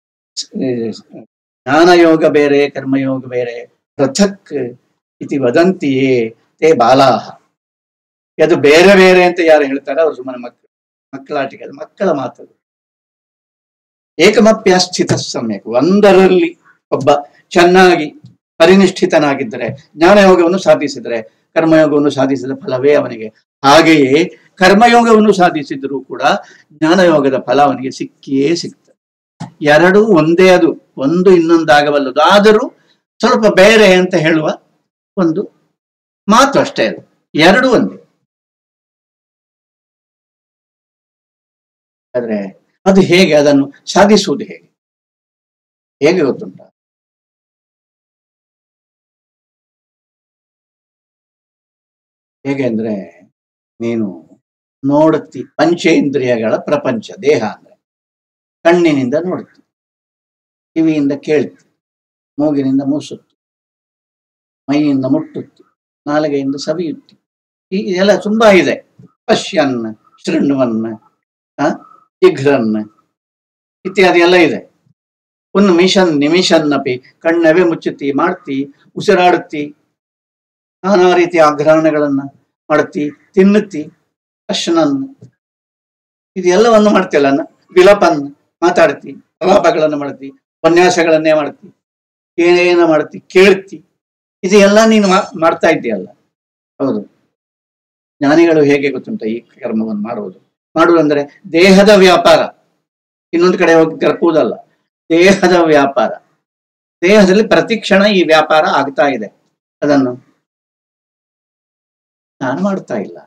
ಜ್ಞಾನಯೋಗ ಬೇರೆ ಕರ್ಮಯೋಗ ಬೇರೆ ಪೃಥಕ್ ಇತಿ ವದಂತಿಯೇ ತೇ ಬಾಲಾಹ ಅದು ಬೇರೆ ಬೇರೆ ಅಂತ ಯಾರು ಹೇಳ್ತಾರೆ ಅವರು ಸುಮ್ಮನೆ ಮಕ್ಕಳು ಮಕ್ಕಳಾಟಿಕೆ ಅದು ಮಕ್ಕಳ ಮಾತದು ಏಕಮಪ್ಯಾಸ್ಥಿತ ಸಮ್ಯಕ್ ಒಂದರಲ್ಲಿ ಒಬ್ಬ ಚೆನ್ನಾಗಿ ಪರಿನಿಷ್ಠಿತನಾಗಿದ್ದರೆ ಜ್ಞಾನಯೋಗವನ್ನು ಸಾಧಿಸಿದರೆ ಕರ್ಮಯೋಗವನ್ನು ಸಾಧಿಸಿದ ಫಲವೇ ಅವನಿಗೆ ಹಾಗೆಯೇ ಕರ್ಮಯೋಗವನ್ನು ಸಾಧಿಸಿದರೂ ಕೂಡ ಜ್ಞಾನಯೋಗದ ಫಲ ಅವನಿಗೆ ಸಿಕ್ಕಿಯೇ ಸಿಗ್ತದೆ ಎರಡೂ ಒಂದೇ ಅದು ಒಂದು ಇನ್ನೊಂದಾಗಬಲ್ಲದು ಆದರೂ ಸ್ವಲ್ಪ ಬೇರೆ ಅಂತ ಹೇಳುವ ಒಂದು ಮಾತು ಅಷ್ಟೇ ಅದು ಎರಡೂ ಒಂದೇ ಆದ್ರೆ ಅದು ಹೇಗೆ ಅದನ್ನು ಸಾಧಿಸುವುದು ಹೇಗೆ ಹೇಗೆ ಗೊತ್ತುಂಟ ಹೇಗೆ ಅಂದ್ರೆ ನೀನು ನೋಡುತ್ತಿ ಪಂಚೇಂದ್ರಿಯಗಳ ಪ್ರಪಂಚ ದೇಹ ಅಂದ್ರೆ ಕಣ್ಣಿನಿಂದ ನೋಡುತ್ತಿ ಕಿವಿಯಿಂದ ಕೇಳ್ತಿ ಮೂಗಿನಿಂದ ಮೂಸುತ್ತಿ ಮೈಯಿಂದ ಮುಟ್ಟುತ್ತಿ ನಾಲಿಗೆಯಿಂದ ಸವಿಯುತ್ತಿ ಈ ಎಲ್ಲ ತುಂಬಾ ಇದೆ ಪಶ್ಯನ್ ಶೃಣ್ವನ್ ಆ, ಜಿಘ್ರನ್ ಇತ್ಯಾದಿ ಎಲ್ಲ ಇದೆ ಒಂದು ಮಿಷನ್ ನಿಮಿಷನ್ನಪಿ ಕಣ್ಣವೇ ಮುಚ್ಚುತ್ತಿ ಮಾಡ್ತಿ ಉಸಿರಾಡುತ್ತಿ ನಾನಾ ರೀತಿಯ ಆಗ್ರಹಣಗಳನ್ನ ಮಾಡುತ್ತಿ ತಿನ್ನುತ್ತಿ ಅಶ್ನನ್ ಇದೆಲ್ಲವನ್ನು ಮಾಡ್ತಿಲ್ಲ ನ- ವಿಲಪನ್ ಮಾತಾಡ್ತಿ ಪ್ರಲಾಪಗಳನ್ನು ಮಾಡ್ತಿ ಉಪನ್ಯಾಸಗಳನ್ನೇ ಮಾಡ್ತಿ ಏನೇನ ಮಾಡ್ತಿ ಕೇಳ್ತಿ ಇದೆಲ್ಲ ನೀನು ಮಾ- ಮಾಡ್ತಾ ಇದ್ದೀಯಲ್ಲ ಹೌದು ಜ್ಞಾನಿಗಳು ಹೇಗೆ ಗೊತ್ತುಂಟ ಈ ಕರ್ಮವನ್ನು ಮಾಡುವುದು ಮಾಡುವುದಂದ್ರೆ ದೇಹದ ವ್ಯಾಪಾರ ಇನ್ನೊಂದು ಕಡೆ ಹೋಗಿ ಕರ್ಕುವುದಲ್ಲ ದೇಹದ ವ್ಯಾಪಾರ ದೇಹದಲ್ಲಿ ಪ್ರತಿಕ್ಷಣ ಈ ವ್ಯಾಪಾರ ಆಗ್ತಾ ಇದೆ ಅದನ್ನು ನಾನು ಮಾಡ್ತಾ ಇಲ್ಲ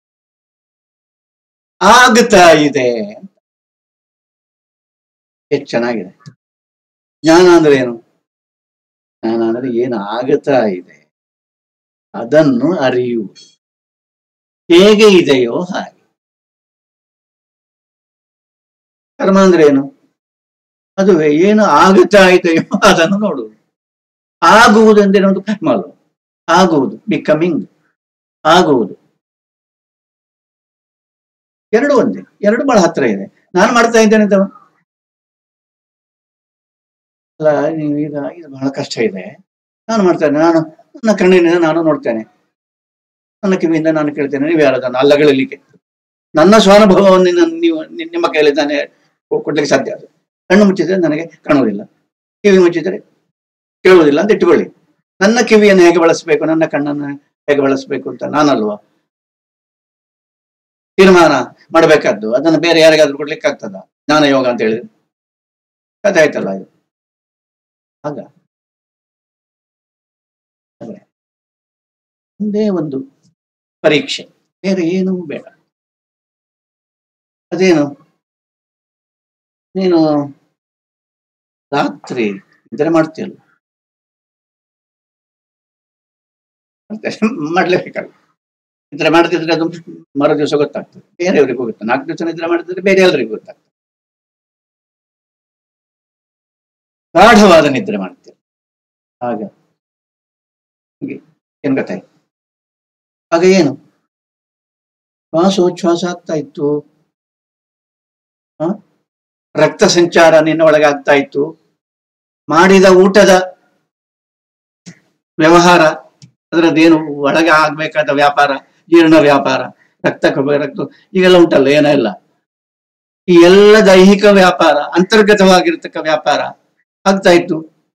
ಆಗ್ತಾ ಇದೆ ಎಷ್ಟು ಚೆನ್ನಾಗಿದೆ ಜ್ಞಾನ ಅಂದ್ರೆ ಏನು ಜ್ಞಾನ ಅಂದ್ರೆ ಏನು ಆಗುತ್ತಾ ಇದೆ ಅದನ್ನು ಅರಿಯುವುದು ಹೇಗೆ ಇದೆಯೋ ಹಾಗೆ ಕರ್ಮ ಅಂದ್ರೆ ಏನು ಅದುವೇ ಏನು ಆಗುತ್ತಾ ಇದೆಯೋ ಅದನ್ನು ನೋಡುವುದು ಆಗುವುದೆಂದರೆ ಒಂದು ಕರ್ಮ ಅಲ್ವ ಆಗುವುದು ಬಿಕಮಿಂಗ್ ಆಗುವುದು ಎರಡು ಒಂದೇ ಎರಡು ಬಹಳ ಹತ್ರ ಇದೆ ನಾನು ಮಾಡ್ತಾ ಇದ್ದೇನೆ ಅಂತ ಅಲ್ಲ ನೀವು ಈಗ ಇದು ಬಹಳ ಕಷ್ಟ ಇದೆ ನಾನು ಮಾಡ್ತೇನೆ ನಾನು ನನ್ನ ಕಣ್ಣಿನಿಂದ ನಾನು ನೋಡ್ತೇನೆ ನನ್ನ ಕಿವಿಯಿಂದ ನಾನು ಕೇಳ್ತೇನೆ ನೀವು ಯಾರದನ್ನು ಅಲ್ಲಗಳಲಿಕ್ಕೆ ನನ್ನ ಸ್ವಾನುಭವವನ್ನು ನಾನು ನೀವು ನಿ- ನಿಮ್ಮ ಕೈಯಲ್ಲಿ ನಾನು ಕೊಡ್ಲಿಕ್ಕೆ ಸಾಧ್ಯ ಅದು ಕಣ್ಣು ಮುಚ್ಚಿದ್ರೆ ನನಗೆ ಕಾಣುವುದಿಲ್ಲ ಕಿವಿ ಮುಚ್ಚಿದ್ರೆ ಕೇಳುವುದಿಲ್ಲ ಅಂತ ಇಟ್ಟುಕೊಳ್ಳಿ ನನ್ನ ಕಿವಿಯನ್ನು ಹೇಗೆ ಬಳಸಬೇಕು ನನ್ನ ಕಣ್ಣನ್ನು ಹೇಗೆ ಬಳಸಬೇಕು ಅಂತ ನಾನಲ್ವಾ ತೀರ್ಮಾನ ಮಾಡಬೇಕಾದ್ದು ಅದನ್ನು ಬೇರೆ ಯಾರಿಗಾದ್ರೂ ಕೊಡ್ಲಿಕ್ಕೆ ಆಗ್ತದ ಜ್ಞಾನ ಯೋಗ ಅಂತ ಹೇಳಿದ್ರೆ ಕಥೆ ಆಯ್ತಲ್ಲ ಇದು ಆಗ ಹಾಗೆ. ಒಂದೇ ಒಂದು ಪರೀಕ್ಷೆ ಬೇರೆ ಏನೂ ಬೇಡ ಅದೇನು ನೀನು ರಾತ್ರಿ ನಿದ್ರೆ ಮಾಡ್ತೀಯಲ್ಲ ಮತ್ತೆ ಮಾಡ್ಲೇಬೇಕಲ್ಲ ನಿದ್ರೆ ಮಾಡದಿದ್ರೆ ಅದು ಮರು ದಿವಸ ಗೊತ್ತಾಗ್ತದೆ ಬೇರೆಯವ್ರಿಗೆ ಗೊತ್ತು ನಾಲ್ಕು ದಿವಸ ನಿದ್ರೆ ಮಾಡಿದ್ರೆ ಬೇರೆ ಎಲ್ಲರಿಗೂ ಗೊತ್ತಾಗ್ತದೆ ಗಾಢವಾದ ನಿದ್ರೆ ಮಾಡ್ತೀರ ಆಗ ಹೀಗೆ ಏನ್ ಗೊತ್ತಾಯ್ತು ಆಗ ಏನು ಶ್ವಾಸೋಚ್ಛ್ವಾಸ ಆಗ್ತಾ ಇತ್ತು ಹ? ರಕ್ತ ಸಂಚಾರ ನಿನ್ನ ಒಳಗೆ ಆಗ್ತಾ ಇತ್ತು ಮಾಡಿದ ಊಟದ ವ್ಯವಹಾರ ಅದರದ್ದೇನು ಒಳಗೆ ಆಗ್ಬೇಕಾದ ವ್ಯಾಪಾರ ಜೀರ್ಣ ವ್ಯಾಪಾರ ರಕ್ತ ಕಬ್ಬ- ರಕ್ತ ಈಗೆಲ್ಲ ಉಂಟಲ್ಲ ಏನೋ ಇಲ್ಲ ಈ ಎಲ್ಲ ದೈಹಿಕ ವ್ಯಾಪಾರ ಅಂತರ್ಗತವಾಗಿರ್ತಕ್ಕ ವ್ಯಾಪಾರ ಆಗ್ತಾ ಇತ್ತು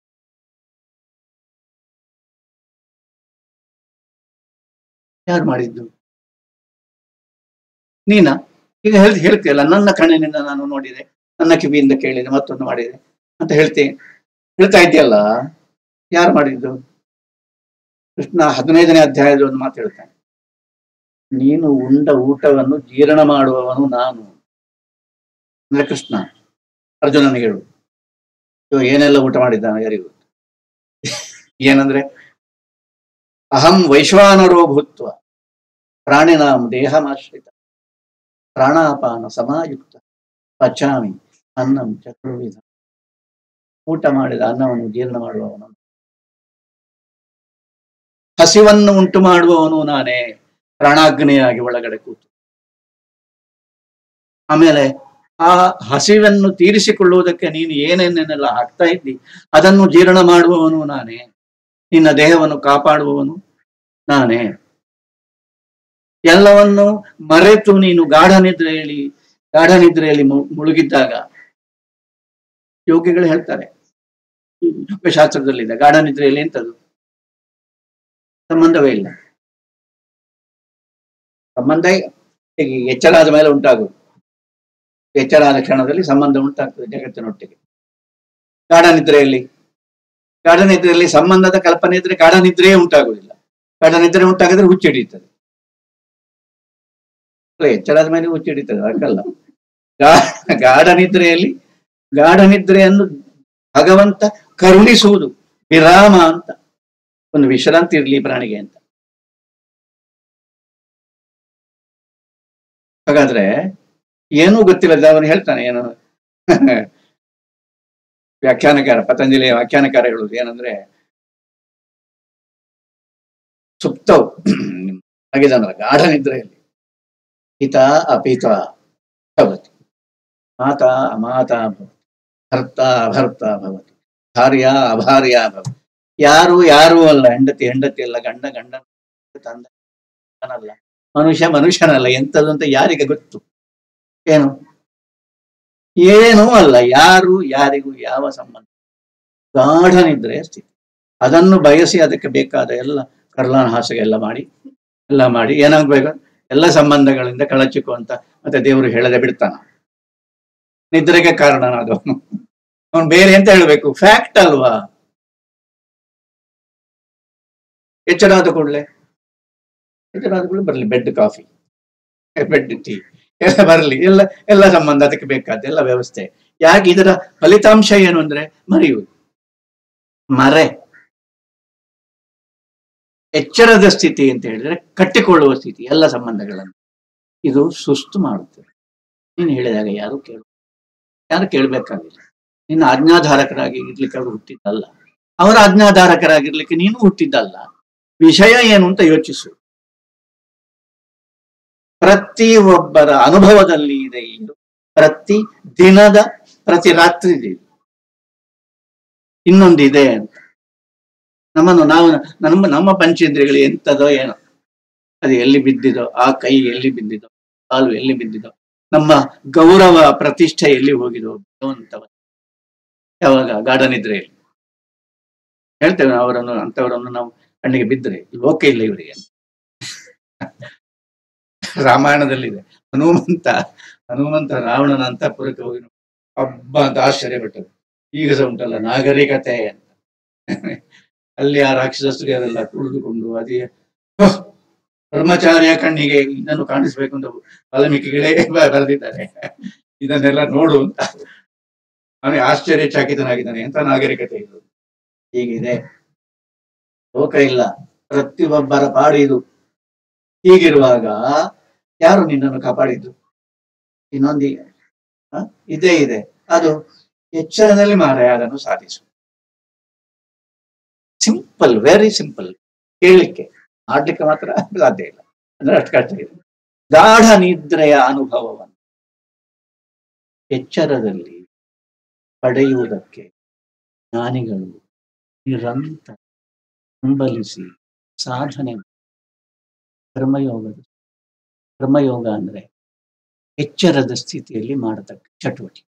ಯಾರು ಮಾಡಿದ್ದು ನೀನ ಈಗ ಹೇಳ್ ಹೇಳ್ತೀಯಲ್ಲ ನನ್ನ ಕಣ್ಣಿನಿಂದ ನಾನು ನೋಡಿದೆ ನನ್ನ ಕಿವಿಯಿಂದ ಕೇಳಿದೆ ಮತ್ತೊಂದು ಮಾಡಿದೆ ಅಂತ ಹೇಳ್ತೀನಿ ಹೇಳ್ತಾ ಇದೆಯಲ್ಲ ಯಾರು ಮಾಡಿದ್ದು ಕೃಷ್ಣ ಹದಿನೈದನೇ ಅಧ್ಯಾಯದ ಒಂದು ಮಾತು ಹೇಳ್ತಾನೆ ನೀನು ಉಂಡ ಊಟವನ್ನು ಜೀರ್ಣ ಮಾಡುವವನು ನಾನು ಅಂದ್ರೆ ಕೃಷ್ಣ ಅರ್ಜುನನಿಗೆ ಹೇಳು ಇವ ಏನೆಲ್ಲ ಊಟ ಮಾಡಿದ್ದಾನೆ ಯಾರಿಗೂ ಗೊತ್ತು. ಏನಂದ್ರೆ ಅಹಂ ವೈಶ್ವಾನರೋ ಭೂತ್ವ ಪ್ರಾಣಿನಾಂ ದೇಹಮಾಶ್ರಿತ ಪ್ರಾಣಾಪಾನ ಸಮಾಯುಕ್ತ ಪಚಾಮಿ ಅನ್ನಂ ಚತುರ್ವಿಧ ಊಟ ಮಾಡಿದ ಅನ್ನವನ್ನು ಜೀರ್ಣ ಮಾಡುವವನು ಹಸಿವನ್ನು ಉಂಟು ಮಾಡುವವನು ನಾನೇ ಪ್ರಾಣಾಗ್ನಿಯಾಗಿ ಒಳಗಡೆ ಕೂತು ಆಮೇಲೆ ಆ ಹಸಿವನ್ನು ತೀರಿಸಿಕೊಳ್ಳುವುದಕ್ಕೆ ನೀನು ಏನೇನೇನೆಲ್ಲ ಹಾಕ್ತಾ ಇದ್ದಿ ಅದನ್ನು ಜೀರ್ಣ ಮಾಡುವವನು ನಾನೇ ನಿನ್ನ ದೇಹವನ್ನು ಕಾಪಾಡುವವನು ನಾನೇ ಎಲ್ಲವನ್ನು ಮರೆತು ನೀನು ಗಾಢ ನಿದ್ರೆಯಲ್ಲಿ ಗಾಢ ನಿದ್ರೆಯಲ್ಲಿ ಮು- ಮುಳುಗಿದ್ದಾಗ ಯೋಗಿಗಳು ಹೇಳ್ತಾರೆ ಶಾಸ್ತ್ರದಲ್ಲಿದೆ ಗಾಢ ನಿದ್ರೆಯಲ್ಲಿ ಎಂತದು ಸಂಬಂಧವೇ ಇಲ್ಲ ಸಂಬಂಧ ಹೀಗೆ ಎಚ್ಚರಾದ ಮೇಲೆ ಉಂಟಾಗುವುದು ಎಚ್ಚರಾದ ಕ್ಷಣದಲ್ಲಿ ಸಂಬಂಧ ಉಂಟಾಗ್ತದೆ ಜಗತ್ತಿನೊಟ್ಟಿಗೆ ಗಾಢ ನಿದ್ರೆಯಲ್ಲಿ ಗಾಢ ನಿದ್ರೆಯಲ್ಲಿ ಸಂಬಂಧದ ಕಲ್ಪನೆ ಇದ್ರೆ ಗಾಢ ನಿದ್ರೆಯೇ ಉಂಟಾಗುವುದಿಲ್ಲ ಗಾಢ ನಿದ್ರೆ ಉಂಟಾಗಿದ್ರೆ ಹುಚ್ಚಿಡಿಯುತ್ತದೆ ಅಲ್ಲ, ಎಚ್ಚರಾದ ಮೇಲೆ ಹುಚ್ಚಿಡಿತದೆ ಅದಕ್ಕಲ್ಲ ಗಾ- ಗಾಢ ನಿದ್ರೆಯಲ್ಲಿ ಗಾಢ ನಿದ್ರೆಯನ್ನು ಭಗವಂತ ಕರುಣಿಸುವುದು ವಿರಾಮ ಅಂತ ಒಂದು ವಿಶ್ರಾಂತಿ ಇರ್ಲಿ ಪ್ರಾಣಿಗೆ ಅಂತ ಹಾಗಾದ್ರೆ ಏನೂ ಗೊತ್ತಿಲ್ಲದ ಅವನು ಹೇಳ್ತಾನೆ ಏನು ವ್ಯಾಖ್ಯಾನಕಾರ ಪತಂಜಲಿಯ ವ್ಯಾಖ್ಯಾನಕಾರ ಹೇಳುವುದು ಏನಂದ್ರೆ ಸುಪ್ತವು ಆಗಿದನಲ್ಲ ಗಾಢ ನಿದ್ರೆಯಲ್ಲಿ ಹಿತ ಅಪಿತ ಭವತಿ ಮಾತಾ ಅಮಾತಾ ಭವತಿ ಭರ್ತ ಅಭರ್ತ ಭವತಿ ಭಾರ್ಯ ಅಭಾರ್ಯ ಭವತಿ ಯಾರು ಯಾರು ಅಲ್ಲ ಹೆಂಡತಿ ಹೆಂಡತಿ ಅಲ್ಲ ಗಂಡ ಗಂಡ ತಂದ ಅಲ್ಲ ಮನುಷ್ಯ ಮನುಷ್ಯನಲ್ಲ ಎಂತದ್ದು ಅಂತ ಯಾರಿಗೆ ಗೊತ್ತು ಏನು ಏನೂ ಅಲ್ಲ ಯಾರು ಯಾರಿಗೂ ಯಾವ ಸಂಬಂಧ ಗಾಢ ನಿದ್ರೆ ಸ್ಥಿತಿ ಅದನ್ನು ಬಯಸಿ ಅದಕ್ಕೆ ಬೇಕಾದ ಎಲ್ಲ ಕರ್ಲಾನ ಹಾಸಿಗೆ ಎಲ್ಲ ಮಾಡಿ ಎಲ್ಲ ಮಾಡಿ ಏನಾಗ್ಬೇಕು ಎಲ್ಲ ಸಂಬಂಧಗಳಿಂದ ಕಳಚಿಕ್ಕುವಂತ ಮತ್ತೆ ದೇವರು ಹೇಳದೆ ಬಿಡ್ತಾನ ನಿದ್ರೆಗೆ ಕಾರಣನಾದವನು ಅವನು ಬೇರೆ ಎಂತ ಹೇಳ್ಬೇಕು ಫ್ಯಾಕ್ಟ್ ಅಲ್ವಾ ಎಚ್ಚರ ಆದ ಕೂಡಲೇ ಎಚ್ಚರ ಆದ ಕೂಡಲೇ ಬರಲಿ ಬೆಡ್ ಕಾಫಿ ಬೆಡ್ ಟೀ ಎಲ್ಲ ಬರಲಿ ಎಲ್ಲ ಎಲ್ಲ ಸಂಬಂಧ ಅದಕ್ಕೆ ಬೇಕಾದ ಎಲ್ಲ ವ್ಯವಸ್ಥೆ ಯಾಕೆ ಇದರ ಫಲಿತಾಂಶ ಏನು ಅಂದ್ರೆ ಮರೆಯುವುದು ಮರೆ ಎಚ್ಚರದ ಸ್ಥಿತಿ ಅಂತ ಹೇಳಿದ್ರೆ ಕಟ್ಟಿಕೊಳ್ಳುವ ಸ್ಥಿತಿ ಎಲ್ಲ ಸಂಬಂಧಗಳನ್ನು ಇದು ಸುಸ್ತು ಮಾಡುತ್ತದೆ ನೀನು ಹೇಳಿದಾಗ ಯಾರು ಕೇಳು ಯಾರು ಕೇಳಬೇಕಾಗಿಲ್ಲ ನೀನು ಆಜ್ಞಾಧಾರಕರಾಗಿ ಇರ್ಲಿಕ್ಕೆ ಅವರು ಹುಟ್ಟಿದ್ದಲ್ಲ ಅವರ ಆಜ್ಞಾಧಾರಕರಾಗಿರ್ಲಿಕ್ಕೆ ನೀನು ಹುಟ್ಟಿದ್ದಲ್ಲ ವಿಷಯ ಏನು ಅಂತ ಯೋಚಿಸು ಪ್ರತಿ ಒಬ್ಬರ ಅನುಭವದಲ್ಲಿ ಇದೆ ಇದು ಪ್ರತಿ ದಿನದ ಪ್ರತಿ ರಾತ್ರಿ ಇದೆ ಇದು. ಇನ್ನೊಂದಿದೆ ಅಂತ ನಮ್ಮನ್ನು ನಾವು ನಮ್ಮ ನಮ್ಮ ಪಂಚೇಂದ್ರಿಯಗಳು ಎಂತದೋ ಏನೋ ಅದು ಎಲ್ಲಿ ಬಿದ್ದಿದೋ ಆ ಕೈ ಎಲ್ಲಿ ಬಿದ್ದಿದೋ ಕಾಲು ಎಲ್ಲಿ ಬಿದ್ದಿದೋ ನಮ್ಮ ಗೌರವ ಪ್ರತಿಷ್ಠೆ ಎಲ್ಲಿ ಹೋಗಿದೋ ಭಗವಂತವ ಯಾವಾಗ ಗಾರ್ಡನ್ ಇದ್ರೆ ಹೇಳ್ತೇವೆ ನಾವು ಅವರನ್ನು ಅಂತವರನ್ನು ನಾವು ಕಣ್ಣಿಗೆ ಬಿದ್ದರೆ ಲೋಕ ಇಲ್ಲ ಇವರಿಗೆ ರಾಮಾಯಣದಲ್ಲಿದೆ ಹನುಮಂತ ಹನುಮಂತ ರಾವಣನ ಅಂತಃಪುರಕ್ಕೆ ಹೋಗಿ ಹಬ್ಬ ಅಂತ ಆಶ್ಚರ್ಯಪಟ್ಟರು ಈಗ ಸಹ ಉಂಟಲ್ಲ ನಾಗರಿಕತೆ ಅಂತ ಅಲ್ಲಿ ಆ ರಾಕ್ಷಸರಿಯರೆಲ್ಲ ಕುಳಿದುಕೊಂಡು ಅದೇ "ಓಹ್, ಬ್ರಹ್ಮಚಾರ್ಯ ಕಣ್ಣಿಗೆ ಇದನ್ನು ಕಾಣಿಸ್ಬೇಕು ಅಂತ ವಾಲ್ಮೀಕಿಗಳೇ ಬ- ಬರೆದಿದ್ದಾರೆ ಇದನ್ನೆಲ್ಲ ನೋಡು ಅಂತ ಅವನಿಗೆ ಆಶ್ಚರ್ಯಚಕಿತನಾಗಿದ್ದಾನೆ ಎಂತ ನಾಗರಿಕತೆ ಇದು ಹೀಗಿದೆ ಲೋಕ ಇಲ್ಲ ಪ್ರತಿಯೊಬ್ಬರ ಪಾಡಿದು ಹೀಗಿರುವಾಗ ಯಾರು ನಿನ್ನನ್ನು ಕಾಪಾಡಿದ್ದು ಇನ್ನೊಂದು ಹ? ಇದೇ ಇದೆ ಅದು ಎಚ್ಚರದಲ್ಲಿ ಮಾರಾಯ ಅದನ್ನು ಸಾಧಿಸು ಸಿಂಪಲ್ ವೆರಿ ಸಿಂಪಲ್ ಕೇಳಲಿಕ್ಕೆ ಆಡ್ಲಿಕ್ಕೆ ಮಾತ್ರ ಸಾಧ್ಯ ಇಲ್ಲ ಅಂದ್ರೆ ಅಷ್ಟು ಕಷ್ಟ ಇದೆ ಗಾಢ ನಿದ್ರೆಯ ಅನುಭವವನ್ನು ಎಚ್ಚರದಲ್ಲಿ ಪಡೆಯುವುದಕ್ಕೆ ಜ್ಞಾನಿಗಳು ನಿರಂತರ ಹಂಬಲಿಸಿ ಸಾಧನೆ ಕರ್ಮಯೋಗದ ಕರ್ಮಯೋಗ ಅಂದ್ರೆ ಎಚ್ಚರದ ಸ್ಥಿತಿಯಲ್ಲಿ ಮಾಡತಕ್ಕ ಚಟುವಟಿಕೆ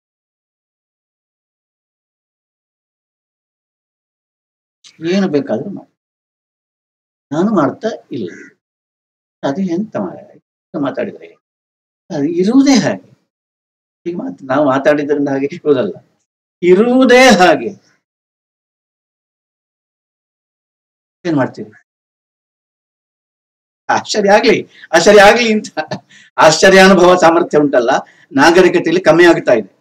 ಏನು ಬೇಕಾದ್ರೂ ಮಾಡಿ ನಾನು ಮಾಡ್ತಾ ಇಲ್ಲ ಅದು ಎಂತ ಮಾರಾಯ? ಎಂತ ಮಾತಾಡಿದ್ರೆ ಅದು ಇರುವುದೇ ಹಾಗೆ ಈಗ ಮಾತ್ ನಾವು ಮಾತಾಡಿದ್ರಿಂದ ಹಾಗೆ ಇರುವುದಲ್ಲ ಇರುವುದೇ ಹಾಗೆ ಏನ್ ಮಾಡ್ತೀವಿ ಆಶ್ಚರ್ಯ ಆಗ್ಲಿ ಆಶ್ಚರ್ಯ ಆಗ್ಲಿ ಅಂತ ಆಶ್ಚರ್ಯ ಅನುಭವ ಸಾಮರ್ಥ್ಯ ಉಂಟಲ್ಲ ನಾಗರಿಕತೆಯಲ್ಲಿ ಕಮ್ಮಿ ಆಗ್ತಾ ಇದೆ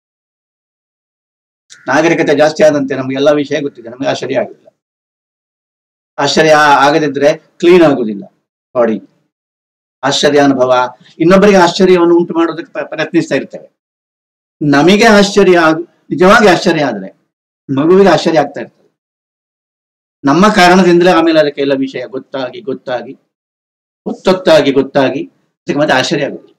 ನಾಗರಿಕತೆ ಜಾಸ್ತಿ ಆದಂತೆ ನಮ್ಗೆ ಎಲ್ಲಾ ವಿಷಯ ಗೊತ್ತಿದೆ ನಮಗೆ ಆಶ್ಚರ್ಯ ಆಗಿಲ್ಲ ಆಶ್ಚರ್ಯ ಆಗದಿದ್ರೆ ಕ್ಲೀನ್ ಆಗುದಿಲ್ಲ ಬಾಡಿ ಆಶ್ಚರ್ಯ ಅನುಭವ ಇನ್ನೊಬ್ಬರಿಗೆ ಆಶ್ಚರ್ಯವನ್ನು ಉಂಟು ಮಾಡೋದಕ್ಕೆ ಪ- ಪ್ರಯತ್ನಿಸ್ತಾ ಇರ್ತೇವೆ ನಮಗೆ ಆಶ್ಚರ್ಯ ಆಗ ನಿಜವಾಗಿ ಆಶ್ಚರ್ಯ ಆದ್ರೆ ಮಗುವಿಗೆ ಆಶ್ಚರ್ಯ ಆಗ್ತಾ ಇರ್ತದೆ ನಮ್ಮ ಕಾರಣದಿಂದಲೇ ಆಮೇಲೆ ಅದಕ್ಕೆ ಎಲ್ಲ ವಿಷಯ ಗೊತ್ತಾಗಿ ಗೊತ್ತಾಗಿ ಹೊತ್ತೊತ್ತಾಗಿ ಗೊತ್ತಾಗಿ ಅದಕ್ಕೆ ಮತ್ತೆ ಆಶ್ಚರ್ಯ ಆಗುದಿಲ್ಲ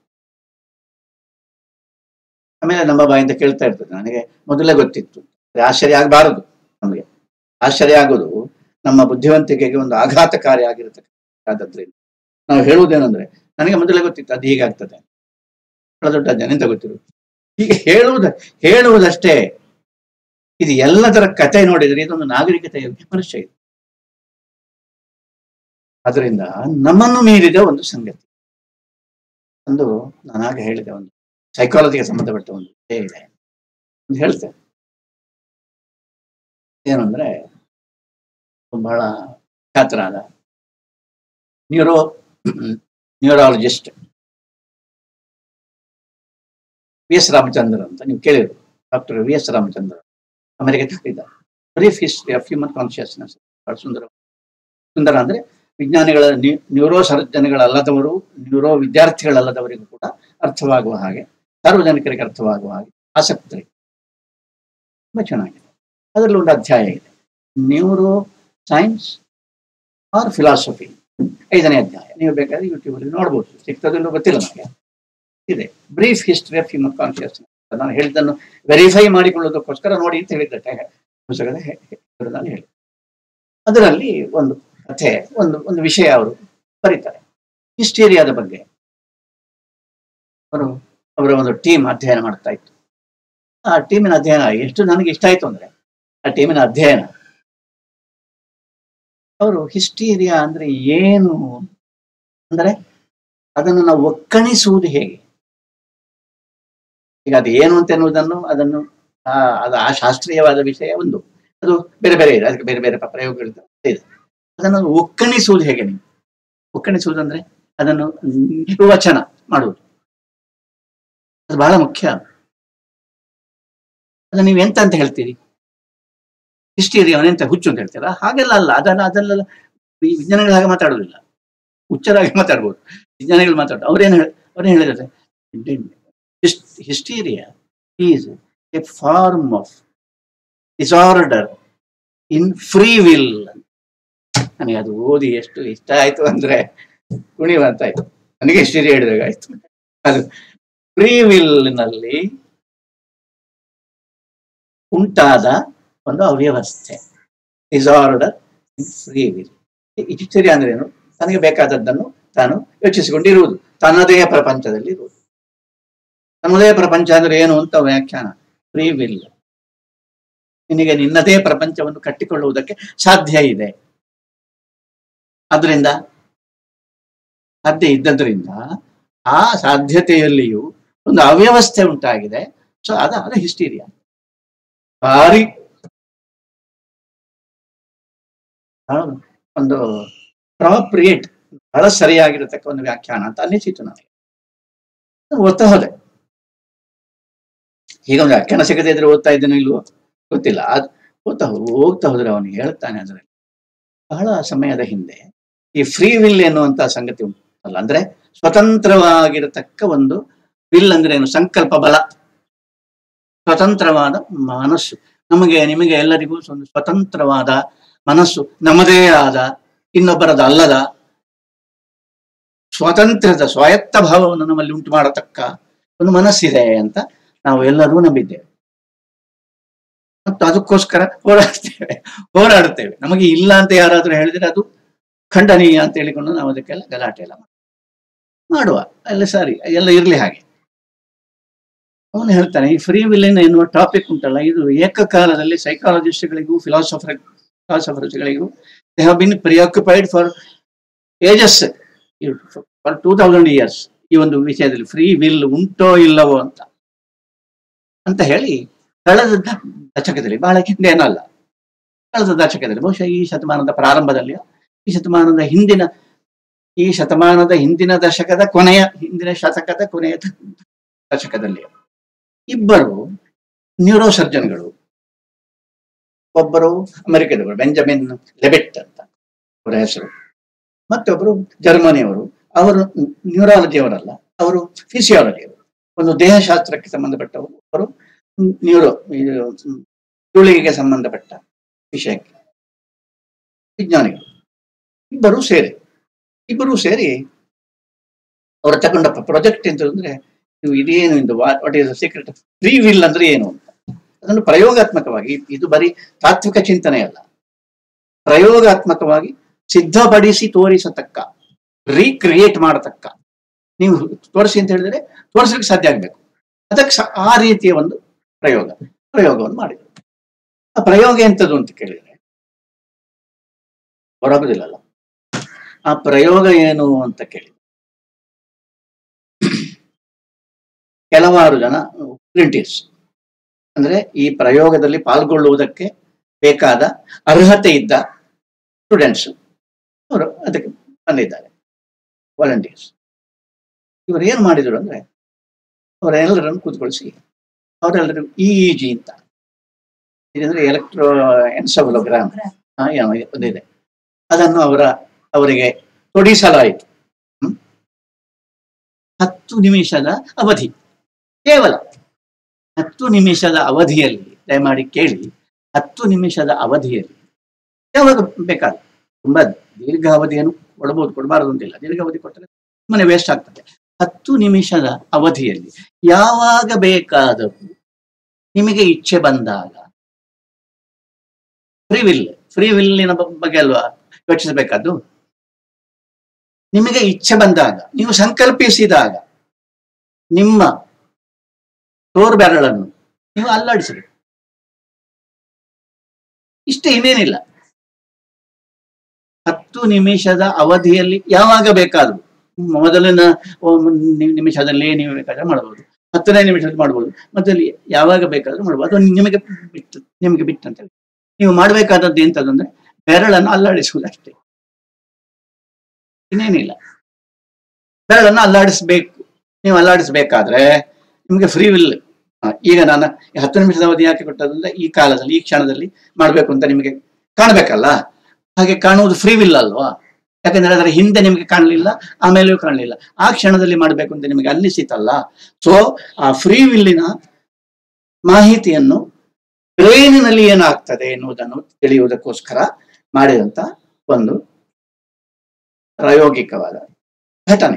ಆಮೇಲೆ ನಮ್ಮ ಬಾಯಿಂದ ಕೇಳ್ತಾ ಇರ್ತದೆ ನನಗೆ ಮೊದಲೇ ಗೊತ್ತಿತ್ತು ಆದ್ರೆ ಆಶ್ಚರ್ಯ ಆಗಬಾರದು ನಮಗೆ ಆಶ್ಚರ್ಯ ಆಗೋದು ನಮ್ಮ ಬುದ್ಧಿವಂತಿಕೆಗೆ ಒಂದು ಆಘಾತಕಾರಿ ಆಗಿರತಕ್ಕಂಥದ್ರಿಂದ ನಾವು ಹೇಳುವುದೇನೆಂದ್ರೆ ನನಗೆ ಮೊದಲೇ ಗೊತ್ತಿತ್ತು ಅದು ಹೀಗಾಗ್ತದೆ ಬಹಳ ದೊಡ್ಡ ಜನಂತ ಗೊತ್ತಿರು ಹೀಗೆ ಹೇಳುವುದ ಹೇಳುವುದಷ್ಟೇ ಇದು ಎಲ್ಲದರ ಕತೆ ನೋಡಿದ್ರೆ ಇದೊಂದು ನಾಗರಿಕತೆಯ ವಿಮರ್ಶೆ ಇದು ಅದರಿಂದ ನಮ್ಮನ್ನು ಮೀರಿದ ಒಂದು ಸಂಗತಿ ಒಂದು ನಾನಾಗ ಹೇಳಿದೆ ಒಂದು ಸೈಕಾಲಜಿಗೆ ಸಂಬಂಧಪಟ್ಟ ಒಂದು ವಿಷಯ ಇದೆ ಒಂದು ಹೇಳ್ತೇನೆ ಏನು ಅಂದ್ರೆ ಬಹಳ ಖ್ಯಾತರಾದ neuro neurologist V S Ramachandra ಅಂತ ನೀವು ಕೇಳಿದ್ರು doctor V S Ramachandra America ಇದ್ದಾರೆ brief history of human consciousness ಬಹಳ ಸುಂದರ ಸುಂದರ ಅಂದ್ರೆ ವಿಜ್ಞಾನಿಗಳ ನ್ಯೂರೋ ಸರ್ಜನ್ಗಳಲ್ಲದವರು ನ್ಯೂರೋ ವಿದ್ಯಾರ್ಥಿಗಳಲ್ಲದವರಿಗೂ ಕೂಡ ಅರ್ಥವಾಗುವ ಹಾಗೆ ಸಾರ್ವಜನಿಕರಿಗೆ ಅರ್ಥವಾಗುವ ಹಾಗೆ ಆಸಕ್ತರಿಗೆ ತುಂಬಾ ಚೆನ್ನಾಗಿದೆ ಅದರಲ್ಲಿ ಒಂದು ಅಧ್ಯಾಯ ಇದೆ ನ್ಯೂರೋ ಸೈನ್ಸ್ ಆರ್ ಫಿಲಾಸಫಿ ಐದನೇ ಅಧ್ಯಾಯ ನೀವು ಬೇಕಾದ್ರೆ ಯೂಟ್ಯೂಬ್ ಅಲ್ಲಿ ನೋಡ್ಬೋದು ಸಿಗ್ತದಿಲ್ಲೋ ಗೊತ್ತಿಲ್ಲ ನನಗೆ ಇದೆ brief history of human consciousness ನಾನು ಹೇಳಿದ್ದನ್ನು ವೆರಿಫೈ ಮಾಡಿಕೊಳ್ಳೋದಕ್ಕೋಸ್ಕರ ನೋಡಿ ಅಂತ ಹೇಳಿದ್ದೆ ಪುಸ್ತಕದ ಹೆ- ಹೆ- ನಾನು ಹೇಳಿ ಅದರಲ್ಲಿ ಒಂದು ಕಥೆ ಒಂದು ಒಂದು ವಿಷಯ ಅವರು ಬರೀತಾರೆ ಹಿಸ್ಟೀರಿಯಾದ ಬಗ್ಗೆ ಅವರು ಅವರ ಒಂದು ಟೀಮ್ ಅಧ್ಯಯನ ಮಾಡ್ತಾ ಇತ್ತು ಆ ಟೀಮಿನ ಅಧ್ಯಯನ ಎಷ್ಟು ನನಗೆ ಇಷ್ಟ ಆಯ್ತು ಅಂದ್ರೆ ಆ ಟೀಮಿನ ಅಧ್ಯಯನ ಅವರು ಹಿಸ್ಟೀರಿಯಾ ಅಂದ್ರೆ ಏನು ಅಂದ್ರೆ ಅದನ್ನು ನಾವು ಒಕ್ಕಣಿಸುವುದು ಹೇಗೆ ಈಗ ಅದು ಏನು ಅಂತ ಎನ್ನುವುದನ್ನು ಅದನ್ನು ಆ, ಅದು ಆ ಶಾಸ್ತ್ರೀಯವಾದ ವಿಷಯ ಒಂದು ಅದು ಬೇರೆ ಬೇರೆ ಇದೆ ಅದಕ್ಕೆ ಬೇರೆ ಬೇರೆ ಪ- ಪ್ರಯೋಗಗಳಿದೆ ಇದೆ ಅದನ್ನು ಒಕ್ಕಣಿಸುವುದು ಹೇಗೆ ನೀವು ಒಕ್ಕಣಿಸುವುದಂದ್ರೆ ಅದನ್ನು ನಿರ್ವಚನ ಮಾಡುವುದು ಅದು ಬಹಳ ಮುಖ್ಯ ಅದು ನೀವು ಎಂತ ಅಂತ ಹೇಳ್ತೀರಿ ಹಿಸ್ಟೀರಿಯಾ ಅವನೆಂತ ಹುಚ್ಚು ಅಂತ ಹೇಳ್ತೀರಾ ಹಾಗೆಲ್ಲ ಅಲ್ಲ ಅದಲ್ಲ ಅದೆಲ್ಲ ಈ ವಿಜ್ಞಾನಿಗಳು ಹಾಗೆ ಮಾತಾಡುವುದಿಲ್ಲ ಹುಚ್ಚರಾಗಿ ಮಾತಾಡ್ಬೋದು ವಿಜ್ಞಾನಿಗಳು ಮಾತಾಡ ಅವ್ರೇನು ಹೇಳ ಅವ್ರೇನು ಹೇಳಿದ್ದಾರೆ hysteria is a form of disorder in free will ನನಗೆ ಅದು ಓದಿ ಎಷ್ಟು ಇಷ್ಟ ಆಯ್ತು ಅಂದ್ರೆ ಕುಣಿವಂತಾಯ್ತು ನನಗೆ ಹಿಸ್ಟೀರಿಯಾ ಹೇಳಿದಾಗ ಆಯ್ತು ಅದು ಫ್ರೀ ವಿಲ್ ನಲ್ಲಿ ಉಂಟಾದ ಒಂದು ಅವ್ಯವಸ್ಥೆ disorder in free will hysteria ಅಂದ್ರೆ ಏನು ತನಗೆ ಬೇಕಾದದ್ದನ್ನು ತಾನು ಯೋಚಿಸಿಕೊಂಡಿರುವುದು ತನ್ನದೇ ಪ್ರಪಂಚದಲ್ಲಿ ಇರುವುದು ತನ್ನದೇ ಪ್ರಪಂಚ ಅಂದ್ರೆ ಏನು ಅಂತ ವ್ಯಾಖ್ಯಾನ ಫ್ರೀ ವಿಲ್ ನಿನಗೆ ನಿನ್ನದೇ ಪ್ರಪಂಚವನ್ನು ಕಟ್ಟಿಕೊಳ್ಳುವುದಕ್ಕೆ ಸಾಧ್ಯ ಇದೆ ಅದರಿಂದ ಸಾಧ್ಯ ಇದ್ದದ್ರಿಂದ ಆ ಸಾಧ್ಯತೆಯಲ್ಲಿಯೂ ಒಂದು ಅವ್ಯವಸ್ಥೆ ಉಂಟಾಗಿದೆ ಸೊ ಅದ ಅದ ಹಿಸ್ಟೀರಿಯಾ ಭಾರಿ ಆ, ಒಂದು ಪ್ರಾಪ್ರಿಯೇಟ್ ಬಹಳ ಸರಿಯಾಗಿರತಕ್ಕ ಒಂದು ವ್ಯಾಖ್ಯಾನ ಅಂತ ಅನ್ನಿಸಿತು ನನಗೆ ಓದ್ತಾ ಹೋದೆ ಈಗ ಒಂದು ವ್ಯಾಖ್ಯಾನ ಸಿಗದೆ ಇದ್ರೆ ಓದ್ತಾ ಇದ್ದೇನೋ ಇಲ್ವೋ ಗೊತ್ತಿಲ್ಲ ಅದ್ ಓದ್ತಾ ಹೋ- ಹೋಗ್ತಾ ಹೋದ್ರೆ ಅವನು ಹೇಳ್ತಾನೆ ಅದರಲ್ಲಿ ಬಹಳ ಸಮಯದ ಹಿಂದೆ ಈ ಫ್ರೀ ವಿಲ್ ಎನ್ನುವಂತ ಸಂಗತಿ ಉಂಟಲ್ಲ ಅಂದ್ರೆ ಸ್ವತಂತ್ರವಾಗಿರತಕ್ಕ ಒಂದು ವಿಲ್ ಅಂದ್ರೆ ಏನು ಸಂಕಲ್ಪ ಬಲ ಸ್ವತಂತ್ರವಾದ ಮನಸ್ಸು ನಮಗೆ ನಿಮಗೆ ಎಲ್ಲರಿಗೂ ಒಂದು ಸ್ವತಂತ್ರವಾದ ಮನಸ್ಸು ನಮ್ಮದೇ ಆದ ಇನ್ನೊಬ್ಬರದ ಅಲ್ಲದ ಸ್ವಾತಂತ್ರ್ಯದ ಸ್ವಾಯತ್ತ ಭಾವವನ್ನು ನಮ್ಮಲ್ಲಿ ಉಂಟು ಮಾಡತಕ್ಕ ಒಂದು ಮನಸ್ಸಿದೆ ಅಂತ ನಾವು ಎಲ್ಲರೂ ನಂಬಿದ್ದೇವೆ ಮತ್ತು ಅದಕ್ಕೋಸ್ಕರ ಹೋರಾಡ್ತೇವೆ ಹೋರಾಡುತ್ತೇವೆ ನಮಗೆ ಇಲ್ಲ ಅಂತ ಯಾರಾದ್ರೂ ಹೇಳಿದ್ರೆ ಅದು ಖಂಡನೀಯ ಅಂತ ಹೇಳಿಕೊಂಡು ನಾವು ಅದಕ್ಕೆಲ್ಲ ಗಲಾಟೆ ಎಲ್ಲ ಮಾಡ್ತೇವೆ. ಮಾಡುವ ಎಲ್ಲ ಸರಿ ಎಲ್ಲ ಇರ್ಲಿ ಹಾಗೆ ಅವನು ಹೇಳ್ತಾನೆ ಈ ಫ್ರೀ ವಿಲ್ಲಿನ್ ಎನ್ನುವ ಟಾಪಿಕ್ ಉಂಟಲ್ಲ ಇದು ಏಕಕಾಲದಲ್ಲಿ ಸೈಕಾಲಜಿಸ್ಟ್ಗಳಿಗೂ ಫಿಲಾಸಫರ್ ಫಿಲಾಸಫರ್ಸ್ಗಳಿಗೂ they have been preoccupied for ages for two thousand years ಈ ಒಂದು ವಿಷಯದಲ್ಲಿ ಫ್ರೀ ವಿಲ್ ಉಂಟೋ ಇಲ್ಲವೋ ಅಂತ ಅಂತ ಹೇಳಿ ಕಳೆದ ದ- ದಶಕದಲ್ಲಿ ಬಹಳ ಹಿಂದೆ ಏನಲ್ಲ ಕಳೆದ ದಶಕದಲ್ಲಿ ಬಹುಶಃ ಈ ಶತಮಾನದ ಪ್ರಾರಂಭದಲ್ಲಿ ಈ ಶತಮಾನದ ಹಿಂದಿನ ಈ ಶತಮಾನದ ಹಿಂದಿನ ದಶಕದ ಕೊನೆಯ ಹಿಂದಿನ ಶತಕದ ಕೊನೆಯ ದ- ದಶಕದಲ್ಲಿ ಇಬ್ಬರು ನ್ಯೂರೋ ಸರ್ಜನ್ಗಳು ಒಬ್ಬರು ಅಮೆರಿಕದವರು ಬೆಂಜಮಿನ್ ಲೆಬೆಟ್ ಅಂತ ಅವರ ಹೆಸರು ಮತ್ತೊಬ್ಬರು ಜರ್ಮನಿಯವರು ಅವರು ನ್ಯೂರಾಲಜಿಯವರಲ್ಲ ಅವರು ಫಿಸಿಯಾಲಜಿಯವರು ಒಂದು ದೇಹಶಾಸ್ತ್ರಕ್ಕೆ ಸಂಬಂಧಪಟ್ಟವರು ಅವರು ನ್ಯೂರೋ ಇದು ತುಳಿಗೆ ಸಂಬಂಧಪಟ್ಟ ವಿಷಯಕ್ಕೆ ವಿಜ್ಞಾನಿಗಳು ಇಬ್ಬರು ಸೇರಿ ಇಬ್ಬರು ಸೇರಿ ಅವರು ತಗೊಂಡ ಪ್ರಾಜೆಕ್ಟ್ ಎಂತ ಅಂದ್ರೆ ಇದು ಇದೇನು ಇದು what is secret free will ಅಂದ್ರೆ ಏನು ಅಂತ ಅದನ್ನು ಪ್ರಯೋಗಾತ್ಮಕವಾಗಿ ಇದು ಬರೀ ತಾತ್ವಿಕ ಚಿಂತನೆ ಅಲ್ಲ ಪ್ರಯೋಗಾತ್ಮಕವಾಗಿ ಸಿದ್ಧಪಡಿಸಿ ತೋರಿಸತಕ್ಕ ರೀಕ್ರಿಯೇಟ್ ಮಾಡತಕ್ಕ ನೀವು ತೋರಿಸಿ ಅಂತ ಹೇಳಿದ್ರೆ ತೋರಿಸ್ಲಿಕ್ಕೆ ಸಾಧ್ಯ ಆಗ್ಬೇಕು ಅದಕ್ಕೆ ಸ- ಆ ರೀತಿಯ ಒಂದು ಪ್ರಯೋಗ ಪ್ರಯೋಗವನ್ನು ಮಾಡಿದರು ಆ ಪ್ರಯೋಗ ಎಂತದ್ದು ಅಂತ ಕೇಳಿದ್ರೆ ಹೊರಗುದಿಲ್ಲಲ್ಲ ಆ ಪ್ರಯೋಗ ಏನು ಅಂತ ಕೇಳಿ ಕೆಲವಾರು ಜನ ವಾಲಂಟಿಯರ್ಸ್ ಅಂದ್ರೆ ಈ ಪ್ರಯೋಗದಲ್ಲಿ ಪಾಲ್ಗೊಳ್ಳುವುದಕ್ಕೆ ಬೇಕಾದ ಅರ್ಹತೆ ಇದ್ದ ಸ್ಟೂಡೆಂಟ್ಸ್ ಅವರು ಅದಕ್ಕೆ ಬಂದಿದ್ದಾರೆ ವಾಲಂಟಿಯರ್ಸ್ ಇವರು ಏನು ಮಾಡಿದ್ರು ಅಂದ್ರೆ ಅವರೆಲ್ಲರನ್ನು ಕೂತ್ಕೊಳಿಸಿ ಅವರೆಲ್ಲರೂ ಇ ಜಿ ಅಂತ ಇದಂದ್ರೆ ಎಲೆಕ್ಟ್ರೋ ಎನ್ಸಫಲೋಗ್ರಾಮ್ ಒಂದಿದೆ ಅದನ್ನು ಅವರ ಅವರಿಗೆ ತೊಡಿಸಲಾಯಿತು ಹ್ಮ್? ಹತ್ತು ನಿಮಿಷದ ಅವಧಿ ಕೇವಲ ಹತ್ತು ನಿಮಿಷದ ಅವಧಿಯಲ್ಲಿ ದಯಮಾಡಿ ಕೇಳಿ ಹತ್ತು ನಿಮಿಷದ ಅವಧಿಯಲ್ಲಿ ಯಾವಾಗ ಬೇಕಾದ ತುಂಬಾ ದೀರ್ಘಾವಧಿಯನ್ನು ಕೊಡಬಹುದು ಕೊಡಬಾರದು ಅಂತಿಲ್ಲ ದೀರ್ಘಾವಧಿ ಕೊಟ್ಟರೆ ಸುಮ್ಮನೆ ವೇಸ್ಟ್ ಆಗ್ತದೆ ಹತ್ತು ನಿಮಿಷದ ಅವಧಿಯಲ್ಲಿ ಯಾವಾಗ ಬೇಕಾದರೂ ನಿಮಗೆ ಇಚ್ಛೆ ಬಂದಾಗ ಫ್ರೀ ವಿಲ್ ಫ್ರೀ ವಿಲ್ಲಿನ ಬಗ್ಗೆ ಅಲ್ವಾ ಯೋಚಿಸಬೇಕಾದ್ದು ನಿಮಗೆ ಇಚ್ಛೆ ಬಂದಾಗ ನೀವು ಸಂಕಲ್ಪಿಸಿದಾಗ ನಿಮ್ಮ ತೋರು ಬೆರಳನ್ನು ನೀವು ಅಲ್ಲಾಡಿಸಬೇಕು ಇಷ್ಟೇ ಇನ್ನೇನಿಲ್ಲ ಹತ್ತು ನಿಮಿಷದ ಅವಧಿಯಲ್ಲಿ ಯಾವಾಗ ಬೇಕಾದ್ರೂ ಮೊದಲಿನ ಒಂದು ನಿ- ನಿಮಿಷದಲ್ಲಿ ನೀವು ಬೇಕಾದ್ರೆ ಮಾಡಬಹುದು ಹತ್ತನೇ ನಿಮಿಷದಲ್ಲಿ ಮಾಡಬಹುದು ಮೊದಲು ಯಾವಾಗ ಬೇಕಾದ್ರೂ ಮಾಡಬಹುದು ಅದು ನಿಮಗೆ ಬಿಟ್ಟು ನಿಮಗೆ ಬಿಟ್ಟಂತ ನೀವು ಮಾಡಬೇಕಾದದ್ದು ಎಂತದಂದ್ರೆ ಬೆರಳನ್ನು ಅಲ್ಲಾಡಿಸುವುದು ಅಷ್ಟೇ ಇನ್ನೇನಿಲ್ಲ ಬೆರಳನ್ನು ಅಲ್ಲಾಡಿಸ್ಬೇಕು ನೀವು ಅಲ್ಲಾಡಿಸ್ಬೇಕಾದ್ರೆ ನಿಮಗೆ ಫ್ರೀ ವಿಲ್ ಈಗ ನಾನು ಈ ಹತ್ತು ನಿಮಿಷದ ಅವಧಿ ಯಾಕೆ ಕೊಟ್ಟದಂದ್ರೆ ಈ ಕಾಲದಲ್ಲಿ ಈ ಕ್ಷಣದಲ್ಲಿ ಮಾಡಬೇಕು ಅಂತ ನಿಮಗೆ ಕಾಣಬೇಕಲ್ಲ ಹಾಗೆ ಕಾಣುವುದು ಫ್ರೀ ವಿಲ್ ಅಲ್ವಾ ಯಾಕಂದ್ರೆ ಅದರ ಹಿಂದೆ ನಿಮಗೆ ಕಾಣಲಿಲ್ಲ ಆಮೇಲೆಯೂ ಕಾಣಲಿಲ್ಲ ಆ ಕ್ಷಣದಲ್ಲಿ ಮಾಡಬೇಕು ಅಂತ ನಿಮಗೆ ಅನ್ನಿಸಿತಲ್ಲ ಸೊ ಆ ಫ್ರೀ ವಿಲ್ಲಿನ ಮಾಹಿತಿಯನ್ನು ಬ್ರೈನಿನಲ್ಲಿ ಏನಾಗ್ತದೆ ಎನ್ನುವುದನ್ನು ತಿಳಿಯುವುದಕ್ಕೋಸ್ಕರ ಮಾಡಿದಂತ ಒಂದು ಪ್ರಾಯೋಗಿಕವಾದ ಘಟನೆ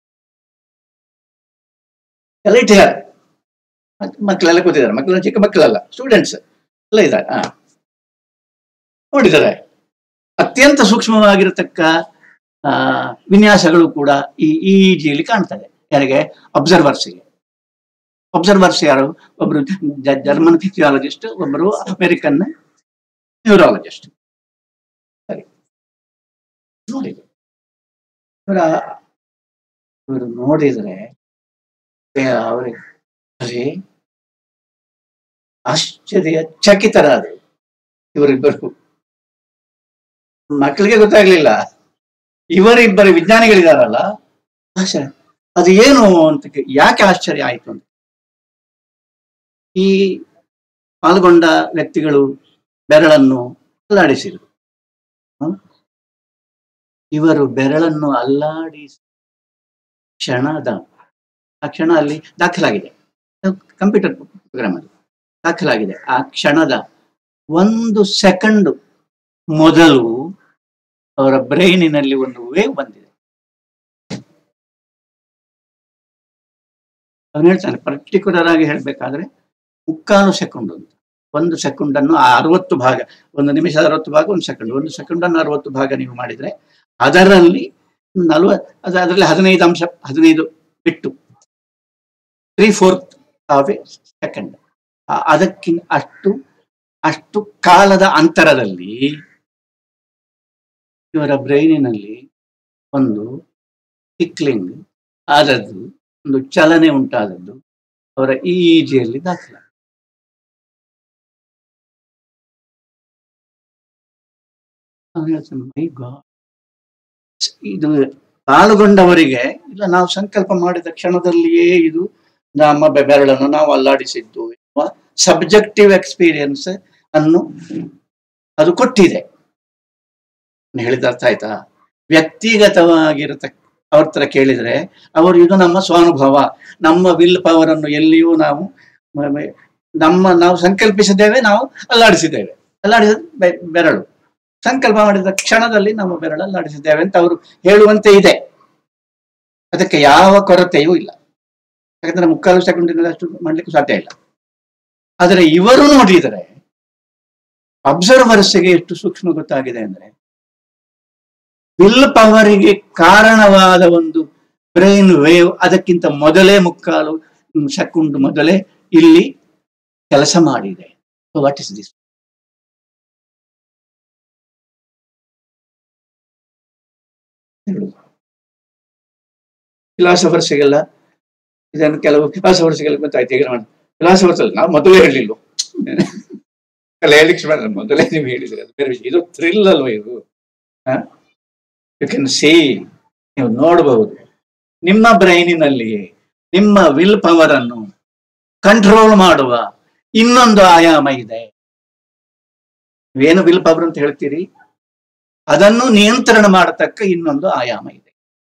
ಎಲ್ಲ ಇಟ್ಟಿದ್ದಾರೆ ಮಕ್- ಮಕ್ಕಳೆಲ್ಲ ಕೂತಿದ್ದಾರೆ ಮಕ್ಕಳು ಚಿಕ್ಕ ಮಕ್ಕಳಲ್ಲ ಸ್ಟೂಡೆಂಟ್ಸ್ ಎಲ್ಲ ಇದ್ದಾರೆ ಹಾ ನೋಡಿದ್ದಾರೆ ಅತ್ಯಂತ ಸೂಕ್ಷ್ಮವಾಗಿರತಕ್ಕ ಆ ವಿನ್ಯಾಸಗಳು ಕೂಡ ಈ ಈ ಜಿಯಲ್ಲಿ ಕಾಣ್ತದೆ ಯಾರಿಗೆ ಅಬ್ಸರ್ವರ್ಸ್ಗೆ ಅಬ್ಸರ್ವರ್ಸ್ ಯಾರು ಒಬ್ರು ಜ- ಜರ್ಮನ್ ಫಿಸಿಯಾಲಜಿಸ್ಟ್ ಒಬ್ಬರು ಅಮೆರಿಕನ್ ನ್ಯೂರಾಲಜಿಸ್ಟ್ ಸರಿ ನೋಡಿ ಇವರ ಇವರು ನೋಡಿದ್ರೆ ಏ, ಅವ್ರಿಗೆ ಅರೇ ಆಶ್ಚರ್ಯ ಚಕಿತರಾದರು ಇವರಿಬ್ಬರು ಮಕ್ಕಳಿಗೆ ಗೊತ್ತಾಗ್ಲಿಲ್ಲ ಇವರಿಬ್ಬರು ವಿಜ್ಞಾನಿಗಳಿದಾರಲ್ಲ ಆಶ್ಚರ್ಯ ಅದು ಏನು ಅಂತ ಕೇ- ಯಾಕೆ ಆಶ್ಚರ್ಯ ಆಯ್ತು ಅಂತ ಈ ಪಾಲ್ಗೊಂಡ ವ್ಯಕ್ತಿಗಳು ಬೆರಳನ್ನು ಅಲ್ಲಾಡಿಸಿದರು ಹ್ಮ್? ಇವರು ಬೆರಳನ್ನು ಅಲ್ಲಾಡಿಸಿ ಕ್ಷಣದ ಆ ಕ್ಷಣ ಅಲ್ಲಿ ದಾಖಲಾಗಿದೆ ಕಂಪ್ಯೂಟರ್ ಪ್ರೋಗ್ರಾಮ್ ಅಲ್ಲಿ ದಾಖಲಾಗಿದೆ ಆ ಕ್ಷಣದ ಒಂದು ಸೆಕೆಂಡ್ ಮೊದಲು ಅವರ ಬ್ರೈನಿನಲ್ಲಿ ಒಂದು ವೇವ್ ಬಂದಿದೆ ಅವನು ಹೇಳ್ತಾನೆ ಪರ್ಟಿಕ್ಯುಲರ್ ಆಗಿ ಹೇಳ್ಬೇಕಾದ್ರೆ ಮುಕ್ಕಾಲು ಸೆಕೆಂಡ್ ಅಂತ ಒಂದು ಸೆಕೆಂಡ್ ಅನ್ನು ಆ ಅರವತ್ತು ಭಾಗ ಒಂದು ನಿಮಿಷದ ಅರವತ್ತು ಭಾಗ ಒಂದು ಸೆಕೆಂಡ್ ಒಂದು ಸೆಕೆಂಡ್ ಅನ್ನು ಅರವತ್ತು ಭಾಗ ನೀವು ಮಾಡಿದ್ರೆ ಅದರಲ್ಲಿ ನಲ್ವ ಅದು ಅದರಲ್ಲಿ ಹದಿನೈದು ಅಂಶ ಹದಿನೈದು ಬಿಟ್ಟು three fourth of a second ಅದಕ್ಕಿಂತ ಅಷ್ಟು ಅಷ್ಟು ಕಾಲದ ಅಂತರದಲ್ಲಿ ಇವರ ಬ್ರೈನಿನಲ್ಲಿ ಒಂದು ಟಿಕ್ಲಿಂಗ್ ಆದದ್ದು ಒಂದು ಚಲನೆ ಉಂಟಾದದ್ದು ಅವರ ಈ ಈಜಿಯಲ್ಲಿ ದಾಖಲ ಮೈ ಗಾಡ್ ಇದು ಪಾಲ್ಗೊಂಡವರಿಗೆ ಇಲ್ಲ ನಾವು ಸಂಕಲ್ಪ ಮಾಡಿದ ಕ್ಷಣದಲ್ಲಿಯೇ ಇದು ನಮ್ಮ ಬೆ- ಬೆರಳನ್ನು ನಾವು ಅಲ್ಲಾಡಿಸಿದ್ದು ಎನ್ನುವ ಸಬ್ಜೆಕ್ಟಿವ್ ಎಕ್ಸ್ಪೀರಿಯನ್ಸ್ ಅನ್ನು ಅದು ಕೊಟ್ಟಿದೆ ನಾನ್ ಹೇಳಿದ ಅರ್ಥ ಆಯ್ತಾ ವ್ಯಕ್ತಿಗತವಾಗಿರತಕ್ಕ ಅವ್ರ ಹತ್ರ ಕೇಳಿದ್ರೆ ಅವರು ಇದು ನಮ್ಮ ಸ್ವಾನುಭವ ನಮ್ಮ ವಿಲ್ ಪವರ್ ಅನ್ನು ಎಲ್ಲಿಯೂ ನಾವು ಮ- ಮ- ನಮ್ಮ ನಾವು ಸಂಕಲ್ಪಿಸಿದ್ದೇವೆ ನಾವು ಅಲ್ಲಾಡಿಸಿದ್ದೇವೆ ಅಲ್ಲಾಡಿಸಿದ ಬೆ- ಬೆರಳು ಸಂಕಲ್ಪ ಮಾಡಿದ ಕ್ಷಣದಲ್ಲಿ ನಮ್ಮ ಬೆರಳು ಅಲ್ಲಾಡಿಸಿದ್ದೇವೆ ಅಂತ ಅವರು ಹೇಳುವಂತೆ ಇದೆ ಅದಕ್ಕೆ ಯಾವ ಕೊರತೆಯೂ ಇಲ್ಲ ಯಾಕಂದ್ರೆ ಮುಕ್ಕಾಲು ಸೆಕೆಂಡಿನಲ್ಲಿ ಅಷ್ಟು ಮಾಡ್ಲಿಕ್ಕೆ ಸಾಧ್ಯ ಇಲ್ಲ ಆದರೆ ಇವರು ನೋಡಿದರೆ ಅಬ್ಸರ್ವರ್ಸ್ಗೆ ಎಷ್ಟು ಸೂಕ್ಷ್ಮ ಗೊತ್ತಾಗಿದೆ ಅಂದ್ರೆ ವಿಲ್ ಪವರಿಗೆ ಕಾರಣವಾದ ಒಂದು ಬ್ರೈನ್ ವೇವ್ ಅದಕ್ಕಿಂತ ಮೊದಲೇ ಮುಕ್ಕಾಲು ಸೆಕೆಂಡ್ ಮೊದಲೇ ಇಲ್ಲಿ ಕೆಲಸ ಮಾಡಿದೆ ವಾಟ್ ಇಸ್ ದಿಸ್ ಫಿಲಾಸಫರ್ಸ್ಗೆಲ್ಲ ಇದನ್ನು ಕೆಲವು ಫಿಲಾಸಫರ್ಸ್ಗೆಲ್ಲ ಗೊತ್ತಾಯ್ತು ಈಗ ನೋಡಿ ಫಿಲಾಸಫರ್ಸ್ ಅಲ್ಲ ನಾವು ಮೊದಲೇ ಹೇಳಲಿಲ್ಲ ಅಲ್ಲ ಹೇಳಿಕ್ಕೆ ಬೇಡ, ಮೊದಲೇ ನೀವು ಹೇಳಿದ್ರಿ ಅದು ಬೇರೆ ವಿಷಯ ಇದು ಥ್ರಿಲ್ ಅಲ್ವಾ ಇದು ಯು ಕ್ಯಾನ್ ಸಿ ನೀವು ನೋಡಬಹುದು ನಿಮ್ಮ ಬ್ರೈನಿನಲ್ಲಿ ನಿಮ್ಮ ವಿಲ್ ಪವರ್ ಅನ್ನು ಕಂಟ್ರೋಲ್ ಮಾಡುವ ಇನ್ನೊಂದು ಆಯಾಮ ಇದೆ ನೀವೇನು ವಿಲ್ ಪವರ್ ಅಂತ ಹೇಳ್ತೀರಿ ಅದನ್ನು ನಿಯಂತ್ರಣ ಮಾಡತಕ್ಕ ಇನ್ನೊಂದು ಆಯಾಮ ಇದೆ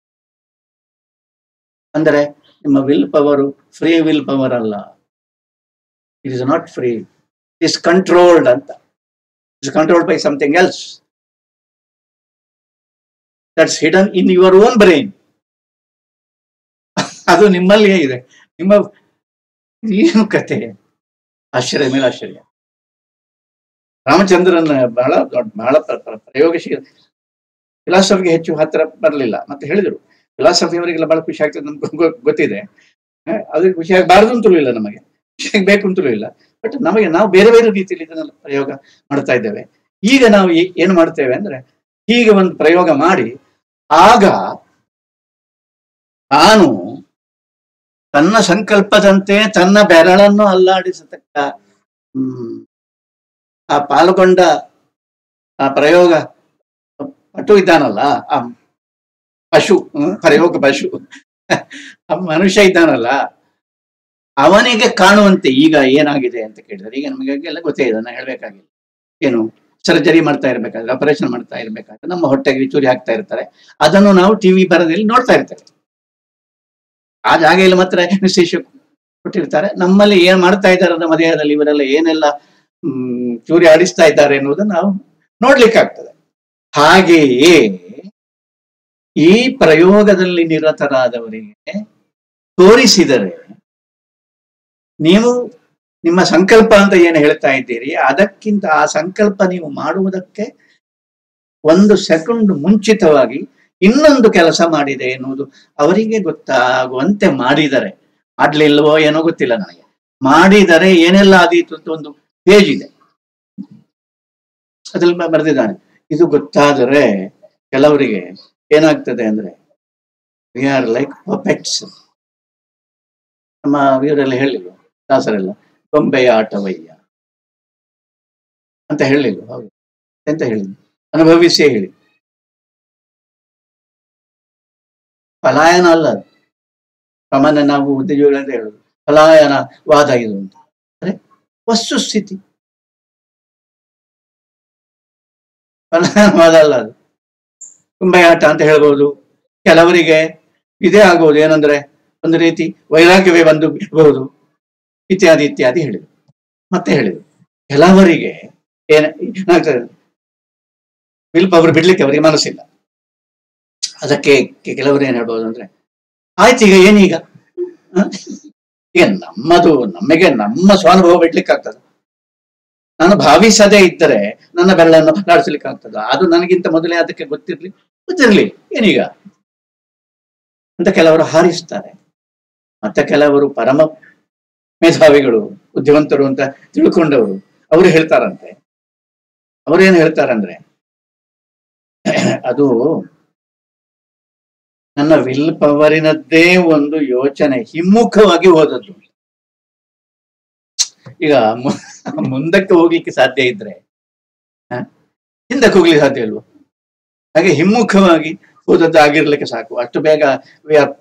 ಅಂದರೆ ನಿಮ್ಮ will power free will power ಅಲ್ಲ it is not free is controlled ಅಂತ is controlled by something else that's hidden in your own brain ಅದು ನಿಮ್ಮಲ್ಲಿಯೇ ಇದೆ ನಿಮ್ಮ ಏನು ಕತೆ ಆಶ್ಚರ್ಯ ಮೇಲೆ ಆಶ್ಚರ್ಯ ರಾಮಚಂದ್ರನ್ ಬಹಳ ದೊಡ್ಡ ಬಹಳ ಪ್ರ- ಪ್ರ- ಪ್ರಯೋಗಶೀಲ ಫಿಲಾಸಫಿಗೆ ಹೆಚ್ಚು ಹತ್ತಿರ ಬರಲಿಲ್ಲ ಮತ್ತೆ ಹೇಳಿದರು ಫಿಲಾಸಫಿ ಅವರಿಗೆಲ್ಲ ಬಹಳ ಖುಷಿ ಆಗ್ತದೆ ನಮ್ಗೆ ಗೊ- ಗೊತ್ತಿದೆ ಹ, ಅದಕ್ಕೆ ಖುಷಿ ಆಗಬಾರ್ದು ಅಂತಲೂ ಇಲ್ಲ ನಮಗೆ ಖುಷಿ ಬೇಕು ಅಂತಲೂ ಇಲ್ಲ ಬಟ್ ನಮಗೆ ನಾವು ಬೇರೆ ಬೇರೆ ರೀತಿಯಲ್ಲಿ ಇದನ್ನೆಲ್ಲ ಪ್ರಯೋಗ ಮಾಡ್ತಾ ಇದ್ದೇವೆ ಈಗ ನಾವು ಈ- ಏನು ಮಾಡ್ತೇವೆ ಅಂದ್ರೆ ಹೀಗೆ ಒಂದು ಪ್ರಯೋಗ ಮಾಡಿ ಆಗ ತಾನು ತನ್ನ ಸಂಕಲ್ಪದಂತೆ ತನ್ನ ಬೆರಳನ್ನು ಅಲ್ಲಾಡಿಸತಕ್ಕ ಹ್ಮ್, ಆ ಪಾಲ್ಗೊಂಡ ಆ ಪ್ರಯೋಗ ಪಟು ಇದ್ದಾನಲ್ಲ ಆ ಪಶು ಹ್ಮ್, ಪ್ರಯೋಗ ಪಶು ಆ ಮನುಷ್ಯ ಇದ್ದಾನಲ್ಲ ಅವನಿಗೆ ಕಾಣುವಂತೆ ಈಗ ಏನಾಗಿದೆ ಅಂತ ಕೇಳಿದ್ರೆ ಈಗ ನಮಗೆ ಎಲ್ಲ ಗೊತ್ತೇ ಇದೆ ನಾನು ಹೇಳ್ಬೇಕಾಗಿಲ್ಲ ಏನು ಸರ್ಜರಿ ಮಾಡ್ತಾ ಇರ್ಬೇಕಾದ್ರೆ ಆಪರೇಷನ್ ಮಾಡ್ತಾ ಇರ್ಬೇಕಾದ್ರೆ ನಮ್ಮ ಹೊಟ್ಟೆಗೆ ಚೂರಿ ಹಾಕ್ತಾ ಇರ್ತಾರೆ ಅದನ್ನು ನಾವು ಟಿವಿ ಬರದಲ್ಲಿ ನೋಡ್ತಾ ಇರ್ತೇವೆ ಆ ಜಾಗೆಯಲ್ಲಿ ಮಾತ್ರ ನಿಶ್ಚೇಷ ಕೊಟ್ಟಿರ್ತಾರೆ ನಮ್ಮಲ್ಲಿ ಏನ್ ಮಾಡ್ತಾ ಇದ್ದಾರೆ ನಮ್ಮ ದೇಹದಲ್ಲಿ ಇವರೆಲ್ಲ ಏನೆಲ್ಲ ಹ್ಮ್ ಚೂರಿ ಆಡಿಸ್ತಾ ಇದ್ದಾರೆ ಎನ್ನುವುದನ್ನು ನಾವು ನೋಡ್ಲಿಕ್ಕಾಗ್ತದೆ ಹಾಗೆಯೇ ಈ ಪ್ರಯೋಗದಲ್ಲಿ ನಿರತರಾದವರಿಗೆ ತೋರಿಸಿದರೆ ನೀವು ನಿಮ್ಮ ಸಂಕಲ್ಪ ಅಂತ ಏನು ಹೇಳ್ತಾ ಇದ್ದೀರಿ ಅದಕ್ಕಿಂತ ಆ ಸಂಕಲ್ಪ ನೀವು ಮಾಡುವುದಕ್ಕೆ ಒಂದು ಸೆಕೆಂಡ್ ಮುಂಚಿತವಾಗಿ ಇನ್ನೊಂದು ಕೆಲಸ ಮಾಡಿದೆ ಎನ್ನುವುದು ಅವರಿಗೆ ಗೊತ್ತಾಗುವಂತೆ ಮಾಡಿದರೆ ಮಾಡ್ಲಿಲ್ವೋ ಏನೋ ಗೊತ್ತಿಲ್ಲ ನನಗೆ ಮಾಡಿದರೆ ಏನೆಲ್ಲ ಆದೀತು ಅಂತ ಒಂದು ಪೇಜ್ ಇದೆ ಅದ್ರಲ್ಲಿ ಬ- ಬರೆದಿದ್ದಾನೆ ಇದು ಗೊತ್ತಾದರೆ ಕೆಲವರಿಗೆ ಏನಾಗ್ತದೆ ಅಂದ್ರೆ ವಿ ಆರ್ ಲೈಕ್ ಪಪೆಟ್ಸ್ ನಮ್ಮ ಇವರೆಲ್ಲ ಹೇಳಿಲ್ಲ ದಾಸರೆಲ್ಲ ಗೊಂಬೆಯ ಆಟವಯ್ಯ ಅಂತ ಹೇಳಿಲ್ಲ ಹೌದು ಎಂತ ಹೇಳಿದ್ರು ಅನುಭವಿಸಿಯೇ ಹೇಳಿ ಪಲಾಯನ ಅಲ್ಲ ಅದು ಸಾಮಾನ್ಯ ನಾವು ಉದ್ಯೋಗಿಗಳು ಅಂತ ಹೇಳುದು ಪಲಾಯನ ವಾದ ಇದು ಅಂತ ಅಂದ್ರೆ ವಸ್ತುಸ್ಥಿತಿ ಪಲಾಯನವಾದ ಅಲ್ಲ ಅದು ಕುಂಬೆಯಾಟ ಅಂತ ಹೇಳ್ಬೋದು ಕೆಲವರಿಗೆ ಇದೇ ಆಗ್ಬೋದು ಏನಂದ್ರೆ ಒಂದು ರೀತಿ ವೈರಾಗ್ಯವೇ ಬಂದು ಬಿಡಬಹುದು ಇತ್ಯಾದಿ ಇತ್ಯಾದಿ ಹೇಳಿದ್ರು ಮತ್ತೆ ಹೇಳಿದ್ರು ಕೆಲವರಿಗೆ ಏನ ಏನಾಗ್ತದೆ ವಿಲ್ ಪವರ್ ಬಿಡ್ಲಿಕ್ಕೆ ಅವರಿಗೆ ಮನಸ್ಸಿಲ್ಲ ಅದಕ್ಕೆ ಕೆ- ಕೆಲವರು ಏನ್ ಹೇಳ್ಬೋದು ಅಂದ್ರೆ ಆಯ್ತು ಈಗ ಏನೀಗ ಹ? ಈಗ ನಮ್ಮದು ನಮಗೆ ನಮ್ಮ ಸ್ವಾನುಭವ ಬಿಡ್ಲಿಕ್ಕೆ ಆಗ್ತದೆ ನಾನು ಭಾವಿಸದೇ ಇದ್ದರೆ ನನ್ನ ಬೆರಳನ್ನು ಲಾಡಿಸ್ಲಿಕ್ಕೆ ಆಗ್ತದ ಅದು ನನಗಿಂತ ಮೊದಲೇ ಅದಕ್ಕೆ ಗೊತ್ತಿರ್ಲಿ ಗೊತ್ತಿರ್ಲಿ ಏನೀಗ ಅಂತ ಕೆಲವರು ಹಾರಿಸ್ತಾರೆ ಮತ್ತೆ ಕೆಲವರು ಪರಮ ಮೇಧಾವಿಗಳು ಬುದ್ಧಿವಂತರು ಅಂತ ತಿಳ್ಕೊಂಡವರು ಅವರು ಹೇಳ್ತಾರಂತೆ ಅವರೇನು ಹೇಳ್ತಾರಂದ್ರೆ ಅದು ನನ್ನ ವಿಲ್ ಪವರಿನದ್ದೇ ಒಂದು ಯೋಚನೆ ಹಿಮ್ಮುಖವಾಗಿ ಹೋದದ್ದು ಈಗ ಮು- ಮುಂದಕ್ಕೆ ಹೋಗ್ಲಿಕ್ಕೆ ಸಾಧ್ಯ ಇದ್ರೆ ಹ? ಹಿಂದಕ್ಕೆ ಹೋಗ್ಲಿಕ್ಕೆ ಸಾಧ್ಯ ಇಲ್ವೋ ಹಾಗೆ ಹಿಮ್ಮುಖವಾಗಿ ಹೋದದ್ದು ಆಗಿರ್ಲಿಕ್ಕೆ ಸಾಕು ಅಷ್ಟು ಬೇಗ we are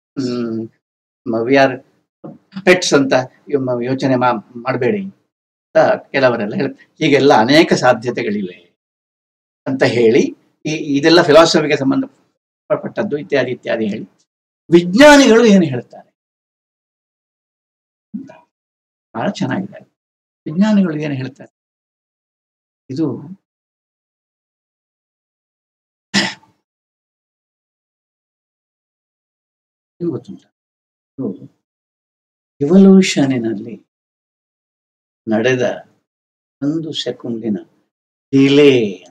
we are pets ಅಂತ ಇವ- ಯೋಚನೆ ಮಾ ಮಾಡಬೇಡಿ ಅಂತ ಕೆಲವರೆಲ್ಲ ಹೇಳ್ತಾರೆ ಹೀಗೆಲ್ಲ ಅನೇಕ ಸಾಧ್ಯತೆಗಳಿವೆ ಅಂತ ಹೇಳಿ ಈ ಇದೆಲ್ಲ ಫಿಲಾಸಫಿಗೆ ಸಂಬಂಧಪಟ್ಟದ್ದು ಇತ್ಯಾದಿ ಇತ್ಯಾದಿ ಹೇಳಿ ವಿಜ್ಞಾನಿಗಳು ಏನು ಹೇಳ್ತಾರೆ ಅಂತ ಬಹಳ ಚೆನ್ನಾಗಿದೆ ವಿಜ್ಞಾನಿಗಳು ಏನು ಹೇಳ್ತಾರೆ ಇದು ಏನು ಗೊತ್ತುಂಟ ಇದು ಇವಲ್ಯೂಷನಿನಲ್ಲಿ ನಡೆದ ಒಂದು ಸೆಕೆಂಡಿನ ಡಿಲೇ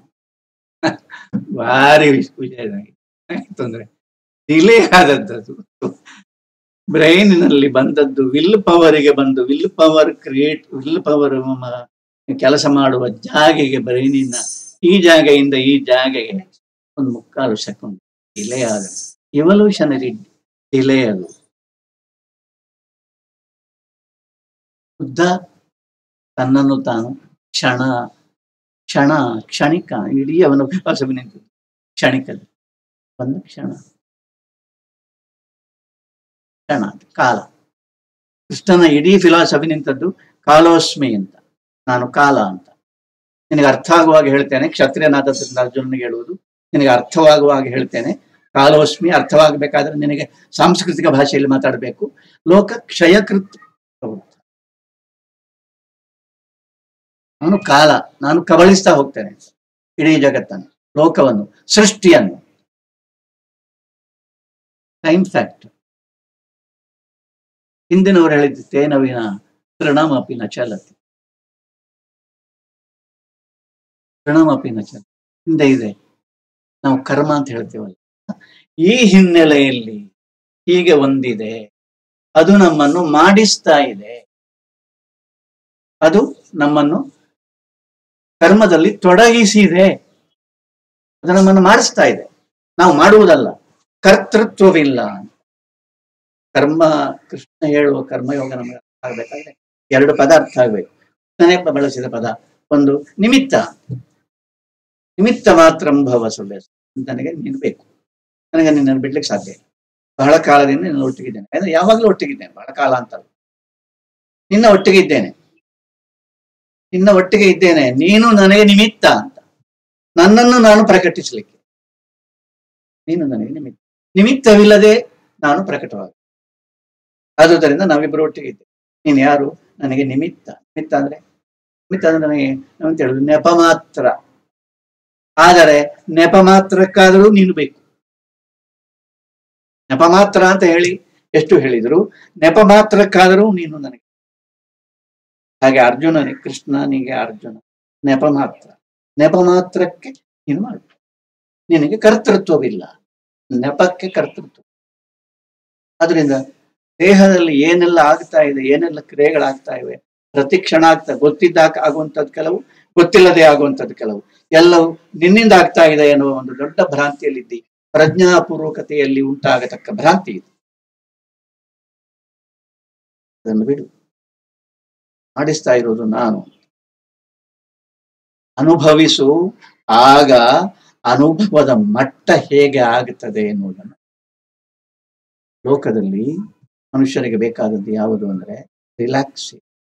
ಭಾರಿ ವಿಷ- ವಿಷಯ ಆಯ್ತು ಅಂದ್ರೆ ಡಿಲೇ ಆದದ್ದು ಬ್ರೈನಿನಲ್ಲಿ ಬಂದದ್ದು ವಿಲ್ ಪವರಿಗೆ ಬಂದು will power create will power ಕೆಲಸ ಮಾಡುವ ಜಾಗೆಗೆ ಬ್ರೈನಿನ ಈ ಜಾಗೆಯಿಂದ ಈ ಜಾಗೆಗೆ ಒಂದು ಮುಕ್ಕಾಲು ಸೆಕೆಂಡ್ ಡಿಲೇ ಆದ ಇವಲ್ಯೂಷನರಿ ಡಿಲೇ ಅದು ಬುದ್ಧ ತನ್ನನ್ನು ತಾನು ಕ್ಷಣ ಕ್ಷಣ ಕ್ಷಣಿಕ ಇಡೀ ಅವನ ವಿಶ್ವಾಸವು ನಿಂತಿದ್ದು ಕ್ಷಣಿಕದಲ್ಲಿ ಒಂದು ಕ್ಷಣ ಕ್ಷಣ ಕಾಲ ಕೃಷ್ಣನ ಇಡೀ ಫಿಲಾಸಫಿ ನಿಂತದ್ದು ಕಾಲೋಸ್ಮಿ ಅಂತ ನಾನು ಕಾಲ ಅಂತ ನಿನಗೆ ಅರ್ಥ ಆಗುವಾಗ ಹೇಳ್ತೇನೆ ಕ್ಷತ್ರಿಯನಾದದ್ರಿಂದ ಅರ್ಜುನನಿಗೆ ಹೇಳುವುದು ನಿನಗೆ ಅರ್ಥವಾಗುವಾಗ ಹೇಳ್ತೇನೆ ಕಾಲೋಸ್ಮಿ ಅರ್ಥವಾಗಬೇಕಾದ್ರೆ ನಿನಗೆ ಸಾಂಸ್ಕೃತಿಕ ಭಾಷೆಯಲ್ಲಿ ಮಾತಾಡಬೇಕು ಲೋಕ ಕ್ಷಯಕೃತ್ ಪ್ರವೃತ್ತ ನಾನು ಕಾಲ ನಾನು ಕಬಳಿಸ್ತಾ ಹೋಗ್ತೇನೆ ಇಡೀ ಜಗತ್ತನ್ನು ಲೋಕವನ್ನು ಸೃಷ್ಟಿಯನ್ನು ಟೈಮ್ ಫ್ಯಾಕ್ಟ್ ಹಿಂದಿನವರು ಹೇಳಿದ್ದು ತೇನವಿನ ತೃಣಮಪಿ ನ ಚಲತಿ ತೃಣಮಪಿ ನ ಚಲತಿ ಹಿಂದೆ ಇದೆ ನಾವು ಕರ್ಮ ಅಂತ ಹೇಳ್ತೇವಲ್ಲ ಈ ಹಿನ್ನೆಲೆಯಲ್ಲಿ ಹೀಗೆ ಒಂದಿದೆ ಅದು ನಮ್ಮನ್ನು ಮಾಡಿಸ್ತಾ ಇದೆ ಅದು ನಮ್ಮನ್ನು ಕರ್ಮದಲ್ಲಿ ತೊಡಗಿಸಿದೆ ಅದು ನಮ್ಮನ್ನು ಮಾಡಿಸ್ತಾ ಇದೆ ನಾವು ಮಾಡುವುದಲ್ಲ ಕರ್ತೃತ್ವವಿಲ್ಲ ಕರ್ಮ ಕೃಷ್ಣ ಹೇಳುವ ಕರ್ಮಯೋಗ ನಮಗೆ ಅರ್ಥ ಆಗ್ಬೇಕಾದ್ರೆ ಎರಡು ಪದ ಅರ್ಥ ಆಗ್ಬೇಕು ಕೃಷ್ಣನೇ ಬಳಸಿದ ಪದ ಒಂದು ನಿಮಿತ್ತ ನಿಮಿತ್ತ ಮಾತ್ರ ಭವ ಸುಳ್ಳೆ ನನಗೆ ನೀನು ಬೇಕು ನನಗೆ ನಿನ್ನನ್ನು ಬಿಡ್ಲಿಕ್ಕೆ ಸಾಧ್ಯ ಇಲ್ಲ ಬಹಳ ಕಾಲದಿಂದ ನಿನ್ನ ಒಟ್ಟಿಗಿದ್ದೇನೆ ಅಂದ್ರೆ ಯಾವಾಗಲೂ ಒಟ್ಟಿಗಿದ್ದೇನೆ ಬಹಳ ಕಾಲ ಅಂತಲ್ಲ ನಿನ್ನ ಒಟ್ಟಿಗೆ ಇದ್ದೇನೆ ನಿನ್ನ ಒಟ್ಟಿಗೆ ಇದ್ದೇನೆ ನೀನು ನನಗೆ ನಿಮಿತ್ತ ಅಂತ ನನ್ನನ್ನು ನಾನು ಪ್ರಕಟಿಸಲಿಕ್ಕೆ ನೀನು ನನಗೆ ನಿಮಿತ್ತ ನಿಮಿತ್ತವಿಲ್ಲದೆ ನಾನು ಪ್ರಕಟವಾಗ ಆದುದರಿಂದ ನಾವಿಬ್ಬರು ಒಟ್ಟಿಗೆ ಇದ್ದೇವೆ ನೀನು ಯಾರು ನನಗೆ ನಿಮಿತ್ತ ನಿಮಿತ್ತ ಅಂದ್ರೆ ನಿಮಿತ್ತ ಅಂದ್ರೆ ನನಗೆ ನಾವಂತ ಹೇಳುದು ನೆಪ ಮಾತ್ರ ಆದರೆ ನೆಪ ಮಾತ್ರಕ್ಕಾದರೂ ನೀನು ಬೇಕು ನೆಪ ಮಾತ್ರ ಅಂತ ಹೇಳಿ ಎಷ್ಟು ಹೇಳಿದ್ರು ನೆಪ ಮಾತ್ರಕ್ಕಾದರೂ ನೀನು ನನಗೆ ಹಾಗೆ ಅರ್ಜುನನಿಗೆ ಕೃಷ್ಣನಿಗೆ ಅರ್ಜುನ ನೆಪ ಮಾತ್ರ ನೆಪ ಮಾತ್ರಕ್ಕೆ ನೀನು ಮಾಡು ನಿನಗೆ ಕರ್ತೃತ್ವವಿಲ್ಲ ನೆಪಕ್ಕೆ ಕರ್ತೃತ್ವ ಅದರಿಂದ ದೇಹದಲ್ಲಿ ಏನೆಲ್ಲ ಆಗ್ತಾ ಇದೆ ಏನೆಲ್ಲ ಕ್ರಿಯೆಗಳಾಗ್ತಾ ಇವೆ ಪ್ರತಿ ಕ್ಷಣ ಆಗ್ತಾ ಗೊತ್ತಿದ್ದಾಗ ಆಗುವಂಥದ್ದು ಕೆಲವು ಗೊತ್ತಿಲ್ಲದೆ ಆಗುವಂಥದ್ದು ಕೆಲವು ಎಲ್ಲವೂ ನಿನ್ನಿಂದ ಆಗ್ತಾ ಇದೆ ಎನ್ನುವ ಒಂದು ದೊಡ್ಡ ಭ್ರಾಂತಿಯಲ್ಲಿದ್ದಿ ಪ್ರಜ್ಞಾಪೂರ್ವಕತೆಯಲ್ಲಿ ಉಂಟಾಗತಕ್ಕ ಭ್ರಾಂತಿ ಇದು ಅದನ್ನು ಬಿಡು ಮಾಡಿಸ್ತಾ ಇರೋದು ನಾನು ಅನುಭವಿಸು ಆಗ ಅನುಭವದ ಮಟ್ಟ ಹೇಗೆ ಆಗುತ್ತದೆ ಎನ್ನುವುದನ್ನು ಲೋಕದಲ್ಲಿ ಮನುಷ್ಯನಿಗೆ ಬೇಕಾದದ್ದು ಯಾವುದು ಅಂದ್ರೆ ರಿಲ್ಯಾಕ್ಸ್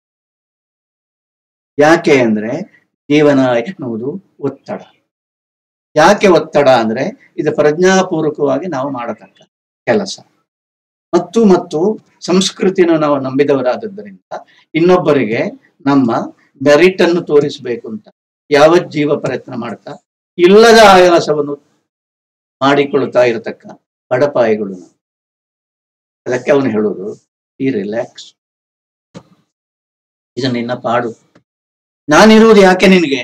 ಯಾಕೆ ಅಂದ್ರೆ ಜೀವನ ಎನ್ನುವುದು ಒತ್ತಡ ಯಾಕೆ ಒತ್ತಡ ಅಂದ್ರೆ ಇದು ಪ್ರಜ್ಞಾಪೂರ್ವಕವಾಗಿ ನಾವು ಮಾಡತಕ್ಕ ಕೆಲಸ ಮತ್ತು ಮತ್ತು ಸಂಸ್ಕೃತಿನ ನಾವು ನಂಬಿದವರಾದದ್ದರಿಂದ ಇನ್ನೊಬ್ಬರಿಗೆ ನಮ್ಮ ಮೆರಿಟ್ ಅನ್ನು ತೋರಿಸಬೇಕು ಅಂತ ಯಾವ ಜೀವ ಪ್ರಯತ್ನ ಮಾಡ್ತಾ ಇಲ್ಲದ ಆಯಾಸವನ್ನು ಮಾಡಿಕೊಳ್ತಾ ಇರತಕ್ಕ ಬಡಪಾಯಿಗಳು ನಾವು ಅದಕ್ಕೆ ಅವನು ಹೇಳೋದು ಈ ರಿಲ್ಯಾಕ್ಸ್ ಇದು ನಿನ್ನ ಪಾಡು ನಾನಿರುವುದು ಯಾಕೆ ನಿನಗೆ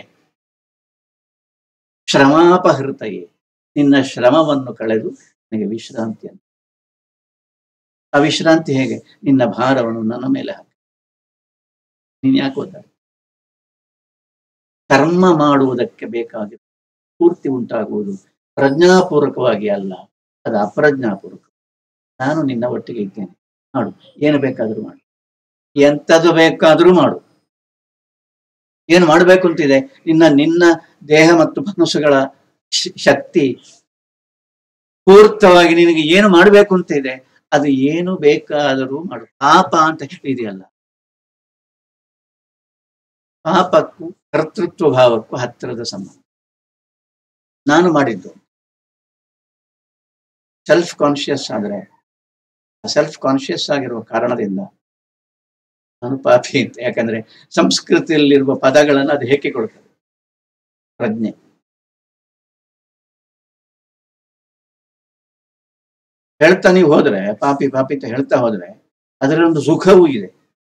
ಶ್ರಮಾಪಹೃತಯೇ ನಿನ್ನ ಶ್ರಮವನ್ನು ಕಳೆದು ನನಗೆ ವಿಶ್ರಾಂತಿ ಅಂತ ಆ ವಿಶ್ರಾಂತಿ ಹೇಗೆ ನಿನ್ನ ಭಾರವನ್ನು ನನ್ನ ಮೇಲೆ ಹಾಕಿ ನೀನ್ ಯಾಕೆ ಓದ್ತಾರೆ ಕರ್ಮ ಮಾಡುವುದಕ್ಕೆ ಬೇಕಾಗಿ ಪೂರ್ತಿ ಉಂಟಾಗುವುದು ಪ್ರಜ್ಞಾಪೂರ್ವಕವಾಗಿ ಅಲ್ಲ ಅದು ಅಪ್ರಜ್ಞಾಪೂರ್ವಕ ನಾನು ನಿನ್ನ ಒಟ್ಟಿಗೆ ಇದ್ದೇನೆ ಮಾಡು ಏನು ಬೇಕಾದರೂ ಮಾಡು ಎಂಥದ್ದು ಬೇಕಾದರೂ ಮಾಡು ಏನು ಮಾಡಬೇಕು ಅಂತಿದೆ ನಿನ್ನ ನಿನ್ನ ದೇಹ ಮತ್ತು ಮನಸ್ಸುಗಳ ಶ- ಶಕ್ತಿ ಪೂರ್ತವಾಗಿ ನಿನಗೆ ಏನು ಮಾಡಬೇಕು ಅಂತ ಇದೆ ಅದು ಏನು ಬೇಕಾದರೂ ಮಾಡು ಪಾಪ ಅಂತ ಇದೆಯಲ್ಲ ಪಾಪಕ್ಕೂ ಕರ್ತೃತ್ವ ಭಾವಕ್ಕೂ ಹತ್ತಿರದ ಸಂಬಂಧ ನಾನು ಮಾಡಿದ್ದು ಸೆಲ್ಫ್ ಕಾನ್ಶಿಯಸ್ ಆದ್ರೆ ಸೆಲ್ಫ್ ಕಾನ್ಶಿಯಸ್ ಆಗಿರುವ ಕಾರಣದಿಂದ ನಾನು ಪಾಪಿ ಅಂತ ಯಾಕಂದ್ರೆ ಸಂಸ್ಕೃತಿಯಲ್ಲಿರುವ ಪದಗಳನ್ನು ಅದು ಹೇಗೆ ಕೊಡ್ತದೆ ಪ್ರಜ್ಞೆ ಹೇಳ್ತಾ ನೀವು ಹೋದ್ರೆ ಪಾಪಿ ಪಾಪಿ ಅಂತ ಹೇಳ್ತಾ ಹೋದ್ರೆ ಅದರಲ್ಲೊಂದು ಸುಖವೂ ಇದೆ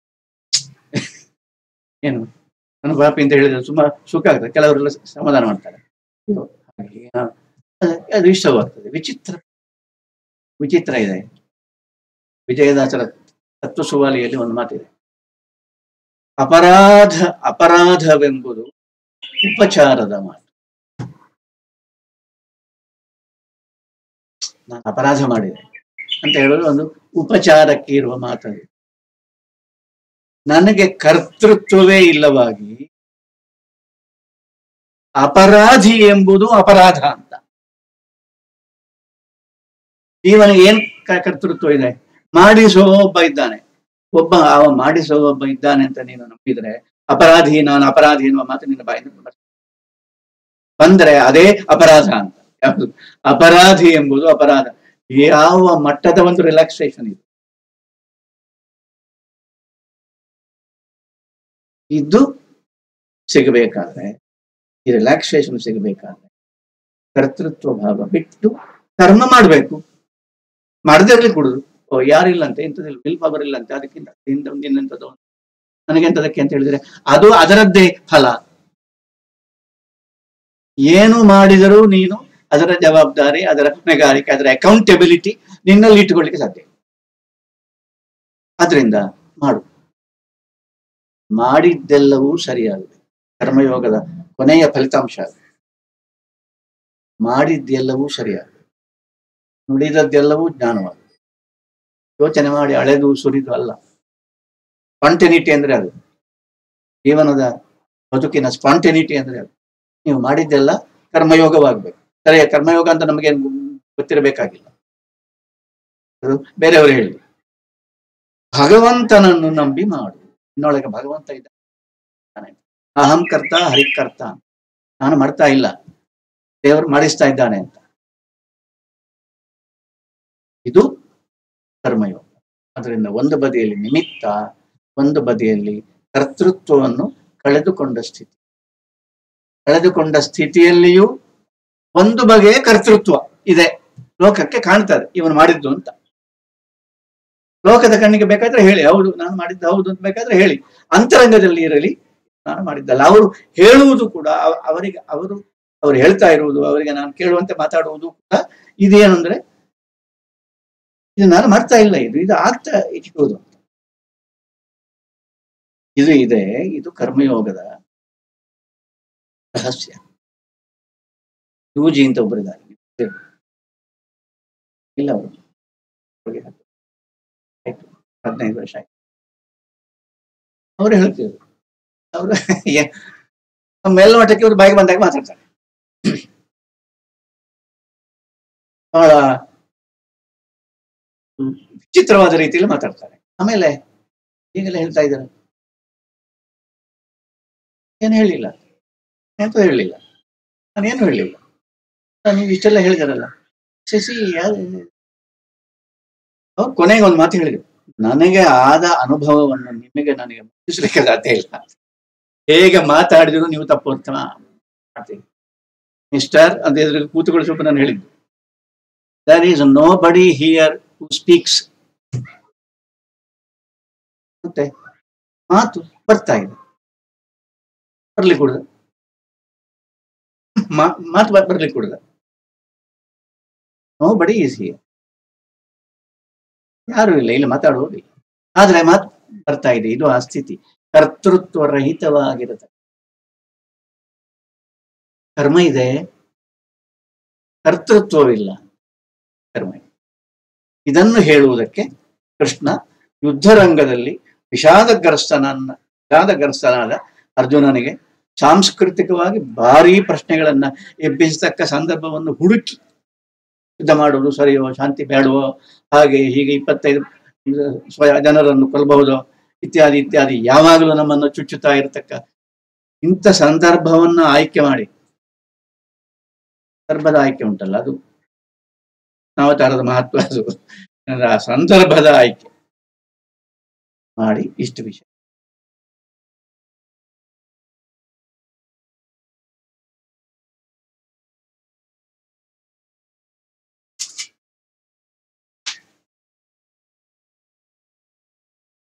ಏನು ನಾನು ಪಾಪಿ ಅಂತ ಹೇಳಿದ್ರೆ ತುಂಬಾ ಸುಖ ಆಗ್ತದೆ ಕೆಲವರೆಲ್ಲ ಸಮಾಧಾನ ಮಾಡ್ತಾರೆ ಅಯ್ಯೋ, ಹಾಗೆ, ಹಾ. ಅದು- ಅದು ಇಷ್ಟವಾಗ್ತದೆ ವಿಚಿತ್ರ ವಿಚಿತ್ರ ಇದೆ ವಿಜಯದಾಸರ ತತ್ವ ಸುವಾಲಿಯಲ್ಲಿ ಒಂದು ಮಾತಿದೆ ಅಪರಾಧ ಅಪರಾಧವೆಂಬುದು ಉಪಚಾರದ ಮಾತು ನಾನು ಅಪರಾಧ ಮಾಡಿದೆ ಅಂತ ಹೇಳೋದು ಒಂದು ಉಪಚಾರಕ್ಕೆ ಇರುವ ಮಾತದು ನನಗೆ ಕರ್ತೃತ್ವವೇ ಇಲ್ಲವಾಗಿ ಅಪರಾಧಿ ಎಂಬುದು ಅಪರಾಧ ಅಂತ ಜೀವನಿಗೆ ಏನ್ ಕ- ಕರ್ತೃತ್ವ ಇದೆ ಮಾಡಿಸೋ ಒಬ್ಬ ಇದ್ದಾನೆ ಒಬ್ಬ ಅವ ಮಾಡಿಸೋ ಒಬ್ಬ ಇದ್ದಾನೆ ಅಂತ ನೀನು ನಂಬಿದ್ರೆ ಅಪರಾಧಿ ನಾನು ಅಪರಾಧಿ ಎನ್ನುವ ಮಾತು ನಿನ್ನ ಬಾಯಿಂದ ಬರ್ತದೆ. ಬಂದ್ರೆ ಅದೇ ಅಪರಾಧ ಅಂತ ಯಾವುದು ಅಪರಾಧಿ ಎಂಬುದು ಅಪರಾಧ ಯಾವ ಮಟ್ಟದ ಒಂದು ರಿಲ್ಯಾಕ್ಸೇಷನ್ ಇದು ಇದು ಸಿಗಬೇಕಾದ್ರೆ ಈ ರಿಲ್ಯಾಕ್ಸೇಷನ್ ಸಿಗಬೇಕಾದ್ರೆ ಕರ್ತೃತ್ವ ಭಾವ ಬಿಟ್ಟು ಕರ್ಮ ಮಾಡಬೇಕು ಮಾಡದಿರ್ಲಿ ಕೊಡುದು ಓ ಯಾರಿಲ್ಲ ಅಂತ ಇಂಥದ್ದಿಲ್ಲ ವಿಲ್ ಪವರ್ ಇಲ್ಲ ಅಂತ ಅದಕ್ಕಿಂತ ಇಂಥ ಒಂದು ಇನ್ನೆಂಥದ್ದು ಒಂದು. ನನಗೆಂತದಕ್ಕೆ ಅಂತ ಹೇಳಿದ್ರೆ ಅದು ಅದರದ್ದೇ ಫಲ ಏನು ಮಾಡಿದರೂ ನೀನು ಅದರ ಜವಾಬ್ದಾರಿ ಅದರ ಹೊಣೆಗಾರಿಕೆ ಅದರ ಅಕೌಂಟೆಬಿಲಿಟಿ ನಿನ್ನಲ್ಲಿ ಇಟ್ಟುಕೊಳ್ಳಿಕ್ಕೆ ಸಾಧ್ಯ ಆದ್ರಿಂದ ಮಾಡು ಮಾಡಿದ್ದೆಲ್ಲವೂ ಸರಿಯಾಗಬೇಕು ಕರ್ಮಯೋಗದ ಕೊನೆಯ ಫಲಿತಾಂಶ ಅದು. ಮಾಡಿದ್ದೆಲ್ಲವೂ ಸರಿಯಾಗಬೇಕು ನುಡಿದದ್ದೆಲ್ಲವೂ ಜ್ಞಾನವಾಗಬೇಕು ಯೋಚನೆ ಮಾಡಿ ಅಳೆದು ಸುರಿದು ಅಲ್ಲ ಸ್ಪಾಂಟೆನಿಟಿ ಅಂದ್ರೆ ಅದು ಜೀವನದ ಬದುಕಿನ ಸ್ಪಾಂಟೆನಿಟಿ ಅಂದ್ರೆ ಅದು ನೀವು ಮಾಡಿದ್ದೆಲ್ಲ ಕರ್ಮಯೋಗವಾಗಬೇಕು ಸರಿಯ ಕರ್ಮಯೋಗ ಅಂತ ನಮಗೇನು ಗೊತ್ತಿರಬೇಕಾಗಿಲ್ಲ ಅದು ಬೇರೆಯವರು ಹೇಳಿ ಭಗವಂತನನ್ನು ನಂಬಿ ಮಾಡು ಇನ್ನೊಳಗೆ ಭಗವಂತ ಇದ್ದಾನೆ ಅಹಂ ಕರ್ತ ಹರಿಕರ್ತ ನಾನು ಮಾಡ್ತಾ ಇಲ್ಲ ದೇವರು ಮಾಡಿಸ್ತಾ ಇದ್ದಾನೆ ಅಂತ ಇದು ಕರ್ಮಯೋಗ ಅದರಿಂದ ಒಂದು ಬದಿಯಲ್ಲಿ ನಿಮಿತ್ತ ಒಂದು ಬದಿಯಲ್ಲಿ ಕರ್ತೃತ್ವವನ್ನು ಕಳೆದುಕೊಂಡ ಸ್ಥಿತಿ ಕಳೆದುಕೊಂಡ ಸ್ಥಿತಿಯಲ್ಲಿಯೂ ಒಂದು ಬಗೆಯ ಕರ್ತೃತ್ವ ಇದೆ ಲೋಕಕ್ಕೆ ಕಾಣ್ತದೆ ಇವನು ಮಾಡಿದ್ದು ಅಂತ ಲೋಕದ ಕಣ್ಣಿಗೆ ಬೇಕಾದ್ರೆ ಹೇಳಿ ಹೌದು ನಾನು ಮಾಡಿದ್ದು ಹೌದು ಅಂತ ಬೇಕಾದ್ರೆ ಹೇಳಿ ಅಂತರಂಗದಲ್ಲಿ ಇರಲಿ ನಾನು ಮಾಡಿದ್ದಲ್ಲ ಅವರು ಹೇಳುವುದು ಕೂಡ ಅವ- ಅವರಿಗೆ ಅವರು ಅವರು ಹೇಳ್ತಾ ಇರುವುದು ಅವರಿಗೆ ನಾನು ಕೇಳುವಂತೆ ಮಾತಾಡುವುದು ಕೂಡ ಇದೇನಂದ್ರೆ ಇದು ನಾನು ಮಾಡ್ತಾ ಇಲ್ಲ ಇದು ಇದು ಆಗ್ತಾ ಇಟ್ಕೋದು ಇದು ಇದೆ ಇದು ಕರ್ಮಯೋಗದ ರಹಸ್ಯ ಯೂಜಿ ಅಂತ ಒಬ್ಬರಿದ್ದಾರೆ ಇಲ್ಲ ಅವರು ಅವ್ರಿಗೆ ಆಯ್ತು ಹದಿನೈದು ವರ್ಷ ಆಯ್ತು ಅವರು ಹೇಳ್ತಿದ್ರು ಅವರು ಮೇಲ್ನೋಟಕ್ಕೆ ಇವರು ಬಾಯಿಗೆ ಬಂದಾಗ ಮಾತಾಡ್ತಾರೆ ಬಹಳ ವಿಚಿತ್ರವಾದ ರೀತಿಯಲ್ಲಿ ಮಾತಾಡ್ತಾರೆ ಆಮೇಲೆ ಈಗಲೇ ಹೇಳ್ತಾ ಇದ್ದಾರೆ ಏನು ಹೇಳಿಲ್ಲ ಎಂತ ಹೇಳಿಲ್ಲ ನಾನೇನು ಹೇಳಿಲ್ಲ ನೀವು ಇಷ್ಟೆಲ್ಲ ಹೇಳಿದಾರಲ್ಲ ಶಶಿ ಅವ್ರು ಕೊನೆಗೆ ಒಂದು ಮಾತು ಹೇಳಿದ್ರು ನನಗೆ ಆದ ಅನುಭವವನ್ನು ನಿಮಗೆ ನನಗೆ ಮುಟ್ಟಿಸ್ಲಿಕ್ಕೆ ಸಾಧ್ಯ ಇಲ್ಲ ಹೇಗೆ ಮಾತಾಡಿದ್ರು ನೀವು ತಪ್ಪು ಅರ್ಥ ಮಾಡ್ತೀವಿ ಮಿಸ್ಟರ್ ಅಂತ ಎದುರು ಕೂತುಗೊಳಿಸುವ ನಾನು ಹೇಳಿದ್ದು there is nobody here who speaks ಮತ್ತೆ ಮಾತು ಬರ್ತಾ ಇದೆ ಬರ್ಲಿಕ್ಕೆ ಕೊಡುದ ಮಾತು ಬರ್ಲಿಕ್ಕೆ ಕೊಡುದ ನೋ ಬಡಿ ಈಸ್ ಹಿಯರ್ ಯಾರು ಇಲ್ಲ ಇಲ್ಲಿ ಮಾತಾಡುವುದಿಲ್ಲ ಆದ್ರೆ ಮಾತು ಬರ್ತಾ ಇದೆ ಇದು ಆ ಸ್ಥಿತಿ ಕರ್ತೃತ್ವ ರಹಿತವಾಗಿರುತ್ತೆ ಕರ್ಮ ಇದೆ ಕರ್ತೃತ್ವವಿಲ್ಲ ಕರ್ಮ ಇದೆ. ಇದನ್ನು ಹೇಳುವುದಕ್ಕೆ ಕೃಷ್ಣ ಯುದ್ಧರಂಗದಲ್ಲಿ ವಿಷಾದಗ್ರಸ್ತನನ್ನ ವಿಷಾದಗ್ರಸ್ತನಾದ ಅರ್ಜುನನಿಗೆ ಸಾಂಸ್ಕೃತಿಕವಾಗಿ ಭಾರೀ ಪ್ರಶ್ನೆಗಳನ್ನ ಎಬ್ಬಿಸತಕ್ಕ ಸಂದರ್ಭವನ್ನು ಹುಡುಕಿ ಯುದ್ಧ ಮಾಡುವುದು ಸರಿಯೋ ಶಾಂತಿ ಬೇಡವೋ ಹಾಗೆ ಹೀಗೆ ಇಪ್ಪತ್ತೈದು ಸ್ವ ಜನರನ್ನು ಕೊಲ್ಲಬಹುದು ಇತ್ಯಾದಿ ಇತ್ಯಾದಿ ಯಾವಾಗಲೂ ನಮ್ಮನ್ನು ಚುಚ್ಚುತ್ತಾ ಇರತಕ್ಕ ಇಂಥ ಸಂದರ್ಭವನ್ನ ಆಯ್ಕೆ ಮಾಡಿ ಸಂದರ್ಭದ ಆಯ್ಕೆ ಉಂಟಲ್ಲ ಅದು ಅವತಾರದ ಮಹತ್ವ ಅದು ಅಂದ್ರೆ ಆ ಸಂದರ್ಭದ ಆಯ್ಕೆ ಮಾಡಿ ಇಷ್ಟು ವಿಷಯ